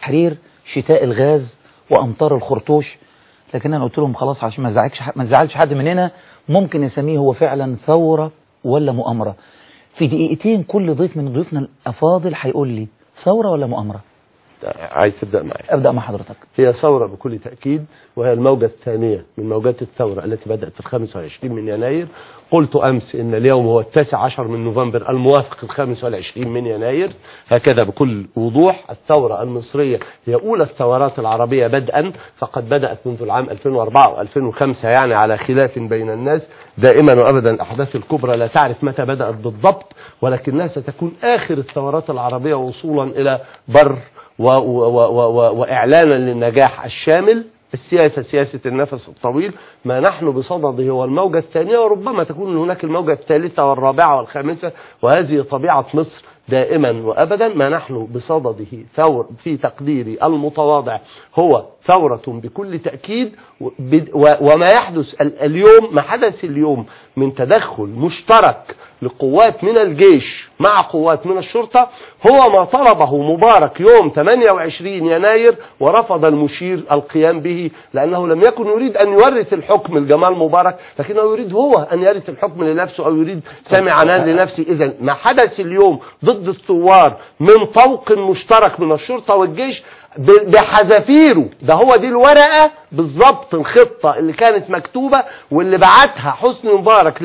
التحرير شتاء الغاز وأمطار الخرطوش لكن أنا قلت لهم خلاص عشان ما زعلش ما زعلش حد مننا ممكن نسميه هو فعلا ثورة ولا مؤامرة في دقيقتين كل ضيف من ضيوفنا الأفاضل هيقول لي ثورة ولا مؤامرة عايز تبدأ معي أبدأ مع حضرتك هي ثورة بكل تأكيد وهي الموجة الثانية من موجات الثورة التي بدأت في الخامس والعشرين من يناير قلت أمس إن اليوم هو التاسع عشر من نوفمبر الموافق الخامس والعشرين من يناير هكذا بكل وضوح الثورة المصرية هي أولى الثورات العربية بدءا فقد بدأت منذ العام 2004 و2005 يعني على خلاف بين الناس دائما وأبدا الأحداث الكبرى لا تعرف متى بدأت بالضبط ولكنها ستكون آخر الثورات العربية وصولا إلى بر و و و و وإعلانا للنجاح الشامل السياسة سياسة النفس الطويل ما نحن بصدده هو الموجة الثانية وربما تكون هناك الموجة الثالثة والرابعة والخامسة وهذه طبيعة مصر دائما وأبدا ما نحن بصدده ثور في تقديري المتواضع هو ثورة بكل تأكيد وما يحدث اليوم ما حدث اليوم من تدخل مشترك لقوات من الجيش مع قوات من الشرطة هو ما طلبه مبارك يوم 28 يناير ورفض المشير القيام به لأنه لم يكن يريد أن يورث الحكم لجمال مبارك لكنه يريد هو أن يرث الحكم لنفسه أو يريد سامي عنان لنفسه إذا ما حدث اليوم ضد الثوار من طوق مشترك من الشرطة والجيش بحذافيره ده هو دي الورقة بالظبط الخطة اللي كانت مكتوبة واللي بعتها حسني مبارك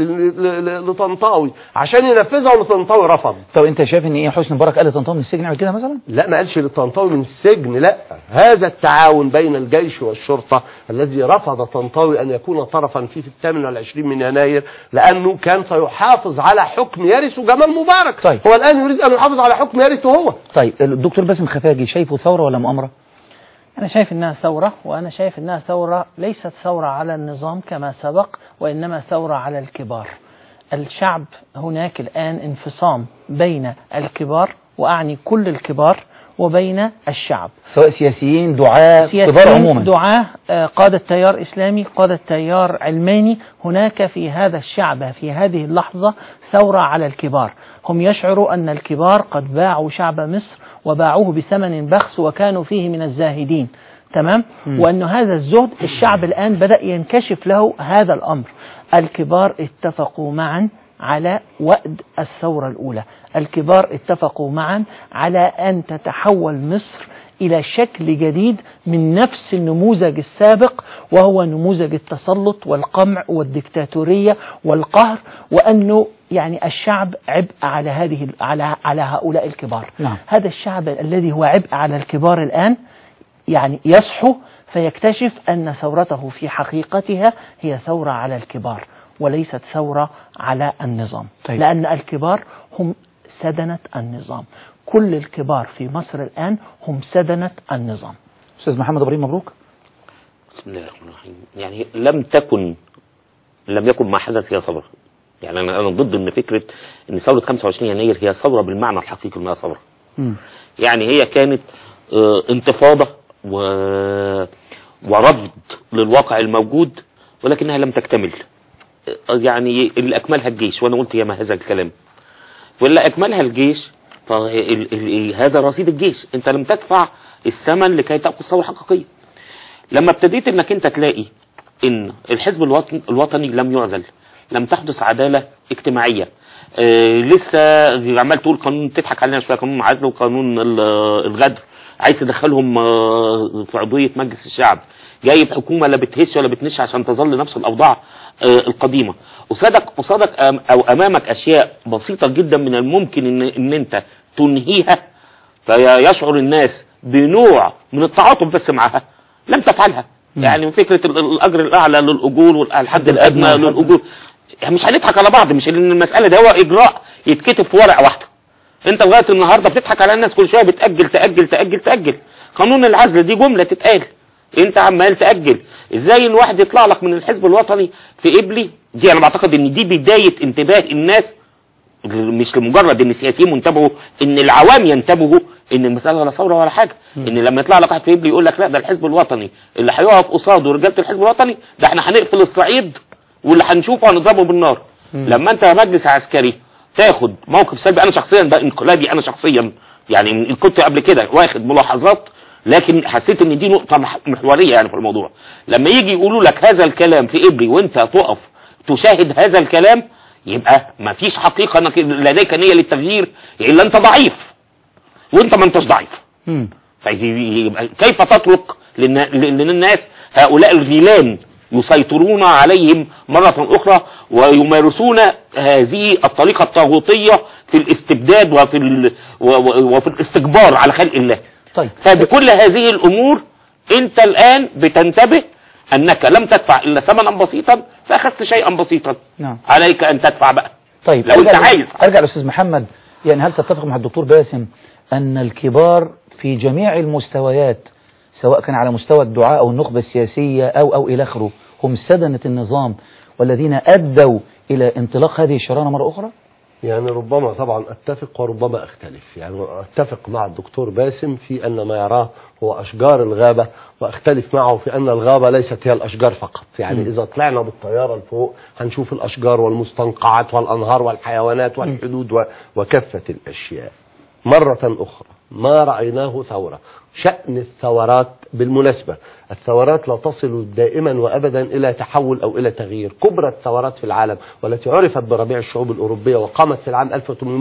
لطنطاوي عشان ينفذها وطنطاوي رفض طب انت شايف ان ايه حسني مبارك قال لطنطاوي من السجن يعمل كده مثلا لا ما قالش لطنطاوي من السجن لا هذا التعاون بين الجيش والشرطة الذي رفض طنطاوي ان يكون طرفا فيه في الثامن والعشرين من يناير لانه كان سيحافظ على حكم يرثه جمال مبارك طيب. هو الان يريد ان يحافظ على حكم يرثه هو طيب الدكتور باسم خفاجي شايفه ثورة ولا مؤامرة أنا شايف إنها ثورة وأنا شايف إنها ثورة ليست ثورة على النظام كما سبق وإنما ثورة على الكبار الشعب هناك الآن انفصام بين الكبار وأعني كل الكبار وبين الشعب سواء سياسيين دعاة كبار سياسيين عموما دعاة آه، قادة تيار إسلامي قادة تيار علماني هناك في هذا الشعب في هذه اللحظة ثورة على الكبار هم يشعروا أن الكبار قد باعوا شعب مصر وباعوه بثمن بخس وكانوا فيه من الزاهدين تمام وأن هذا الزهد الشعب الآن بدأ ينكشف له هذا الأمر الكبار اتفقوا معا على وأد الثورة الأولى الكبار اتفقوا معا على أن تتحول مصر إلى شكل جديد من نفس النموذج السابق وهو نموذج التسلط والقمع والدكتاتورية والقهر وأنه يعني الشعب عبء على هذه على على هؤلاء الكبار نعم. هذا الشعب الذي هو عبء على الكبار الآن يعني يصحو فيكتشف أن ثورته في حقيقتها هي ثورة على الكبار وليست ثورة على النظام طيب. لأن الكبار هم سدنة النظام كل الكبار في مصر الآن هم سدنة النظام أستاذ محمد إبراهيم مبروك بسم الله الرحمن الرحيم يعني لم تكن لم يكن ما حدث هي ثورة يعني انا انا ضد ان فكره ان ثوره 25 يناير هي ثوره بالمعنى الحقيقي انها ثوره مم. يعني هي كانت آه، انتفاضه و... ورفض للواقع الموجود ولكنها لم تكتمل آه، يعني اللي اكملها الجيش وانا قلت يا ما هذا الكلام واللي اكملها الجيش فهذا رصيد الجيش انت لم تدفع الثمن لكي تاخذ ثوره حقيقيه لما ابتديت انك انت تلاقي ان الحزب الوطني, الوطني لم يعزل لم تحدث عدالة اجتماعية آه لسه عمال تقول قانون تضحك علينا شوية قانون العزل وقانون ال- الغدر عايز تدخلهم آه في عضوية مجلس الشعب جايب حكومة لا بتهش ولا بتنش عشان تظل نفس الأوضاع آه القديمة قصادك قصادك أم- أو أمامك أشياء بسيطة جدا من الممكن إن, إن أنت تنهيها فيشعر الناس بنوع من التعاطف بس معها لم تفعلها يعني فكرة ال- الأجر الأعلى للأجور والحد الأدنى الأدنى. للأجور يعني مش هنضحك على بعض مش ان المسألة ده هو إجراء يتكتب في ورقة واحدة انت لغاية النهاردة بتضحك على الناس كل شوية بتأجل تأجل تأجل تأجل قانون العزل دي جملة تتقال انت عمال تأجل ازاي ان واحد يطلع لك من الحزب الوطني في قبلي دي انا بعتقد ان دي بداية انتباه الناس مش لمجرد ان السياسيين منتبهوا ان العوام ينتبهوا ان المساله لا ثوره ولا حاجه ان لما يطلع لك واحد في قبلي يقول لك لا ده الحزب الوطني اللي هيقف قصاده رجاله الحزب الوطني ده احنا هنقفل الصعيد واللي هنشوفه هنضربه بالنار لما انت مجلس عسكري تاخد موقف سلبي انا شخصيا ده انقلابي انا شخصيا يعني إن كنت قبل كده واخد ملاحظات لكن حسيت ان دي نقطة مح- محورية يعني في الموضوع لما يجي يقولوا لك هذا الكلام في ابري وانت تقف تشاهد هذا الكلام يبقى ما فيش حقيقة انك لديك نية للتغيير الا انت ضعيف وانت ما انتش ضعيف مم. فيبقى كيف تترك للنا- للناس هؤلاء الغيلان يسيطرون عليهم مرة أخرى ويمارسون هذه الطريقة الطاغوتية في الاستبداد وفي, ال... و- و- وفي الاستكبار على خلق الله طيب فبكل هذه الأمور أنت الآن بتنتبه أنك لم تدفع إلا ثمنا بسيطا فأخذت شيئا بسيطا نعم عليك أن تدفع بقى طيب لو أنت أرجع- عايز. ارجع للاستاذ محمد يعني هل تتفق مع الدكتور باسم ان الكبار في جميع المستويات سواء كان على مستوى الدعاء او النخبه السياسيه او او الى اخره هم سدنه النظام والذين ادوا الى انطلاق هذه الشرانه مره اخرى؟ يعني ربما طبعا اتفق وربما اختلف يعني اتفق مع الدكتور باسم في ان ما يراه هو اشجار الغابه واختلف معه في ان الغابه ليست هي الاشجار فقط يعني اذا طلعنا بالطياره لفوق هنشوف الاشجار والمستنقعات والانهار والحيوانات والحدود و- وكافه الاشياء مره اخرى ما رايناه ثوره شان الثورات بالمناسبه الثورات لا تصل دائما وابدا الى تحول او الى تغيير كبرى الثورات في العالم والتي عرفت بربيع الشعوب الاوروبيه وقامت في العام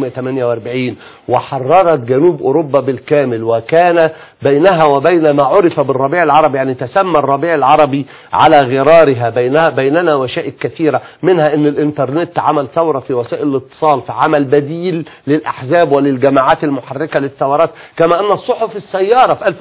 1848 وحررت جنوب اوروبا بالكامل وكان بينها وبين ما عرف بالربيع العربي يعني تسمى الربيع العربي على غرارها بينها بيننا وشائك كثيره منها ان الانترنت عمل ثوره في وسائل الاتصال فعمل بديل للاحزاب وللجماعات المحركه للثورات كما ان الصحف السياره في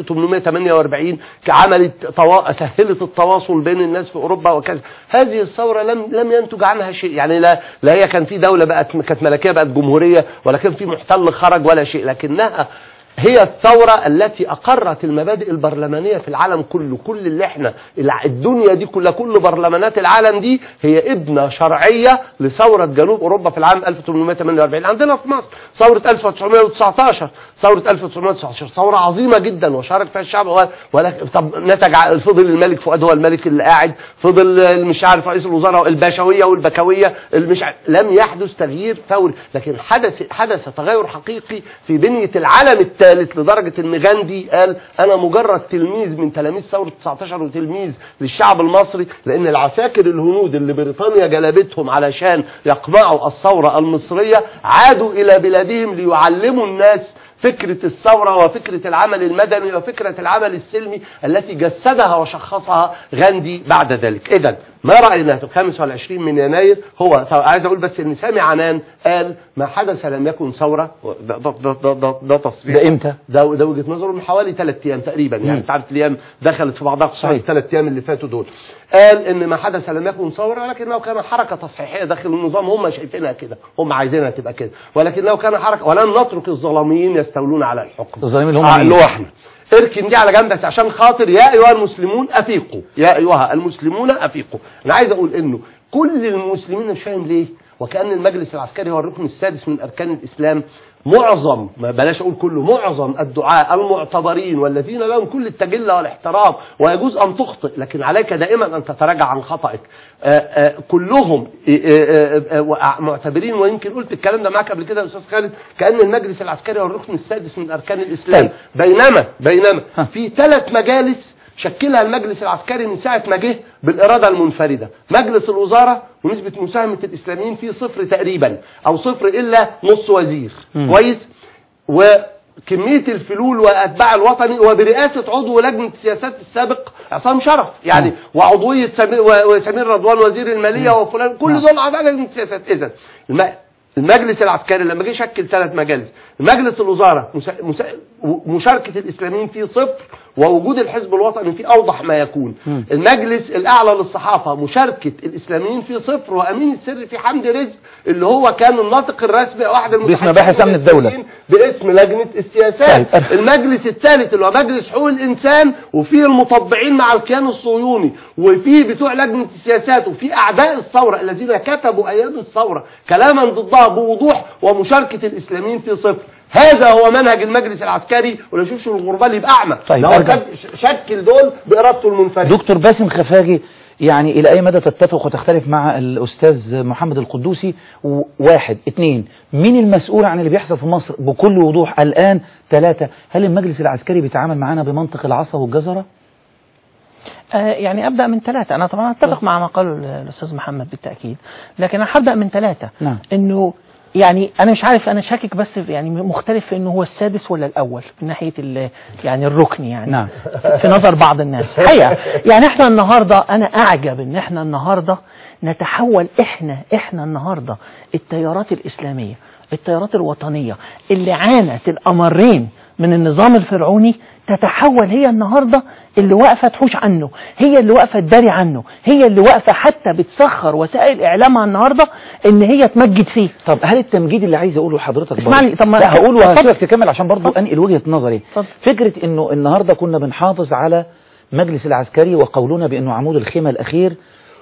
1848 عملت توا... سهلت التواصل بين الناس في اوروبا وكذا هذه الثوره لم لم ينتج عنها شيء يعني لا لا هي كان في دوله بقت كانت ملكيه بقت جمهوريه ولا كان في محتل خرج ولا شيء لكنها هي الثورة التي أقرت المبادئ البرلمانية في العالم كله كل اللي احنا الع- الدنيا دي كلها كل برلمانات العالم دي هي ابنة شرعية لثورة جنوب أوروبا في العام 1848 عندنا في مصر ثورة 1919 ثورة 1919 ثورة عظيمة جدا وشارك فيها الشعب و- ولكن طب نتج ع- فضل الملك فؤاد هو الملك اللي قاعد فضل مش عارف رئيس الوزراء الباشوية والبكوية مش لم يحدث تغيير فوري لكن حدث حدث تغير حقيقي في بنية العالم الثالث لدرجة ان غاندي قال انا مجرد تلميذ من تلاميذ ثورة 19 وتلميذ للشعب المصري لان العساكر الهنود اللي بريطانيا جلبتهم علشان يقمعوا الثورة المصرية عادوا الى بلادهم ليعلموا الناس فكرة الثورة وفكرة العمل المدني وفكرة العمل السلمي التي جسدها وشخصها غاندي بعد ذلك إذا ما رأينا في الخامس والعشرين من يناير هو عايز أقول بس إن سامي عنان قال ما حدث لم يكن ثورة ده, ده, ده, ده, ده, ده تصريح ده إمتى؟ ده, ده وجهة نظره من حوالي ثلاث أيام تقريبا يعني مم. انت عارف الأيام دخلت في بعضها خصوصا صحيح. الثلاث أيام اللي فاتوا دول قال إن ما حدث لم يكن ثورة ولكنه كان حركة تصحيحية داخل النظام هم شايفينها كده هم عايزينها تبقى كده ولكنه كان حركة ولن نترك الظلاميين يستولون على الحكم الظالمين اللي هم آه، مين؟ اللي هو احنا اركن دي على جنب بس عشان خاطر يا ايها المسلمون افيقوا يا ايها المسلمون افيقوا انا عايز اقول انه كل المسلمين مش فاهم ليه وكأن المجلس العسكري هو الركن السادس من أركان الإسلام معظم ما بلاش أقول كله معظم الدعاء المعتبرين والذين لهم كل التجلة والاحترام ويجوز أن تخطئ لكن عليك دائما أن تتراجع عن خطأك آآ آآ كلهم آآ آآ معتبرين ويمكن قلت الكلام ده معاك قبل كده يا أستاذ خالد كأن المجلس العسكري هو الركن السادس من أركان الإسلام طيب. بينما بينما ها. في ثلاث مجالس شكلها المجلس العسكري من ساعة ما جه بالإرادة المنفردة مجلس الوزارة ونسبة مساهمة الإسلاميين فيه صفر تقريبا أو صفر إلا نص وزير مم. كويس وكمية الفلول وأتباع الوطني وبرئاسة عضو لجنة السياسات السابق عصام شرف يعني مم. وعضوية سمير, و- وسمير رضوان وزير المالية وفلان كل نعم. دول أعضاء لجنة السياسات إذا الم... المجلس العسكري لما جه شكل ثلاث مجالس مجلس الوزارة مسا... مسا... مشاركة الإسلاميين فيه صفر ووجود الحزب الوطني فيه أوضح ما يكون مم. المجلس الأعلى للصحافة مشاركة الإسلاميين فيه صفر وأمين السر في حمد رزق اللي هو كان الناطق الرسمي أو أحد باسم مباحث أمن الدولة. الإسلاميين باسم لجنة السياسات طيب. المجلس الثالث اللي هو مجلس حقوق الإنسان وفيه المطبعين مع الكيان الصهيوني وفيه بتوع لجنة السياسات وفيه أعداء الثورة الذين كتبوا أيام الثورة كلاما ضدها بوضوح ومشاركة الإسلاميين في صفر هذا هو منهج المجلس العسكري ولا يشوفش الغربال يبقى أعمى طيب، ده هو أرجع. كان- شكل دول بإرادته المنفردة دكتور باسم خفاجي يعني إلى أي مدى تتفق وتختلف مع الأستاذ محمد القدوسي و- واحد اثنين مين المسؤول عن اللي بيحصل في مصر بكل وضوح الآن ثلاثة هل المجلس العسكري بيتعامل معانا بمنطق العصا والجزرة آه، يعني ابدا من ثلاثه انا طبعا اتفق مع ما قاله ال- الاستاذ محمد بالتاكيد لكن انا هبدا من ثلاثه نعم. انه يعني انا مش عارف انا شاكك بس في- يعني مختلف في انه هو السادس ولا الاول من ناحيه ال- يعني الركن يعني نعم. في نظر بعض الناس حقيقه يعني احنا النهارده انا اعجب ان احنا النهارده نتحول احنا احنا النهارده التيارات الاسلاميه التيارات الوطنيه اللي عانت الامرين من النظام الفرعوني تتحول هي النهارده اللي واقفه تحوش عنه، هي اللي واقفه تداري عنه، هي اللي واقفه حتى بتسخر وسائل اعلامها النهارده ان هي تمجد فيه. طب هل التمجيد اللي عايز اقوله لحضرتك اسمعني، برضه؟ طب ما- لا هقول اتفضل. وهسيبك تكمل عشان برضه انقل وجهة نظري اتفضل. فكرة انه النهاردة كنا بنحافظ على مجلس العسكري وقولنا بانه عمود الخيمة الاخير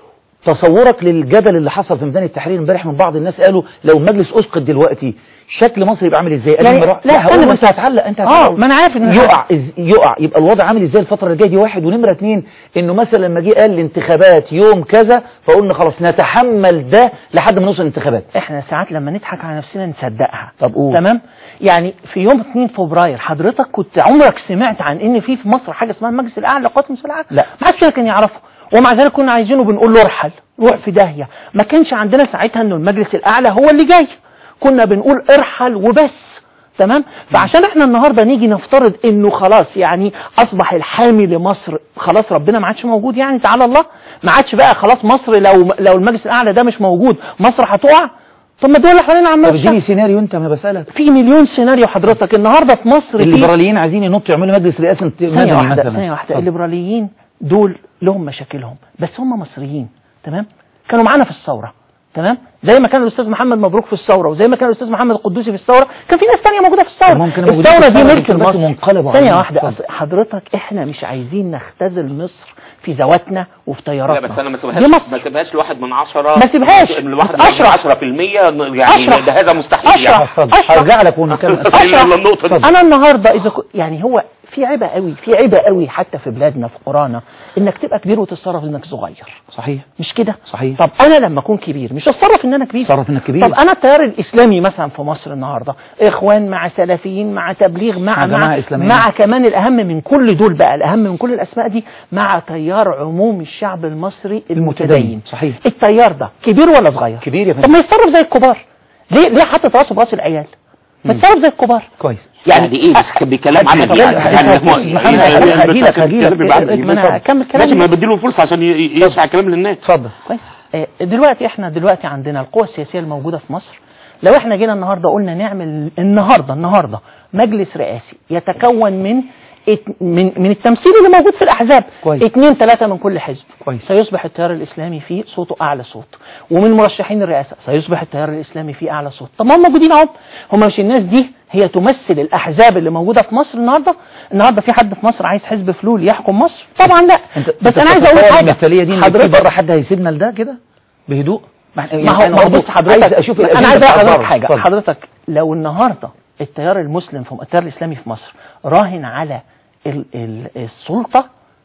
تصورك للجدل اللي حصل في ميدان التحرير امبارح من بعض الناس قالوا لو المجلس اسقط دلوقتي شكل مصر يبقى عامل ازاي؟ قال يعني- لي ما أروح- لا، هقول أنا له بس- انت هتعلق انت اه هتعلق. ما انا عارف ان يقع إز- يقع يبقى الوضع عامل ازاي الفتره اللي جايه دي واحد ونمره اتنين انه مثلا لما جه قال الانتخابات يوم كذا فقلنا خلاص نتحمل ده لحد ما نوصل الانتخابات احنا ساعات لما نضحك على نفسنا نصدقها طب قول. تمام يعني في يوم 2 فبراير حضرتك كنت عمرك سمعت عن ان في في مصر حاجه اسمها المجلس الاعلى للقوات المسلحه لا. ما حدش فينا كان يعرفه ومع ذلك كنا عايزينه بنقول له ارحل روح في داهيه ما كانش عندنا ساعتها انه المجلس الاعلى هو اللي جاي كنا بنقول ارحل وبس تمام فعشان احنا النهارده نيجي نفترض انه خلاص يعني اصبح الحامي لمصر خلاص ربنا ما عادش موجود يعني تعالى الله ما عادش بقى خلاص مصر لو لو المجلس الاعلى ده مش موجود مصر هتقع طب ما الدول اللي حوالينا طب عماله اديني تشتغل. سيناريو انت ما انا بسالك في مليون سيناريو حضرتك النهارده في مصر في الليبراليين عايزين ينطوا يعملوا مجلس رئاسي ثانية مدني واحدة مثلا ثانية واحدة اتفضل. الليبراليين دول لهم مشاكلهم بس هم مصريين تمام كانوا معانا في الثورة تمام زي ما كان الاستاذ محمد مبروك في الثوره وزي ما كان الاستاذ محمد القدوسي في الثوره كان في ناس تانية موجوده في الثوره ممكن يبقوا موجودين الثوره في دي الثورة ملك بس لمصر منقلبوا ثانيه عليهم. واحده اتفضل. أصل حضرتك احنا مش عايزين نختزل مصر في ذواتنا وفي لا تياراتنا بس انا ما دي سيبهاش مصر ما سيبهاش لواحد من عشرة ما سيبهاش. لواحد بس أشرح. من 10% يعني أشرح. ده هذا مستحيل أشرح. يعني اتفضل أشرح. هرجع لك ونكمل أشرح. أشرح. النقطة دي. انا النهارده اذا كو يعني هو في عيبه قوي في عيبه قوي حتى في بلادنا في قرانا انك تبقى كبير وتتصرف انك صغير صحيح مش كده صحيح. طب انا لما اكون كبير مش هتصرف ان انا كبير تصرف إنك كبير. طب انا التيار الاسلامي مثلا في مصر النهارده اخوان مع سلفيين مع تبليغ مع مع جماعة مع, إسلامية. مع كمان الاهم من كل دول بقى الاهم من كل الاسماء دي مع تيار عموم الشعب المصري المتدين صحيح. التيار ده كبير ولا صغير كبير يا طب فندم ما يتصرف زي الكبار ليه ليه حاطط راسه براس العيال ما يتصرف زي الكبار كويس يعني ايه بس كان بيكلم عملي طب يعني أنت- يعني أنت- هو- محمد، يعني- يعني هجيلك- بس هجيلك. الكلام بيبقى عندي. ما أنا هكمل كلامي. ماشي ما بديله فرصة عشان ي- ي- يسمع كلام للناس اتفضل كويس آه، دلوقتي احنا دلوقتي عندنا القوى السياسيه الموجوده في مصر لو احنا جينا النهارده قلنا نعمل النهارده النهارده مجلس رئاسي يتكون من ات- من من التمثيل اللي موجود في الاحزاب كويس. اثنين ثلاثه من كل حزب كويس. سيصبح التيار الاسلامي فيه صوته اعلى صوت ومن مرشحين الرئاسه سيصبح التيار الاسلامي فيه اعلى صوت طب ما هم موجودين اهو هم مش الناس دي هي تمثل الاحزاب اللي موجوده في مصر النهارده النهارده في حد في مصر عايز حزب فلول يحكم مصر طبعا لا انت بس أنت انا عايز اقول تتصور حاجه المثاليه دي ان في حضرتك بره حد هيسيبنا لده كده بهدوء ما إحنا- ما يعني هو أنا ما هو برضو بص حضرتك عايز اشوف انا الأجندة عايز بتاعت اقول لك بره. حاجه اتفضل. حضرتك لو النهارده التيار المسلم في التيار الاسلامي في مصر راهن على ال ال السلطه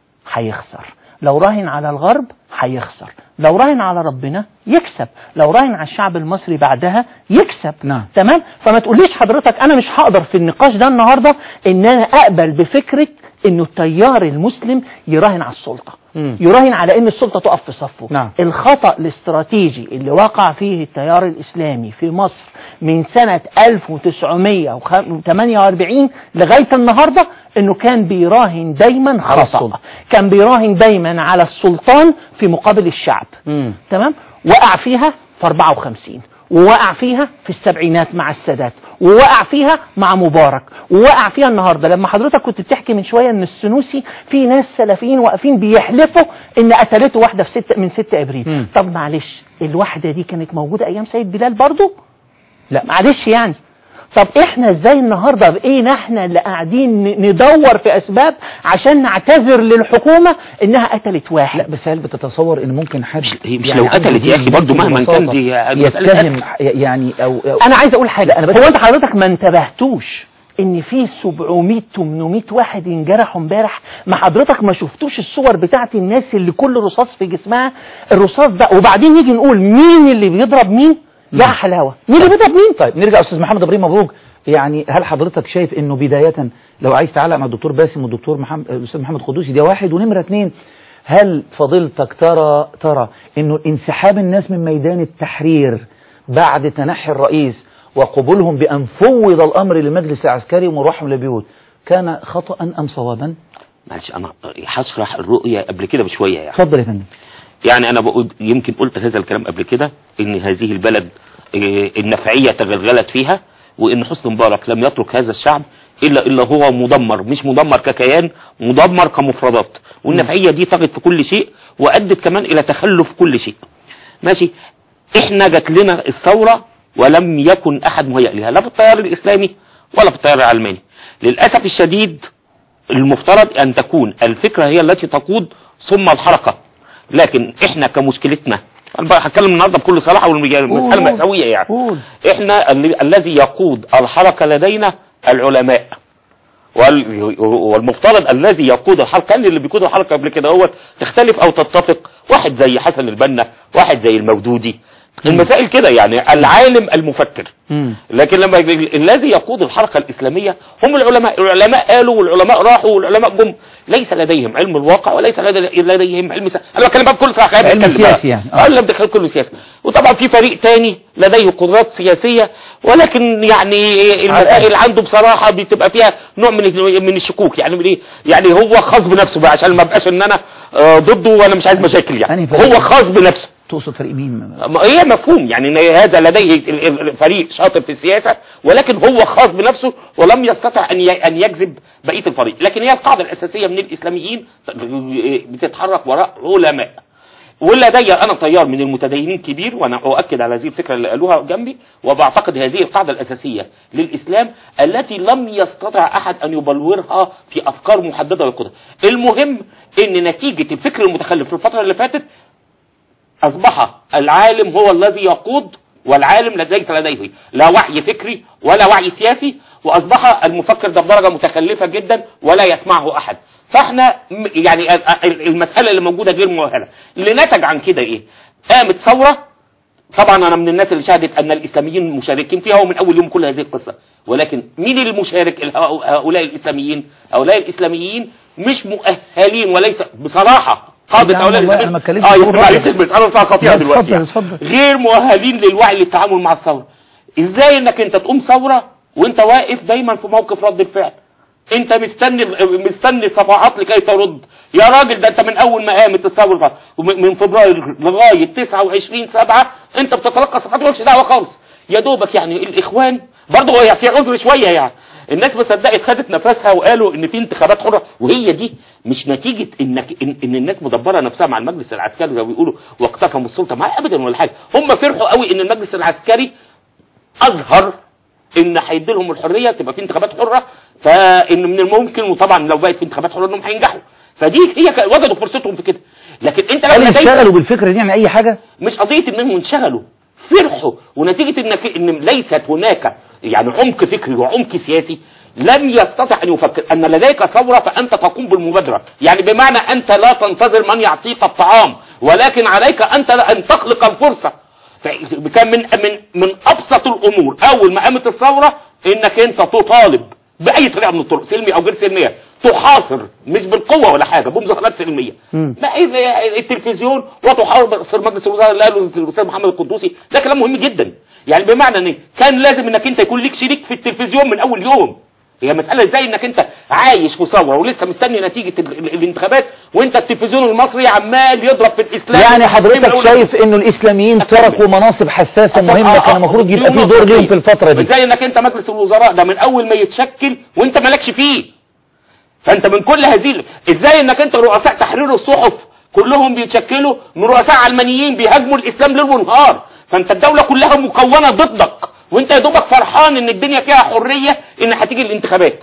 هيخسر لو راهن على الغرب هيخسر لو راهن على ربنا يكسب لو راهن على الشعب المصري بعدها يكسب نعم. تمام فما تقوليش حضرتك انا مش هقدر في النقاش ده النهارده ان انا اقبل بفكره انه التيار المسلم يراهن على السلطه مم. يراهن على ان السلطه تقف في صفه نعم. الخطأ الاستراتيجي اللي وقع فيه التيار الإسلامي في مصر من سنة 1948 لغاية النهاردة انه كان بيراهن دايما على خطأ السلطة. كان بيراهن دايما على السلطان في مقابل الشعب مم. تمام وقع فيها في 54 ووقع فيها في السبعينات مع السادات ووقع فيها مع مبارك ووقع فيها النهارده لما حضرتك كنت بتحكي من شويه ان السنوسي في ناس سلفيين واقفين بيحلفوا ان قتلته واحده في ست من 6 ابريل مم. طب معلش الواحده دي كانت موجوده ايام سيد بلال برضو لا. معلش يعني طب احنا ازاي النهارده بقينا احنا اللي قاعدين ن- ندور في اسباب عشان نعتذر للحكومه انها قتلت واحد لا بس هل بتتصور ان ممكن حد هي مش لو قتلت يا أخي برضو مهما كان دي مسألة يتهم يعني او, أو انا عايز اقول حاجه لا، أنا بس- هو انت حضرتك ما انتبهتوش ان في 700 800 واحد انجرحوا امبارح ما حضرتك ما شفتوش الصور بتاعت الناس اللي كل رصاص في جسمها الرصاص ده وبعدين نيجي نقول مين اللي بيضرب مين يا حلاوه مين اللي بيضرب مين طيب نرجع استاذ محمد ابراهيم مبروك يعني هل حضرتك شايف انه بداية لو عايز تعلق مع الدكتور باسم والدكتور محمد الاستاذ محمد قدوسي ده واحد ونمرة اتنين هل فضيلتك ترى ترى انه انسحاب الناس من ميدان التحرير بعد تنحي الرئيس وقبولهم بان فوض الامر للمجلس العسكري ومروحهم للبيوت كان خطأ ام صوابا؟ معلش انا هشرح الرؤيه قبل كده بشويه يعني اتفضل يا فندم يعني انا بقول يمكن قلت هذا الكلام قبل كده ان هذه البلد إيه، النفعيه تغلغلت فيها وان حسني مبارك لم يترك هذا الشعب الا الا هو مدمر مش مدمر ككيان مدمر كمفردات والنفعيه دي طغت في كل شيء وادت كمان الى تخلف كل شيء ماشي احنا جات لنا الثوره ولم يكن احد مهيئ لها لا في التيار الاسلامي ولا في التيار العلماني للاسف الشديد المفترض ان تكون الفكره هي التي تقود ثم الحركه لكن احنا كمشكلتنا انا بقى هتكلم النهارده بكل صراحه والمساله قول. مأساويه يعني قول. احنا ال- الذي يقود الحركه لدينا العلماء وال- والمفترض الذي يقود الحركه كان اللي بيقود الحركه قبل كده هو تختلف او تتفق واحد زي حسن البنا واحد زي المودودي المسائل كده يعني العالم المفكر مم. لكن لما ال- الذي يقود الحركة الإسلامية هم العلماء العلماء قالوا والعلماء راحوا والعلماء جم ليس لديهم علم الواقع وليس لدي- لديهم علم س... أنا بتكلم بقى بكل صراحة علم بتكلم سياسي بقى. يعني. اه لا بتكلم كله سياسي وطبعا في فريق تاني لديه قدرات سياسية ولكن يعني المسائل عنده بصراحة بتبقى فيها نوع من من الشكوك يعني من ايه يعني هو خاص بنفسه بقى عشان ما بقاش ان انا آه، ضده وانا مش عايز مشاكل أنهي يعني فريق؟ هو خاص بنفسه تقصد فريق مين؟ ما هي مفهوم يعني ان هذا لديه ال- ال- الفريق شاطر في السياسة ولكن هو خاص بنفسه ولم يستطع ان ي- ان يجذب بقية الفريق لكن هي القاعدة الاساسية من الاسلاميين بتتحرك وراء علماء ولدي انا تيار من المتدينين كبير وانا اؤكد على هذه الفكره اللي قالوها جنبي وبعتقد هذه القاعده الاساسيه للاسلام التي لم يستطع احد ان يبلورها في افكار محدده ويقودها المهم ان نتيجه الفكر المتخلف في الفتره اللي فاتت أصبح العالم هو الذي يقود والعالم ليس لديه لا وعي فكري ولا وعي سياسي وأصبح المفكر ده بدرجة متخلفة جدا ولا يسمعه أحد فاحنا م- يعني ال- ال- المسألة اللي موجودة غير مؤهلة اللي نتج عن كده إيه قامت ثورة طبعا أنا من الناس اللي شهدت أن الإسلاميين مشاركين فيها ومن أول يوم كل هذه القصة ولكن مين المشارك ال- هؤلاء الإسلاميين هؤلاء الإسلاميين مش مؤهلين وليس بصراحة قادة يا عم هؤلاء والله الإسلاميين أنا ما اتكلمتش اه في يبقى الرأي. معلش المسألة فيها خطيرة لا، دلوقتي اتفضل، يعني. اتفضل. غير مؤهلين للوعي للتعامل مع الثورة ازاي انك انت تقوم ثورة وانت واقف دايما في موقف رد الفعل انت مستني مستني صفحات لكي ترد يا راجل ده انت من اول ما قامت الثوره ومن من فبراير لغايه 29 7 انت بتتلقى صفحات مالكش دعوه خالص يا دوبك يعني الاخوان برضه هي في عذر شويه يعني الناس ما صدقت خدت نفسها وقالوا ان في انتخابات حره وهي دي مش نتيجه انك ان, إن الناس مدبره نفسها مع المجلس العسكري زي ما بيقولوا واقتسموا السلطه معاه ابدا ولا حاجه هم فرحوا قوي ان المجلس العسكري اظهر ان هيدي لهم الحريه تبقى في انتخابات حره فان من الممكن وطبعا لو بقت في انتخابات حره انهم هينجحوا فدي هي ك- وجدوا فرصتهم في كده لكن انت هل لما لديك- اشتغلوا بالفكرة دي يعني أي حاجة؟ مش قضية انهم انشغلوا فرحوا ونتيجة انك ان ليست هناك يعني عمق فكري وعمق سياسي لم يستطع ان يفكر ان لديك ثورة فانت تقوم بالمبادرة يعني بمعنى انت لا تنتظر من يعطيك الطعام ولكن عليك انت ان تخلق الفرصة كان من من من ابسط الامور اول ما قامت الثورة انك انت تطالب باي طريقه من الطرق سلمي او غير سلميه تحاصر مش بالقوه ولا حاجه بمظاهرات سلميه مم. ما إيه التلفزيون وتحاصر مجلس الوزراء اللي قاله الاستاذ محمد القدوسي ده كلام مهم جدا يعني بمعنى ان كان لازم انك انت يكون ليك شريك في التلفزيون من اول يوم هي مسألة ازاي انك انت عايش في ثورة ولسه مستني نتيجة ال- ال- الانتخابات وانت التلفزيون المصري عمال يضرب في الاسلام يعني حضرتك والمسلمين شايف انه الاسلاميين أكمل. تركوا مناصب حساسة عشان- مهمة آه، كان آه، المفروض يبقى دي في دور نقطة ليهم في الفترة دي زي انك انت مجلس الوزراء ده من اول ما يتشكل وانت مالكش فيه فانت من كل هذه ال- ازاي انك انت رؤساء تحرير الصحف كلهم بيتشكلوا من رؤساء علمانيين بيهاجموا الاسلام ليل ونهار فانت الدولة كلها مكونة ضدك وانت يا دوبك فرحان ان الدنيا فيها حرية ان هتيجي الانتخابات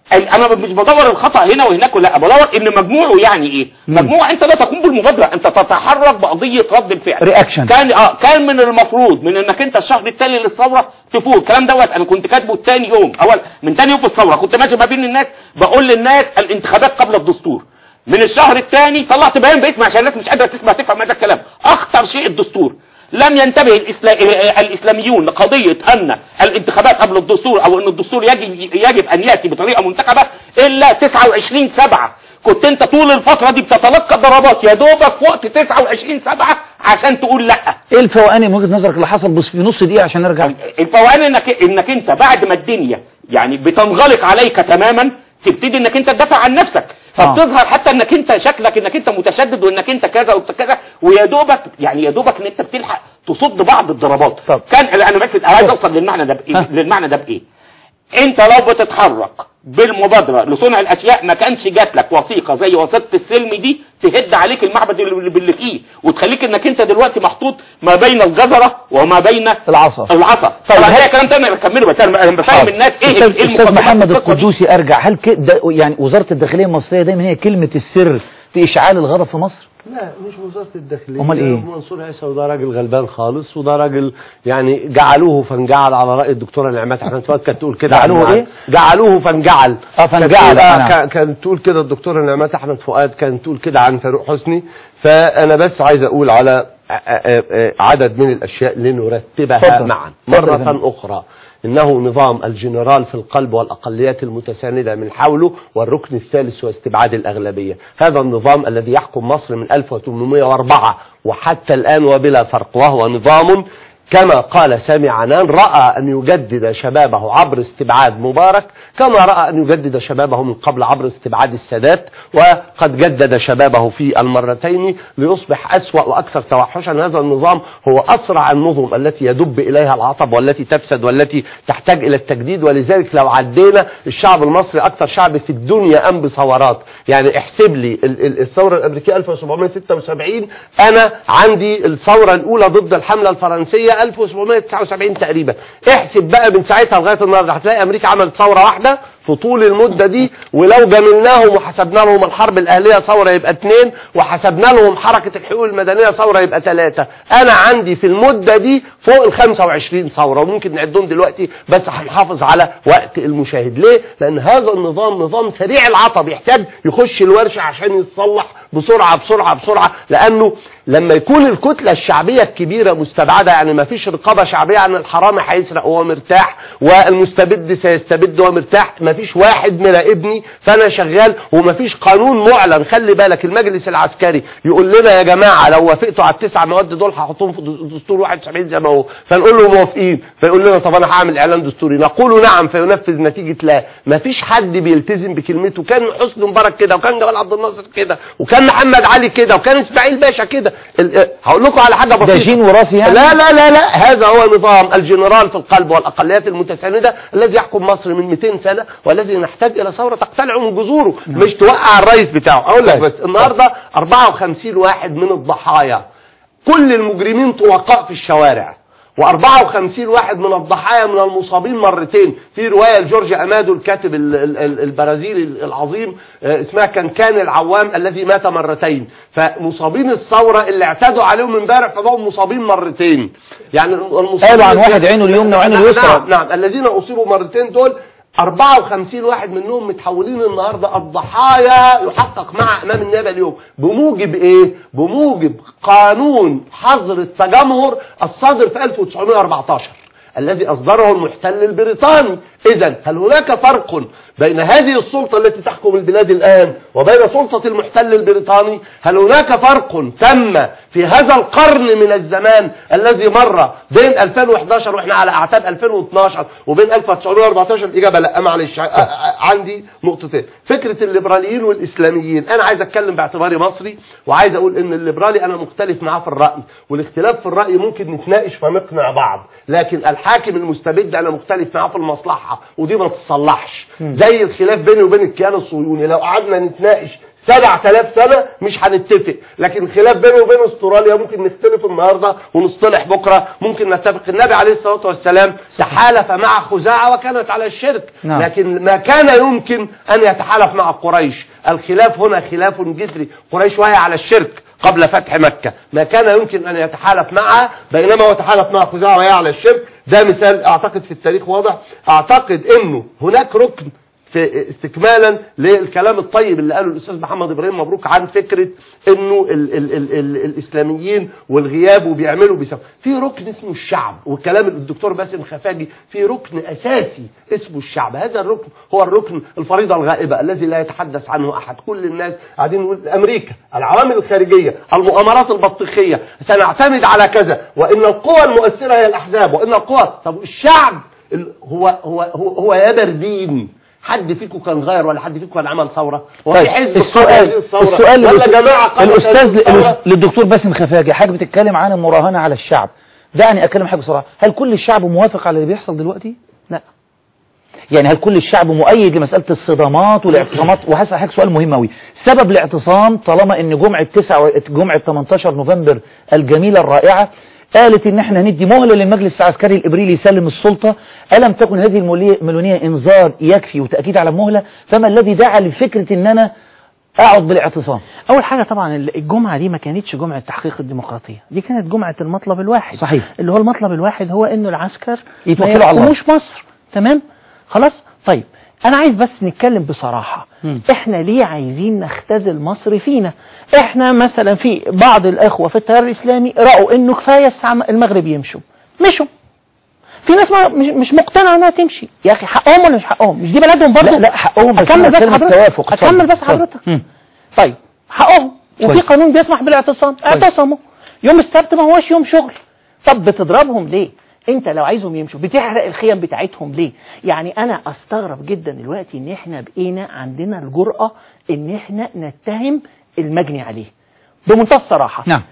ال- انا مش بدور الخطا هنا وهناك لا بدور ان مجموعه يعني ايه مجموعه انت لا تقوم بالمبادره انت تتحرك بقضيه رد الفعل رياكشن كان اه كان من المفروض من انك انت الشهر التالي للثوره تفوت الكلام دوت انا كنت كاتبه تاني يوم اول من تاني يوم في الثوره كنت ماشي ما بين الناس بقول للناس الانتخابات قبل الدستور من الشهر الثاني طلعت بيان باسم عشان الناس مش قادره تسمع تفهم هذا الكلام اخطر شيء الدستور لم ينتبه الإسلا... الاسلاميون لقضيه ان الانتخابات قبل الدستور او ان الدستور يجب يجب ان ياتي بطريقه منتخبه الا 29 7 كنت انت طول الفتره دي بتتلقى ضربات يا دوبك وقت 29 7 عشان تقول لا ايه الفوقاني من وجهه نظرك اللي حصل بس في نص دقيقه عشان نرجع الفوقان انك انك انت بعد ما الدنيا يعني بتنغلق عليك تماما تبتدي انك انت تدافع عن نفسك آه. فبتظهر حتى انك انت شكلك انك انت متشدد وانك انت كذا وانت كذا ويا دوبك يعني يا دوبك ان انت بتلحق تصد بعض الضربات طب. كان انا بس عايز طب. اوصل للمعنى ده بإيه؟ ها. للمعنى ده بايه انت لو بتتحرك بالمبادرة لصنع الاشياء ما كانش جات لك وثيقة زي وثيقة السلم دي تهد عليك المعبد اللي اللي فيه وتخليك انك انت دلوقتي محطوط ما بين الجزرة وما بين العصا العصا طيب، طبعا هل- هي كلام تاني انا بكمله بس انا أنا بفهم الناس ايه استاذ, ايه أستاذ المقدمات محمد في القصة دي. القدوسي ارجع هل كده يعني وزاره الداخليه المصريه دايما هي كلمه السر في اشعال الغضب في مصر لا مش وزارة الداخلية أمال إيه؟ منصور عيسى وده راجل غلبان خالص وده راجل يعني جعلوه فانجعل على رأي الدكتورة نعمات احمد فؤاد كانت تقول كده جعلوه عن- إيه؟ جعلوه فانجعل آه، فانجعل، كانت تقول- آه، أنا. كان- كانت تقول كده الدكتورة نعمات احمد فؤاد كانت تقول كده عن فاروق حسني فأنا بس عايز أقول على آه، آه، آه، عدد من الأشياء لنرتبها اتفضل. معا اتفضل يا مرة فندم. أخرى إنه نظام الجنرال في القلب والأقليات المتساندة من حوله والركن الثالث هو استبعاد الأغلبية هذا النظام الذي يحكم مصر من 1804 وحتى الآن وبلا فرق وهو نظام كما قال سامي عنان رأى أن يجدد شبابه عبر استبعاد مبارك كما رأى أن يجدد شبابه من قبل عبر استبعاد السادات وقد جدد شبابه في المرتين ليصبح أسوأ وأكثر توحشا هذا النظام هو أسرع النظم التي يدب إليها العطب والتي تفسد والتي تحتاج إلى التجديد ولذلك لو عدينا الشعب المصري أكثر شعب في الدنيا قام بثورات يعني احسب لي ال- ال- الثورة الأمريكية 1776 أنا عندي الثورة الأولى ضد الحملة الفرنسية 1779 تقريبا احسب بقى من ساعتها لغاية النهاردة هتلاقي أمريكا عملت ثورة واحدة في طول المدة دي ولو جملناهم وحسبنا لهم الحرب الأهلية ثورة يبقى اتنين وحسبنا لهم حركة الحقوق المدنية ثورة يبقى ثلاثة أنا عندي في المدة دي فوق ال 25 ثورة وممكن نعدهم دلوقتي بس هنحافظ على وقت المشاهد ليه؟ لأن هذا النظام نظام سريع العطب يحتاج يخش الورشة عشان يتصلح بسرعة بسرعة بسرعة لأنه لما يكون الكتلة الشعبية الكبيرة مستبعدة يعني ما فيش رقابة شعبية عن الحرامي هيسرق وهو مرتاح والمستبد سيستبد وهو مرتاح ما فيش واحد مراقبني فأنا شغال وما فيش قانون معلن خلي بالك المجلس العسكري يقول لنا يا جماعة لو وافقتوا على التسع مواد دول هحطهم في دستور 71 زي ما هو فنقول له موافقين فيقول لنا طب انا هعمل اعلان دستوري نقول نعم فينفذ نتيجة لا ما فيش حد بيلتزم بكلمته كان حسني مبارك كده وكان جمال عبد الناصر كده وكان محمد علي كده وكان اسماعيل باشا كده ال- اه، هقول لكم على حاجة بسيطة جين وراثي يعني لا لا لا لا هذا هو نظام الجنرال في القلب والأقليات المتساندة الذي يحكم مصر من 200 سنة والذي نحتاج إلى ثورة تقتلعه من جذوره مش توقع الرئيس بتاعه أقول لك طيب. بس النهاردة 54 واحد من الضحايا كل المجرمين طلقاء في الشوارع و54 واحد من الضحايا من المصابين مرتين في رواية لجورج أمادو الكاتب ال- ال- ال- البرازيلي العظيم آه، اسمها كان كان العوام الذي مات مرتين فمصابين الثورة اللي اعتدوا عليهم امبارح فبقوا مصابين مرتين يعني المصابين قالوا عن واحد عينه اليمنى وعينه نعم، اليسرى. نعم نعم الذين أصيبوا مرتين دول 54 واحد منهم متحولين النهاردة الضحايا يحقق مع أمام النيابة اليوم بموجب إيه؟ بموجب قانون حظر التجمهر الصادر في 1914 الذي أصدره المحتل البريطاني إذا هل هناك فرق بين هذه السلطة التي تحكم البلاد الآن وبين سلطة المحتل البريطاني هل هناك فرق تم في هذا القرن من الزمان الذي مر بين 2011 واحنا على أعتاب 2012 وبين 1914 الإجابة لا معلش ع- ع- عندي نقطتين فكرة الليبراليين والإسلاميين أنا عايز أتكلم باعتباري مصري وعايز أقول إن الليبرالي أنا مختلف معاه في الرأي والاختلاف في الرأي ممكن نتناقش فنقنع بعض لكن الحاكم المستبد أنا مختلف معاه في المصلحة تصلحها ودي ما تتصلحش زي الخلاف بيني وبين الكيان الصهيوني لو قعدنا نتناقش 7000 سنة مش هنتفق لكن خلاف بيني وبين استراليا ممكن نختلف النهاردة ونصطلح بكرة ممكن نتفق النبي عليه الصلاة والسلام تحالف مع خزاعة وكانت على الشرك نعم. لكن ما كان يمكن أن يتحالف مع قريش الخلاف هنا خلاف جذري قريش وهي على الشرك قبل فتح مكة ما كان يمكن أن يتحالف معها بينما هو تحالف مع خزاعة وهي على الشرك ده مثال أعتقد في التاريخ واضح أعتقد أنه هناك ركن في استكمالا للكلام الطيب اللي قاله الاستاذ محمد ابراهيم مبروك عن فكره انه ال ال ال ال الاسلاميين والغياب وبيعملوا بيسووا في ركن اسمه الشعب وكلام الدكتور باسم خفاجي في ركن اساسي اسمه الشعب هذا الركن هو الركن الفريضه الغائبه الذي لا يتحدث عنه احد كل الناس قاعدين نقول امريكا العوامل الخارجيه المؤامرات البطيخيه سنعتمد على كذا وان القوى المؤثره هي الاحزاب وان القوى طب الشعب ال- هو هو هو, هو يا بردين حد فيكم كان غير ولا حد فيكم كان عمل ثوره هو طيب في حزب قام السؤال هذه الثورة؟ السؤال ولا للأس- جماعه قامت هذه الاستاذ الثورة؟ للدكتور باسم خفاجي حضرتك بتتكلم عن المراهنه على الشعب دعني اكلم حضرتك بصراحه هل كل الشعب موافق على اللي بيحصل دلوقتي لا يعني هل كل الشعب مؤيد لمسألة الصدامات والاعتصامات وهسأل حضرتك سؤال مهم أوي سبب الاعتصام طالما ان جمعة 9 جمعة 18 نوفمبر الجميلة الرائعة قالت ان احنا ندي مهلة للمجلس العسكري الابريلي يسلم السلطة ألم تكن هذه المولية- المليونية انذار يكفي وتأكيد على المهلة فما الذي دعا لفكرة ان انا اقعد بالاعتصام اول حاجه طبعا الجمعه دي ما كانتش جمعه تحقيق الديمقراطيه دي كانت جمعه المطلب الواحد صحيح. اللي هو المطلب الواحد هو انه العسكر يتوكلوا ما على الله. يحكموش مصر تمام خلاص طيب انا عايز بس نتكلم بصراحه مم. احنا ليه عايزين نختزل مصر فينا احنا مثلا في بعض الاخوه في التيار الاسلامي راوا انه كفايه الساعه المغرب يمشوا مشوا في ناس ما مش, مش مقتنعه انها تمشي يا اخي حقهم ولا مش حقهم مش دي بلدهم برضه لا لا حقهم بس اكمل أنا بس بتكلم حضرتك التوافق. اتفضل، اكمل بس اتفضل. حضرتك مم. طيب حقهم وفي كويس. قانون بيسمح بالاعتصام اعتصموا يوم السبت ما هوش يوم شغل طب بتضربهم ليه انت لو عايزهم يمشوا بتحرق الخيم بتاعتهم ليه يعني انا استغرب جدا دلوقتي ان احنا بقينا عندنا الجرأة ان احنا نتهم المجني عليه بمنتهى الصراحة نعم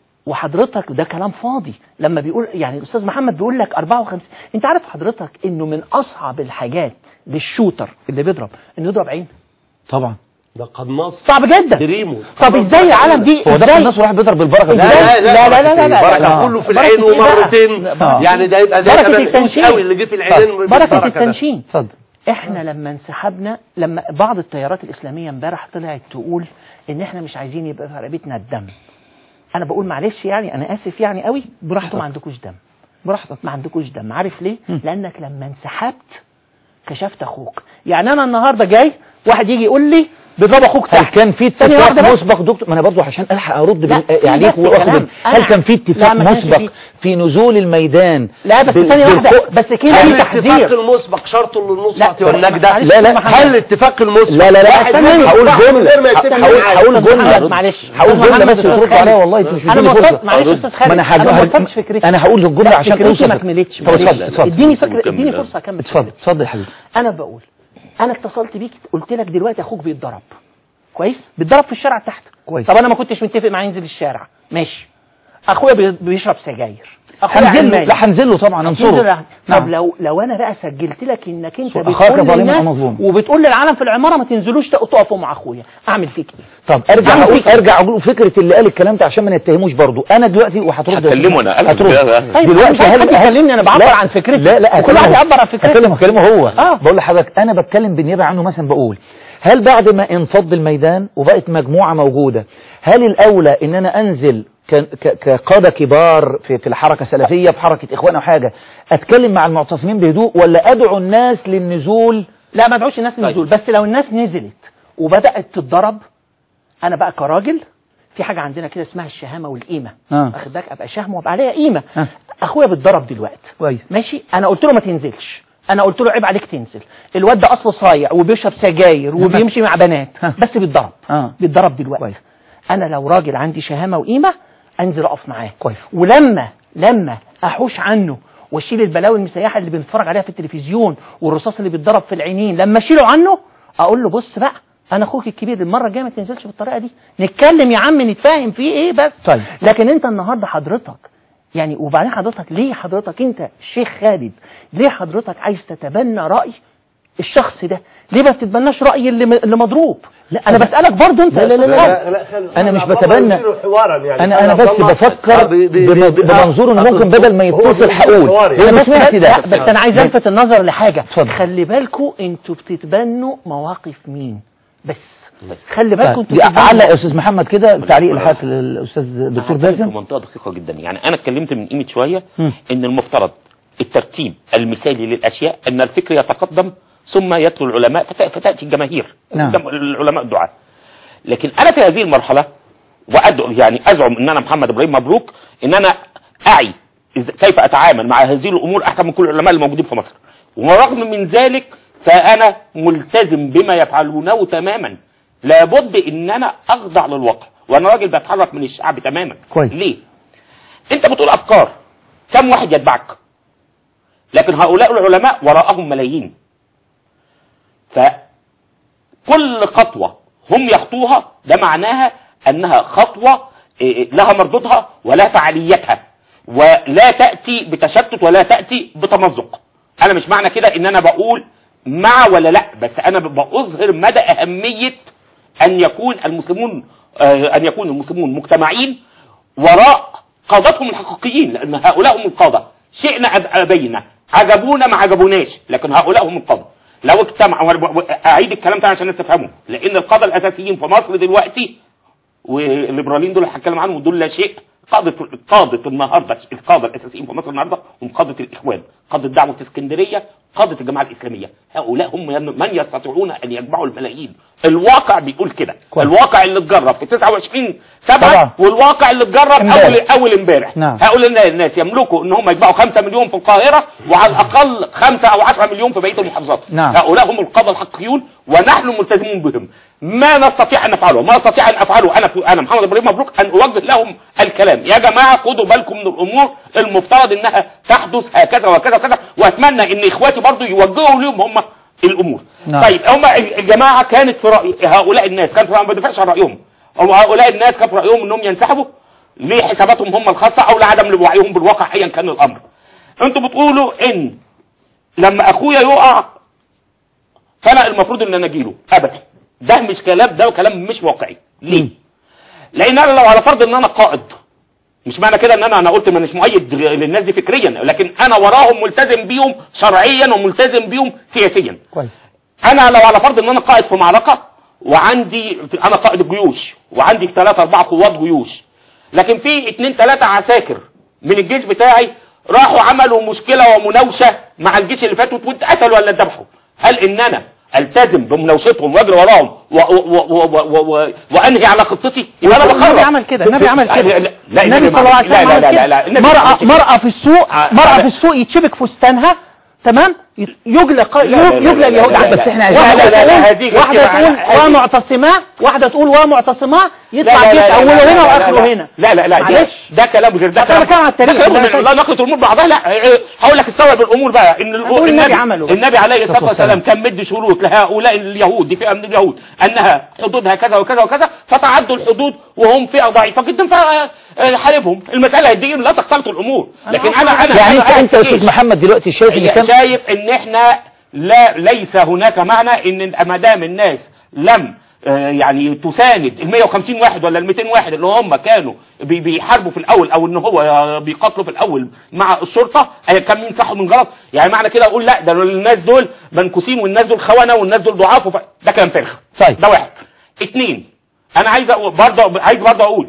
وحضرتك ده كلام فاضي لما بيقول يعني الاستاذ محمد بيقول لك 54 انت عارف حضرتك انه من اصعب الحاجات للشوتر اللي بيضرب انه يضرب عين طبعا ده قناص صعب جدا دريمو طب ازاي العالم دي هو ده ازاي الناس واحد بيضرب بالبركة لا إزاي؟ لا لا لا لا لا بركة لا. كله في بركة العين إيه بقى؟ ومرتين لا. يعني ده يبقى ده بركة كمان مش التنشين. قوي اللي جه في العينين بركة بالبركة ده. التنشين اتفضل احنا لما انسحبنا لما بعض التيارات الاسلاميه امبارح طلعت تقول ان احنا مش عايزين يبقى في رقبتنا الدم انا بقول معلش يعني انا اسف يعني قوي براحته ما عندكوش دم براحتك ما عندكوش دم عارف ليه لانك لما انسحبت كشفت اخوك يعني انا النهارده جاي واحد يجي يقول لي بيضرب اخوك هل تحت كان في ثانية اتفاق واحدة بس. مسبق دكتور ما انا برضه عشان الحق ارد لا، بال- في عليك بس واخد كلام. بال- هل أنا- كان في لا، اتفاق ما كانش مسبق فيه. في نزول الميدان لا بس بال- ثانيه واحده بالخ- بس كده هل في الاتفاق تحذير المسبق شرط للنصرة لا، والنجدة معلش لا، لا، يا محمد. هل الاتفاق المسبق لا لا لا واحد استنى، منهم هقول صح من جملة غير ما يتفق هقول معاه. هقول أستاذ جملة محمد، معلش. هقول أستاذ جملة محمد، بس أستاذ وترد خالد. عليها والله انت مش انا مديني ما فرصة وصلت معلش يا استاذ خالد ما انا انا ما هج- وصلتش فكرتي انا هقول الجملة لا، عشان فكرتي اوصل ما كملتش طب معلش. اتفضل اتفضل اديني فكره كمل. اديني فرصه اكمل اتفضل فكرتي. اتفضل يا حبيبي انا بقول انا اتصلت بيك قلت لك دلوقتي اخوك بيتضرب كويس بيتضرب في الشارع تحت كويس. طب انا ما كنتش متفق معاه ينزل الشارع ماشي اخويا بي- بيشرب سجاير اخويا هنزل له علماني. لا هنزل له طبعا هنزل انصره له. طب نعم. لو لو انا بقى سجلت لك انك انت أخاك بتقول ظالم للناس ومظلوم. وبتقول للعالم في العماره ما تنزلوش تقفوا مع اخويا اعمل فيك ايه طب ارجع أعمل اقول فيك إيه؟ ارجع اقول فكرة اللي قال الكلام ده عشان ما نتهموش برضه انا دلوقتي وهترد هكلمه أنا. أنا هترد كنت- طيب، أنا مش عايز حد يكلمني، أنا بعبر لا، عن فكرتي. لا لا وكل واحد هكلمه- يعبر عن فكرته. هكلمه هكلمه هو آه. بقول لحضرتك انا بتكلم بالنيابه عنه مثلا بقول هل بعد ما انفض الميدان وبقت مجموعه موجوده هل الاولى ان انا انزل ك- ك- كقاده كبار في في الحركه السلفيه في حركه اخوان او حاجه اتكلم مع المعتصمين بهدوء ولا ادعو الناس للنزول لا ما ادعوش الناس للنزول بس لو الناس نزلت وبدات تتضرب انا بقى كراجل في حاجه عندنا كده اسمها الشهامه والقيمه آه. واخد بالك ابقى شهم وابقى عليا قيمه آه. اخويا بيتضرب دلوقتي كويس. ماشي انا قلت له ما تنزلش انا قلت له عيب عليك تنزل الواد ده اصله صايع وبيشرب سجاير وبيمشي مع بنات ها. بس بيتضرب آه. بيتضرب دلوقتي كويس. انا لو راجل عندي شهامه وقيمه انزل اقف معاه كويس. ولما لما احوش عنه واشيل البلاوي المسيحه اللي بنتفرج عليها في التلفزيون والرصاص اللي بيتضرب في العينين لما اشيله عنه اقول له بص بقى انا اخوك الكبير المره الجايه ما تنزلش بالطريقه دي نتكلم يا عم نتفاهم في ايه بس طيب. لكن انت النهارده حضرتك يعني وبعدين حضرتك ليه حضرتك انت الشيخ خالد ليه حضرتك عايز تتبنى رأي الشخص ده ليه ما بتتبناش رأي اللي م- اللي مضروب لا انا بسألك برضه انت لا، لا، لا، لا. اتفضل. أنا مش عبد الله بتبنى. يدير حوارا يعني انا انا بس عبد الله- بفكر آه، بي- بي- بم- بي- بمنظور ان آه، ممكن بدل ما هو يتصل بيدير هقول حواري. هي انا مش بس سمعت ده لا، بس انا عايز الفت النظر لحاجه اتفضل. خلي بالكم انتوا بتتبنوا مواقف مين بس خلي بالكم انتوا طيب، بتتبنوا علق يا استاذ محمد كده تعليق الحاجة للاستاذ دكتور أنا هتكلم في باسم منطقه دقيقه جدا يعني انا اتكلمت من قيمه شويه مم. ان المفترض الترتيب المثالي للاشياء ان الفكر يتقدم ثم يتلو العلماء فت- فتاتي الجماهير نعم. قدام العلماء الدعاء لكن انا في هذه المرحله وادعو يعني ازعم ان انا محمد ابراهيم مبروك ان انا اعي إز- كيف اتعامل مع هذه الامور احسن من كل العلماء الموجودين في مصر ورغم من ذلك فانا ملتزم بما يفعلونه تماما لابد ان انا اخضع للواقع وانا راجل بتحرك من الشعب تماما كويس. ليه انت بتقول افكار كم واحد يتبعك لكن هؤلاء العلماء وراءهم ملايين فكل خطوة هم يخطوها ده معناها انها خطوة إيه، لها مردودها ولا فعاليتها ولا تأتي بتشتت ولا تأتي بتمزق انا مش معنى كده ان انا بقول مع ولا لا بس انا بظهر مدى اهمية ان يكون المسلمون آه، ان يكون المسلمون مجتمعين وراء قادتهم الحقيقيين لان هؤلاء هم القادة شئنا أب- ابينا عجبونا ما عجبوناش لكن هؤلاء هم القادة لو اجتمعوا وأنا ب- اعيد الكلام ده عشان الناس تفهمه لان القادة الاساسيين في مصر دلوقتي والليبراليين دول اللي هتكلم عنهم دول لا شيء قادة قادة النهارده القادة الاساسيين في مصر النهارده هم قادة الاخوان قادة دعوة اسكندرية قادة الجماعة الاسلامية هؤلاء هم من يستطيعون ان يجمعوا الملايين الواقع بيقول كده كويس. الواقع اللي اتجرب في 29 طبعا. سبعة والواقع اللي اتجرب امبارح. اول اول امبارح نعم. هؤلاء الناس يملكوا ان هم يجمعوا 5 مليون في القاهرة وعلى الاقل 5 او 10 مليون في بقية المحافظات نعم. هؤلاء هم القادة الحقيقيون ونحن ملتزمون بهم ما نستطيع ان نفعله ما استطيع ان افعله انا انا محمد ابراهيم مبروك ان اوجه لهم الكلام يا جماعه خدوا بالكم من الامور المفترض انها تحدث هكذا وكذا وكذا واتمنى ان اخواتي برضو يوجهوا لهم هم الامور نعم. طيب هم الجماعه كانت في راي هؤلاء الناس كانت في رأي- ما بدافعش عن رايهم هم هؤلاء الناس كان في رايهم انهم ينسحبوا لحساباتهم هم الخاصه او لعدم وعيهم بالواقع ايا كان الامر انتوا بتقولوا ان لما اخويا يقع فانا المفروض ان انا اجيله ابدا ده مش كلام ده كلام مش واقعي ليه لان انا لو على فرض ان انا قائد مش معنى كده ان انا انا قلت ما مش مؤيد للناس دي فكريا لكن انا وراهم ملتزم بيهم شرعيا وملتزم بيهم سياسيا كويس انا لو على فرض ان انا قائد في معركة وعندي انا قائد الجيوش وعندي ثلاثة اربعة قوات جيوش لكن في اتنين ثلاثة عساكر من الجيش بتاعي راحوا عملوا مشكلة ومناوشة مع الجيش اللي فات واتقتلوا ولا اتذبحوا هل ان انا التزم بمناوشتهم واجري وراهم و و و و و و وانهي على خطتي يبقى انا بخرب النبي عمل كده النبي عمل كده لا لا النبي صلى الله عليه وسلم لا لا عمل لا كده لا النبي ما مرأة عملش كده. مرأة في السوق آه، مرأة لا. في السوق يتشبك فستانها تمام يجلى ق- لا، لا، لا، يجلى لا، اليهود لا، لا، بس لا. احنا لا، واحدة لا، لا، لا، هذه تقول غير واحدة كده. تقول هذه- ومعتصمة واحدة تقول ومعتصمة لا يطلع لا جيت لا لا اوله لا هنا لا واخره لا هنا لا لا لا ده, معلش ده كلام غير ده أنا بتكلم على التاريخ. ده كلام لا، غير- لا نخلط الامور بعضها لا إيه، هقول لك استوعب الامور بقى ان ال- هقول النبي عمله. النبي عليه الصلاه الصلاة والسلام والسلام. كان مدي شروط لهؤلاء اليهود دي فئه من اليهود انها حدودها كذا وكذا وكذا فتعدوا الحدود وهم فئه ضعيفه جدا فحاربهم المساله دي لا تختلط الامور لكن انا انا يعني أنا انت قاعد انت يا في استاذ جيش. محمد دلوقتي شايف ان هي كم شايف ان احنا لا ليس هناك معنى ان ما دام الناس لم آه، يعني تساند ال 150 واحد ولا ال 200 واحد اللي هم كانوا بي- بيحاربوا في الاول او ان هو آه، بيقاتلوا في الاول مع الشرطه آه، كان مين صح ومين غلط يعني معنى كده اقول لا ده الناس دول منكوسين والناس دول خونه والناس دول ضعاف وف... ده كلام فارغ طيب. ده واحد اتنين انا عايز أقول برضه عايز برضه اقول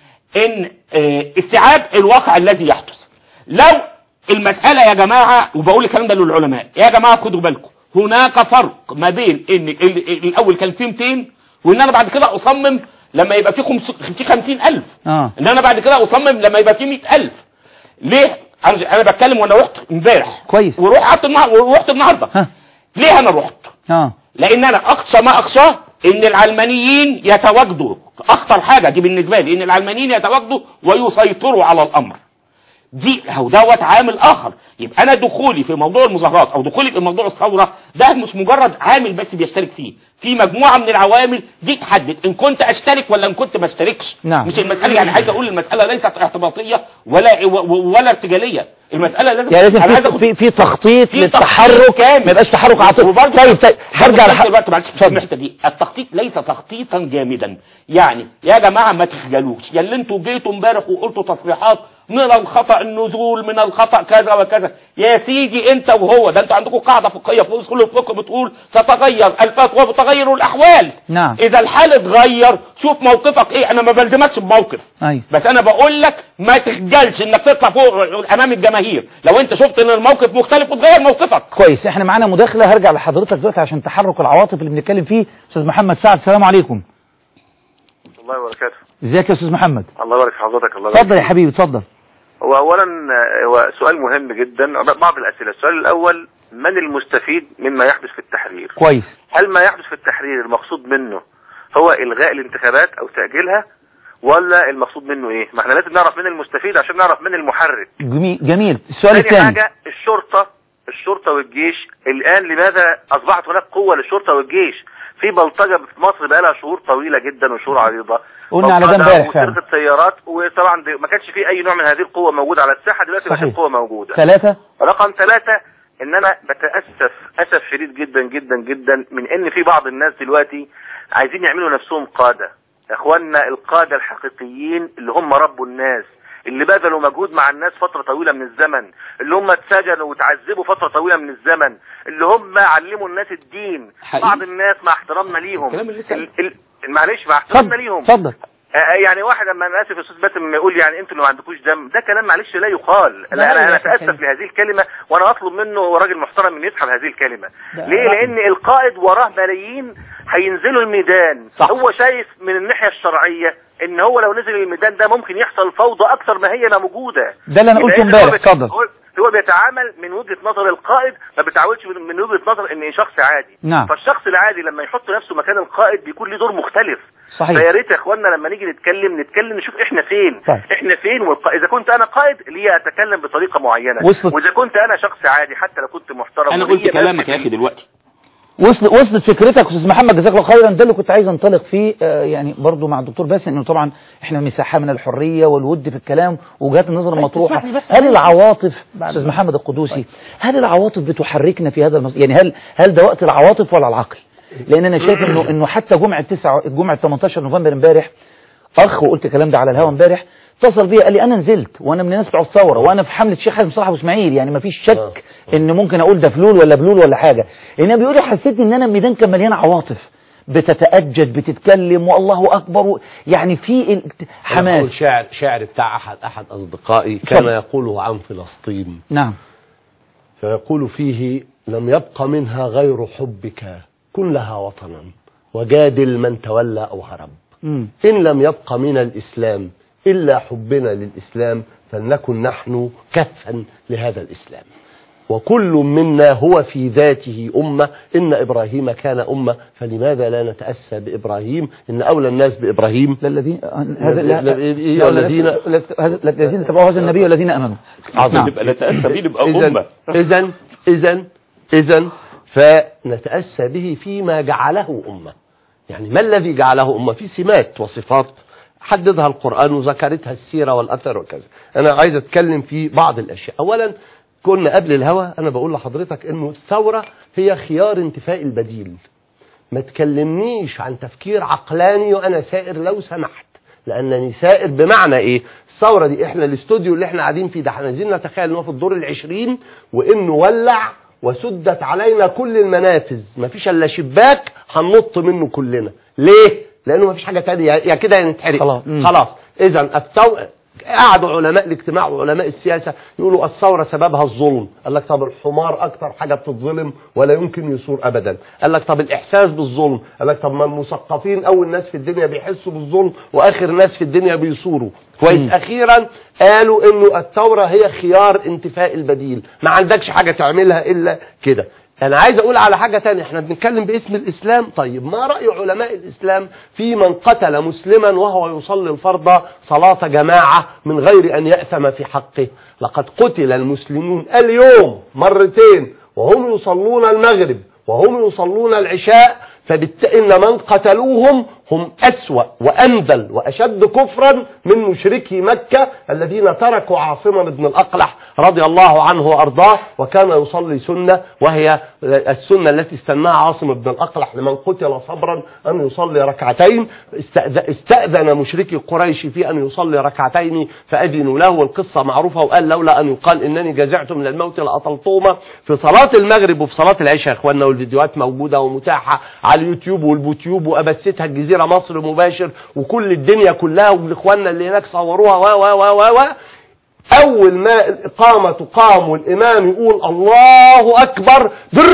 ان آه، استيعاب الواقع الذي يحدث لو المسألة يا جماعة وبقول الكلام ده للعلماء يا جماعة خدوا بالكم هناك فرق ما بين ان ال- ال- الاول كان فيه 200 وان انا بعد كده اصمم لما يبقى فيه خمس- في 50 الف اه ان انا بعد كده اصمم لما يبقى فيه 100 الف ليه انا أنا بتكلم وانا رحت امبارح كويس. ورحت النهار ورحت النهارده ها ليه انا رحت اه لان انا اقصى ما اقصاه ان العلمانيين يتواجدوا اخطر حاجة دي بالنسبة لي ان العلمانيين يتواجدوا ويسيطروا على الامر دي هو دوت عامل اخر يبقى انا دخولي في موضوع المظاهرات او دخولي في موضوع الثوره ده مش مجرد عامل بس بيشترك فيه في مجموعه من العوامل دي تحدد ان كنت اشترك ولا ان كنت ما اشتركش نعم. مش المساله يعني عايز اقول المساله ليست اعتباطيه ولا و- و- ولا ارتجاليه المساله لازم يعني لازم أنا عايز في أقول- في, في تخطيط في للتحرك تخطيط كامل. ما يبقاش تحرك عاطفي وبرضه طيب طيب هرجع هرجع لح... دلوقتي معلش في اتفضل. الحته دي التخطيط ليس تخطيطا جامدا يعني يا جماعه ما تخجلوش يا اللي انتوا جيتوا امبارح وقلتوا تصريحات من الخطا النزول من الخطا كذا وكذا يا سيدي انت وهو ده انتوا عندكم قاعده فقهيه في اصول الفقه بتقول تتغير الفتوى بتغير الاحوال نعم. اذا الحال اتغير شوف موقفك ايه انا ما بلزمكش بموقف ايوه بس انا بقول لك ما تخجلش انك تطلع فوق امام الجماهير لو انت شفت ان الموقف مختلف وتغير موقفك كويس احنا معانا مداخله هرجع لحضرتك دلوقتي عشان تحرك العواطف اللي بنتكلم فيه استاذ محمد سعد السلام عليكم الله وبركاته ازيك يا استاذ محمد الله يبارك في حضرتك الله يبارك اتفضل يا حبيبي اتفضل هو اولا آه، هو سؤال مهم جدا بعض الاسئله السؤال الاول من المستفيد مما يحدث في التحرير كويس هل ما يحدث في التحرير المقصود منه هو الغاء الانتخابات او تاجيلها ولا المقصود منه ايه ما احنا لازم نعرف من المستفيد عشان نعرف من المحرك جميل جميل السؤال ثاني الثاني حاجه الشرطه الشرطه والجيش الان لماذا اصبحت هناك قوه للشرطه والجيش في بلطجه في مصر بقى لها شهور طويله جدا وشهور عريضه قلنا على ده بلطجة امبارح فعلا. وسرقه سيارات وطبعا دي- ما كانش في اي نوع من هذه القوه موجوده على الساحه دلوقتي بقت صحيح. القوه موجوده ثلاثة رقم ثلاثة ان انا بتأسف اسف شديد جدا جدا جدا من ان في بعض الناس دلوقتي عايزين يعملوا نفسهم قادة يا اخوانا القادة الحقيقيين اللي هم ربوا الناس اللي بذلوا مجهود مع الناس فترة طويلة من الزمن اللي هم اتسجنوا وتعذبوا فترة طويلة من الزمن اللي هم علموا الناس الدين حقيقي. بعض الناس مع احترامنا ليهم الكلام اللي لسه ال- ال- معلش مع احترامنا اتفضل ليهم اتفضل آه، يعني واحد اما انا اسف يا استاذ باسم لما يقول يعني انتوا اللي ما عندكوش دم ده كلام معلش لا يقال لا، لا انا لا، انا لا، اتاسف لا. لهذه الكلمه وانا اطلب منه هو راجل محترم انه يسحب هذه الكلمه لا، ليه لا. لان القائد وراه ملايين هينزلوا الميدان صح. هو شايف من الناحيه الشرعيه ان هو لو نزل الميدان ده ممكن يحصل فوضى اكثر ما هي ما موجوده ده اللي انا يبقى قلته إذن امبارح هو بيت- اتفضل هو- هو بيتعامل من وجهه نظر القائد ما بيتعاملش من من وجهه نظر ان شخص عادي نعم. فالشخص العادي لما يحط نفسه مكان القائد بيكون له دور مختلف صحيح فيا ريت يا اخوانا لما نيجي نتكلم نتكلم نشوف احنا فين طيب. احنا فين والق... اذا كنت انا قائد لي اتكلم بطريقه معينه وصلت. واذا كنت انا شخص عادي حتى لو كنت محترم انا وليا قلت كلامك نفس يا اخي دلوقتي وصل وصلت فكرتك استاذ محمد جزاك الله خيرا ده اللي كنت عايز انطلق فيه آه، يعني برضو مع الدكتور باسم انه طبعا احنا مساحه من الحريه والود في الكلام وجهات النظر طيب، المطروحه تسمح لي بس هل معلش. العواطف بعد استاذ ما- محمد القدوسي هل العواطف بتحركنا في هذا المس... يعني هل هل ده وقت العواطف ولا العقل لان انا شايف انه انه حتى جمعه 9 جمعه 18 نوفمبر امبارح اخ وقلت الكلام ده على الهوا امبارح اتصل بيا قال لي انا نزلت وانا من الناس بتوع الثوره وانا في حمله الشيخ حازم صلاح ابو اسماعيل يعني ما فيش شك ان ممكن اقول ده فلول ولا بلول ولا حاجه لان بيقول لي حسيت ان انا الميدان كان مليان عواطف بتتأجج بتتكلم والله اكبر و- يعني في ال- أنا أقول حماس شعر شعر بتاع أحد أحد أصدقائي اتفضل. كان يقوله عن فلسطين نعم فيقول فيه لم يبق منها غير حبك كن لها وطنا وجادل من تولى أو هرب مم. إن لم يبق من الإسلام إلا حبنا للإسلام فلنكن نحن كفا لهذا الإسلام وكل منا هو في ذاته أمة إن إبراهيم كان أمة فلماذا لا نتأسى بإبراهيم إن أولى الناس بإبراهيم لا الذين هذا لا لا- إيه لا- لا- الذين- لا- هذا- لا- الذين تبعوا هذا النبي والذين امنوا نعم. نبقى نتأسى بيه نبقى إذا أمة إذا إذا إذا فنتأسى به فيما جعله أمة يعني ما الذي جعله أمة في سمات وصفات حددها القرآن وذكرتها السيرة والأثر وكذا أنا عايز أتكلم في بعض الأشياء أولا كنا قبل الهوى أنا بقول لحضرتك أنه الثورة هي خيار انتفاء البديل ما تكلمنيش عن تفكير عقلاني وأنا سائر لو سمحت لأنني سائر بمعنى إيه الثورة دي إحنا الاستوديو اللي إحنا قاعدين فيه ده إحنا عايزين نتخيل إن هو في الدور العشرين وإنه ولع وسدت علينا كل المنافذ مفيش إلا شباك هننط منه كلنا ليه؟ لأنه مفيش حاجة تانية يا كده يا نتحرق خلاص. مم. خلاص إذا الثورة قعدوا علماء الاجتماع وعلماء السياسة يقولوا الثورة سببها الظلم قال لك طب الحمار أكتر حاجة بتتظلم ولا يمكن يثور أبدا قال لك طب الإحساس بالظلم قال لك طب ما المثقفين أول ناس في الدنيا بيحسوا بالظلم وآخر ناس في الدنيا بيثوروا كويس أخيرا قالوا إنه الثورة هي خيار انتفاء البديل ما عندكش حاجة تعملها إلا كده انا عايز اقول على حاجة تانية احنا بنتكلم باسم الاسلام طيب ما رأي علماء الاسلام في من قتل مسلما وهو يصلي الفرض صلاة جماعة من غير ان يأثم في حقه لقد قتل المسلمون اليوم مرتين وهم يصلون المغرب وهم يصلون العشاء فبالتالي من قتلوهم هم أسوأ وأنذل وأشد كفرا من مشركي مكة الذين تركوا عاصما بن الأقلح رضي الله عنه وأرضاه وكان يصلي سنة وهي السنة التي استناها عاصم بن الأقلح لمن قتل صبرا أن يصلي ركعتين استأذ- استأذن مشركي قريش في أن يصلي ركعتين فأذنوا له والقصة معروفة وقال لولا أن يقال إنني جزعت من الموت لأطلتهما في صلاة المغرب وفي صلاة العشاء يا إخواننا والفيديوهات موجودة ومتاحة على اليوتيوب والبوتيوب وأبثتها الجزيرة مصر مباشر وكل الدنيا كلها والإخواننا اللي هناك صوروها و و و و و أول ما الإقامة تقام والإمام يقول الله أكبر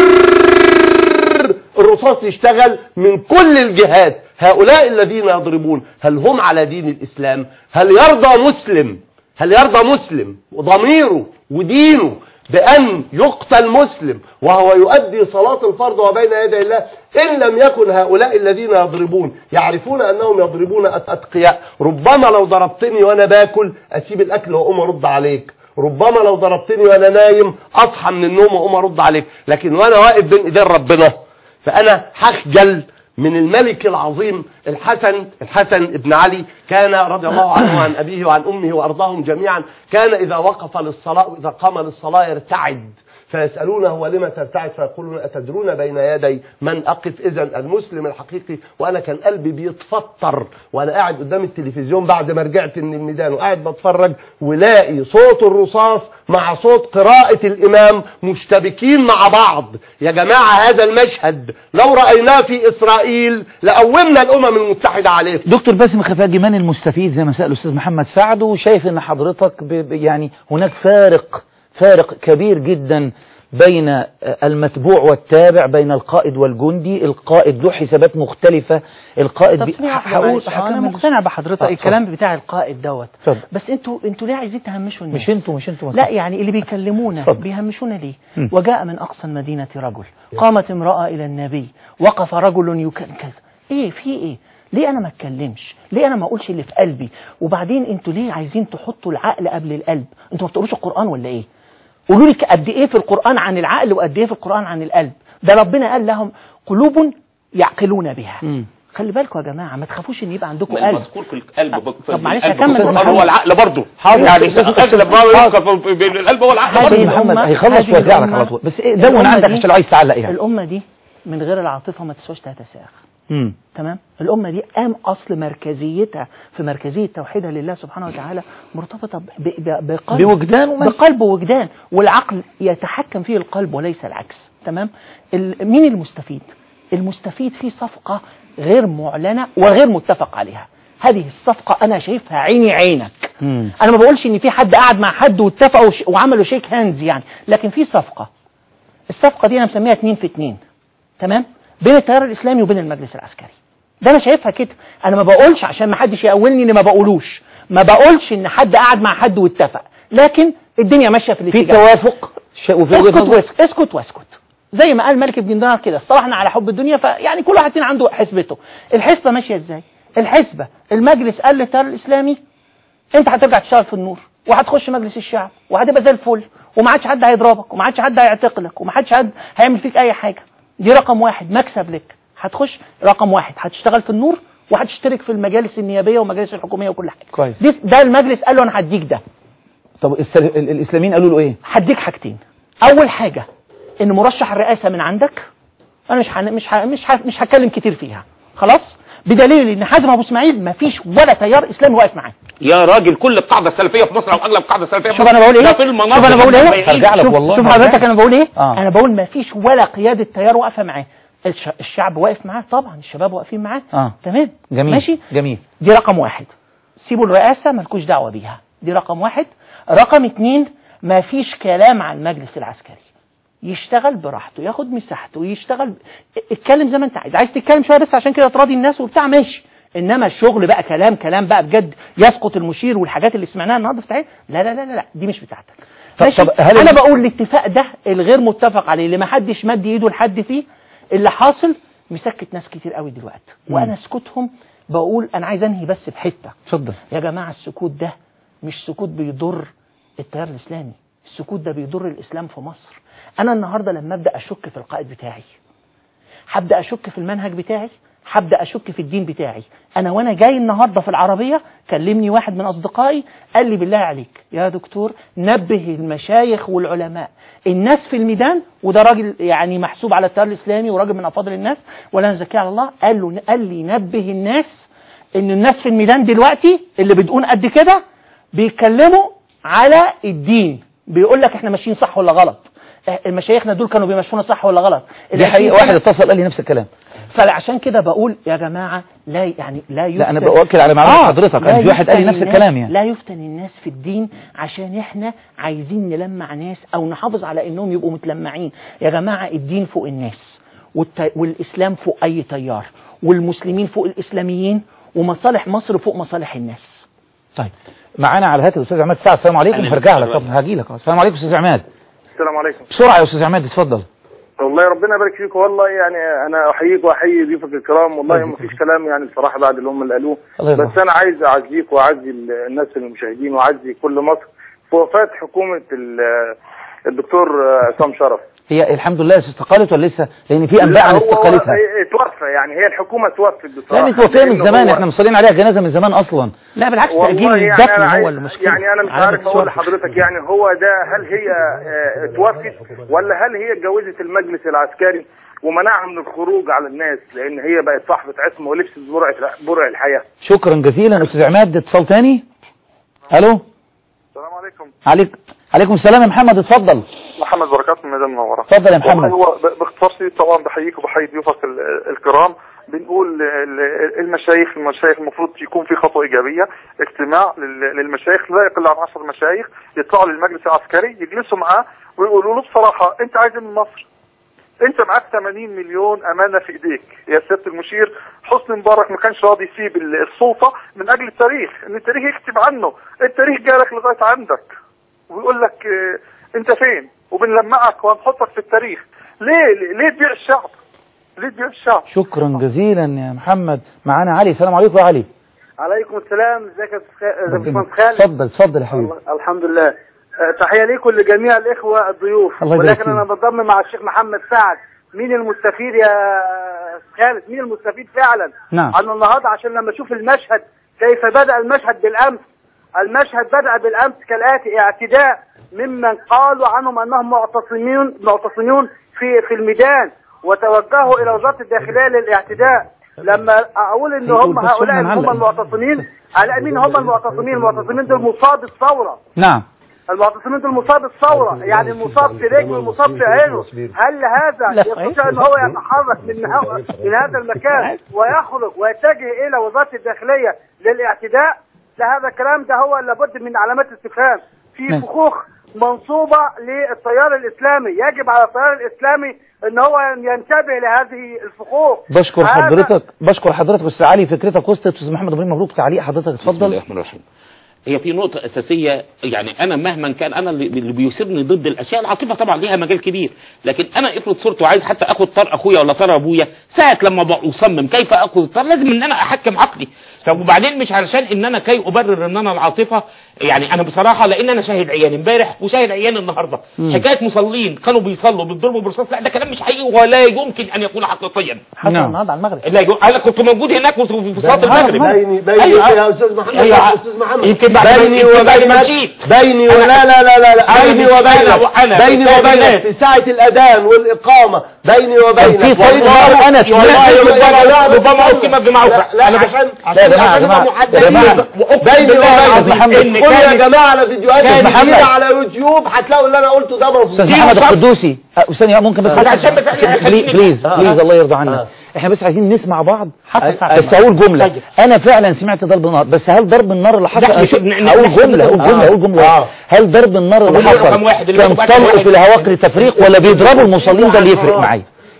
برررر الرصاص يشتغل من كل الجهات هؤلاء الذين يضربون هل هم على دين الإسلام هل يرضى مسلم هل يرضى مسلم وضميره ودينه بأن يقتل مسلم وهو يؤدي صلاة الفرض وبين يدي الله إن لم يكن هؤلاء الذين يضربون يعرفون أنهم يضربون أت- أتقياء ربما لو ضربتني وأنا باكل أسيب الأكل وأقوم أرد عليك ربما لو ضربتني وأنا نايم أصحى من النوم وأقوم أرد عليك لكن وأنا واقف بين إيدين ربنا فأنا هخجل من الملك العظيم الحسن الحسن ابن علي كان رضي الله عنه وعن أبيه وعن أمه وأرضاهم جميعا كان إذا وقف للصلاة وإذا قام للصلاة يرتعد فيسألونه ولم ترتعد فيقولون أتدرون بين يدي من أقف إذا المسلم الحقيقي وأنا كان قلبي بيتفطر وأنا قاعد قدام التلفزيون بعد ما رجعت من الميدان وقاعد بتفرج ولاقي صوت الرصاص مع صوت قراءة الإمام مشتبكين مع بعض يا جماعة هذا المشهد لو رأيناه في إسرائيل لقومنا الأمم المتحدة عليه دكتور باسم خفاجي من المستفيد زي ما سأل الأستاذ محمد سعد وشايف أن حضرتك ب... ب- يعني هناك فارق فارق كبير جدا بين آه، المتبوع والتابع بين القائد والجندي القائد له حسابات مختلفة القائد طب بي- ثانية واحدة هقول- معلش، انا هكمل. مقتنع بحضرتك آه، الكلام بتاع القائد دوت اتفضل. بس انتوا انتوا ليه عايزين تهمشوا الناس مش انتوا مش انتوا لا يعني اللي بيكلمونا اتفضل. بيهمشونا ليه مم. وجاء من اقصى المدينه رجل قامت امراه الى النبي وقف رجل يكن كذا ايه في ايه ليه انا ما اتكلمش ليه انا ما اقولش اللي في قلبي وبعدين انتوا ليه عايزين تحطوا العقل قبل القلب انتوا ما بتقروش القران ولا ايه قولوا لي قد ايه في القران عن العقل وقد ايه في القران عن القلب ده ربنا قال لهم قلوب يعقلون بها مم. خلي بالكم يا جماعه ما تخافوش ان يبقى عندكم قلب المذكور في القلب طب في معلش القلب هكمل في القرآن محمد. هو العقل برضه حاضر. يعني أستاذ- اغلب ما يذكر في في القلب هو العقل هذه برضه أستاذ محمد الأمة- هيخلص هذه ويرجع لك الأمة- على طول بس إيه دون الأمة عندك دي- عشان لو عايز تعلق يعني الأمة دي من غير العاطفة ما تسواش تلاتة ساخ مم. تمام الأمة دي قام أصل مركزيتها في مركزية توحيدها لله سبحانه وتعالى مرتبطة ب- ب- بقلب بوجدان ومن- بقلب ووجدان والعقل يتحكم فيه القلب وليس العكس تمام ال- مين المستفيد المستفيد في صفقة غير معلنة وغير متفق عليها هذه الصفقة أنا شايفها عيني عينك مم. أنا ما بقولش إن في حد قعد مع حد واتفقوا وش- وعملوا شيك هاندز يعني لكن في صفقة الصفقة دي أنا مسميها اتنين في اتنين تمام بين التيار الإسلامي وبين المجلس العسكري ده أنا شايفها كده أنا ما بقولش عشان ما حدش يقولني إن ما بقولوش ما بقولش إن حد قعد مع حد واتفق لكن الدنيا ماشية في في الاتجاه توافق ش- وفي وجهة اسكت نظر واسكت اسكت واسكت زي ما قال ملك بن دينار كده اصطلحنا على حب الدنيا فيعني كل واحد فينا عنده حسبته الحسبة ماشية ازاي الحسبة المجلس قال للتيار الإسلامي انت هترجع تشتغل في النور وهتخش مجلس الشعب وهتبقى زي الفل وما عادش حد هيضربك وما عادش حد هيعتقلك وما عادش حد هيعمل فيك اي حاجه دي رقم واحد مكسب لك هتخش رقم واحد هتشتغل في النور وهتشترك في المجالس النيابيه والمجالس الحكوميه وكل حاجه كويس. دي ده المجلس قال له انا هديك ده طب السل... ال- الإسلاميين قالوا له إيه هديك حاجتين اول حاجه ان مرشح الرئاسه من عندك انا مش حن... مش ح... مش ح... مش هتكلم كتير فيها خلاص بدليل ان حازم ابو اسماعيل ما فيش ولا تيار اسلامي واقف معاه يا راجل كل القاعده السلفيه في مصر او اغلب القاعده السلفيه في شوف مصر انا بقول ايه ده في المناطق شوف انا بقول ايه البعيدة. هرجع لك شوف- والله شوف هرجع. حضرتك انا بقول ايه آه. انا بقول ما فيش ولا قياده تيار واقفه معاه الش... الشعب واقف معاه طبعا الشباب واقفين معاه آه. تمام جميل ماشي جميل دي رقم واحد سيبوا الرئاسة ملكوش دعوة بيها دي رقم واحد رقم اتنين ما فيش كلام عن المجلس العسكري يشتغل براحته ياخد مساحته يشتغل اتكلم زي ما انت عايز عايز تتكلم شويه بس عشان كده تراضي الناس وبتاع ماشي انما الشغل بقى كلام كلام بقى بجد يسقط المشير والحاجات اللي سمعناها النهارده في التعيين لا لا لا لا, لا دي مش بتاعتك طب- ماشي طب هل انا ال- بقول الاتفاق ده الغير متفق عليه اللي ما حدش مد ايده لحد فيه اللي حاصل مسكت ناس كتير قوي دلوقتي وانا اسكتهم بقول انا عايز انهي بس بحته اتفضل يا جماعة السكوت ده مش سكوت بيضر التيار الإسلامي السكوت ده بيضر الإسلام في مصر أنا النهاردة لما أبدأ أشك في القائد بتاعي هبدأ أشك في المنهج بتاعي هبدأ أشك في الدين بتاعي أنا وأنا جاي النهاردة في العربية كلمني واحد من أصدقائي قال لي بالله عليك يا دكتور نبه المشايخ والعلماء الناس في الميدان وده راجل يعني محسوب على التيار الإسلامي وراجل من أفاضل الناس ولا نزكيه على الله قال له قال لي نبه الناس ان الناس في الميدان دلوقتي اللي بتقول قد كده بيتكلموا على الدين بيقول لك احنا ماشيين صح ولا غلط اه، مشايخنا دول كانوا بيمشونا صح ولا غلط دي حقيقة واحد اتصل قال لي نفس الكلام فعشان كده بقول يا جماعة لا يعني لا يفتن لا انا بأكد على معلومة حضرتك لا انا في واحد قال لي يفتن نفس الناس- الكلام يعني لا يفتن الناس في الدين عشان احنا عايزين نلمع ناس او نحافظ على انهم يبقوا متلمعين يا جماعة الدين فوق الناس والت... والاسلام فوق اي تيار والمسلمين فوق الاسلاميين ومصالح مصر فوق مصالح الناس طيب معانا على الهاتف الاستاذ عماد سعد السلام عليكم أهلا هرجع لك وسهلا. طب هاجي لك السلام عليكم استاذ عماد السلام عليكم بسرعة يا استاذ عماد اتفضل والله ربنا يبارك فيك والله يعني انا احييك واحيي ضيوفك الكرام والله ما فيش كلام يعني بصراحه بعد اللي هم اللي قالوه الله يرضى بس انا عايز اعزيك واعزي ال- الناس المشاهدين واعزي كل مصر في وفاه حكومه ال- الدكتور عصام شرف هي الحمد لله استقالت ولا لسه لان في انباء عن لا، هو استقالتها اتوفى يعني هي الحكومه توفت بصراحه لا متوفيه من لأنه زمان هو- احنا مصلين عليها جنازة من زمان اصلا لا بالعكس والله تأجيل يعني الدفن أنا هو عايز- المشكلة يعني انا مش علامة عارف اقول السؤال. لحضرتك يعني هو ده هل هي آه، اتوفت ولا هل هي اتجوزت المجلس العسكري ومنعها من الخروج على الناس لان هي بقت صاحبه عصمه ولبست برع برع الحياه شكرا جزيلا استاذ عماد اتصال تاني الو السلام عليكم عليك عليكم السلام يا محمد اتفضل محمد بركات من ميدان المنوره اتفضل يا محمد هو ب- باختصار شديد طبعا بحييك وبحيي ضيوفك ال- الكرام بنقول ال- المشايخ المشايخ المفروض يكون في خطوه ايجابيه اجتماع لل- للمشايخ لا يقل عن 10 مشايخ يطلعوا للمجلس العسكري يجلسوا معاه ويقولوا له بصراحه انت عايز إيه من مصر انت معاك 80 مليون امانه في ايديك يا سياده المشير حسني مبارك ما كانش راضي يسيب ال- السلطه من اجل التاريخ ان التاريخ يكتب عنه التاريخ جالك لغايه عندك ويقول لك اه انت فين وبنلمعك وهنحطك في التاريخ ليه ليه- ليه تبيع الشعب ليه تبيع الشعب شكرا جزيلا يا محمد معانا علي السلام عليكم يا علي عليكم السلام ازيك يا أستاذ ربنا- باشمهندس خالد اتفضل اتفضل يا حبيبي الله- الحمد لله آه، تحيه ليكم لجميع الاخوه الضيوف الله يبارك ولكن انا فيك. بنضم مع الشيخ محمد سعد مين المستفيد يا خالد مين المستفيد فعلا نعم. انا النهارده عشان لما اشوف المشهد كيف بدا المشهد بالامس المشهد بدا بالامس كالاتي اعتداء ممن قالوا عنهم انهم معتصمين معتصمون في في الميدان وتوجهوا الى وزاره الداخليه للاعتداء لما اقول ان هيقول هم بس هؤلاء هم هم معلق. المعتصمين على مين هم المعتصمين المعتصمين دول مصاب الثوره نعم المعتصمين دول مصاب الثوره يعني المصاب في رجله والمصاب في عينه هل هذا لا، صحيح. يستطيع ان هو يتحرك من ه- من هذا المكان ويخرج ويتجه الى وزاره الداخليه للاعتداء ده هذا الكلام ده هو لابد من علامات استفهام في ماشي. فخوخ منصوبه للتيار الاسلامي يجب على التيار الاسلامي ان هو ينتبه لهذه الفخوخ بشكر هذا- حضرتك بشكر حضرتك استاذ علي فكرتك وصلت استاذ محمد ابراهيم مبروك تعليق حضرتك بسم الله اتفضل الرحمن الرحيم هي في نقطة أساسية يعني أنا مهما كان أنا اللي اللي بيثيرني ضد الأشياء العاطفة طبعا ليها مجال كبير لكن أنا افرض صورته وعايز حتى آخد طار أخويا ولا طار أبويا ساعة لما بقى أصمم كيف آخذ الطار لازم إن أنا أحكم عقلي طب وبعدين مش علشان إن أنا كي أبرر إن أنا العاطفة يعني أنا بصراحة لأن أنا شاهد عيان امبارح وشاهد عيان النهاردة حكاية مصلين كانوا بيصلوا بيضربوا برصاص لا ده كلام مش حقيقي ولا يمكن أن يكون حقيقيا حصل نعم. النهارده على المغرب لا يجو... انا كنت موجود هناك وفي في صلاه المغرب بيني بيني أيوة. يا استاذ محمد أيوة. يا استاذ محمد يمكن بعد بيني يمكن بعد ما وبينك جيت. بيني أنا- ولا لا لا لا, لا أنا بيني مش- أنا وبينك وأنا بيني قدام وبينك الناس. في ساعة الأذان والإقامة بيني كان وبينك في طريق نهار أنس والله ربما ربما أقسم بمعروف لا لا أنا بس- عشان لا يا جماعة، عشان يا جماعة، نبقى يا جماعة. محددين. وأقسم بيني بالله وبينك العظيم محمد. إن قولوا يا كانت- جماعة على فيديوهات كان كتيرة محمد. على يوتيوب هتلاقوا اللي أنا قلته ده استاذ موجود محمد شخص- القدوسي أه، ثانية ممكن بس أنا عشان بس- بليز خليني- بليز آه. بليز الله يرضى عنك آه. احنا بس عايزين نسمع بعض حصل فعلا. بس اقول جملة طيب. انا فعلا سمعت ضرب النار بس هل ضرب النار اللي حصل لا، أنا مش- شو- ن- ن- اقول نحسب جملة اقول آه. جملة اقول جملة آه. هل ضرب النار اللي طب هو رقم حصل واحد اللي كان هو بعد طلق واحد. في الهواء لتفريق ولا بيضربوا المصلين ده اللي يفرق معايا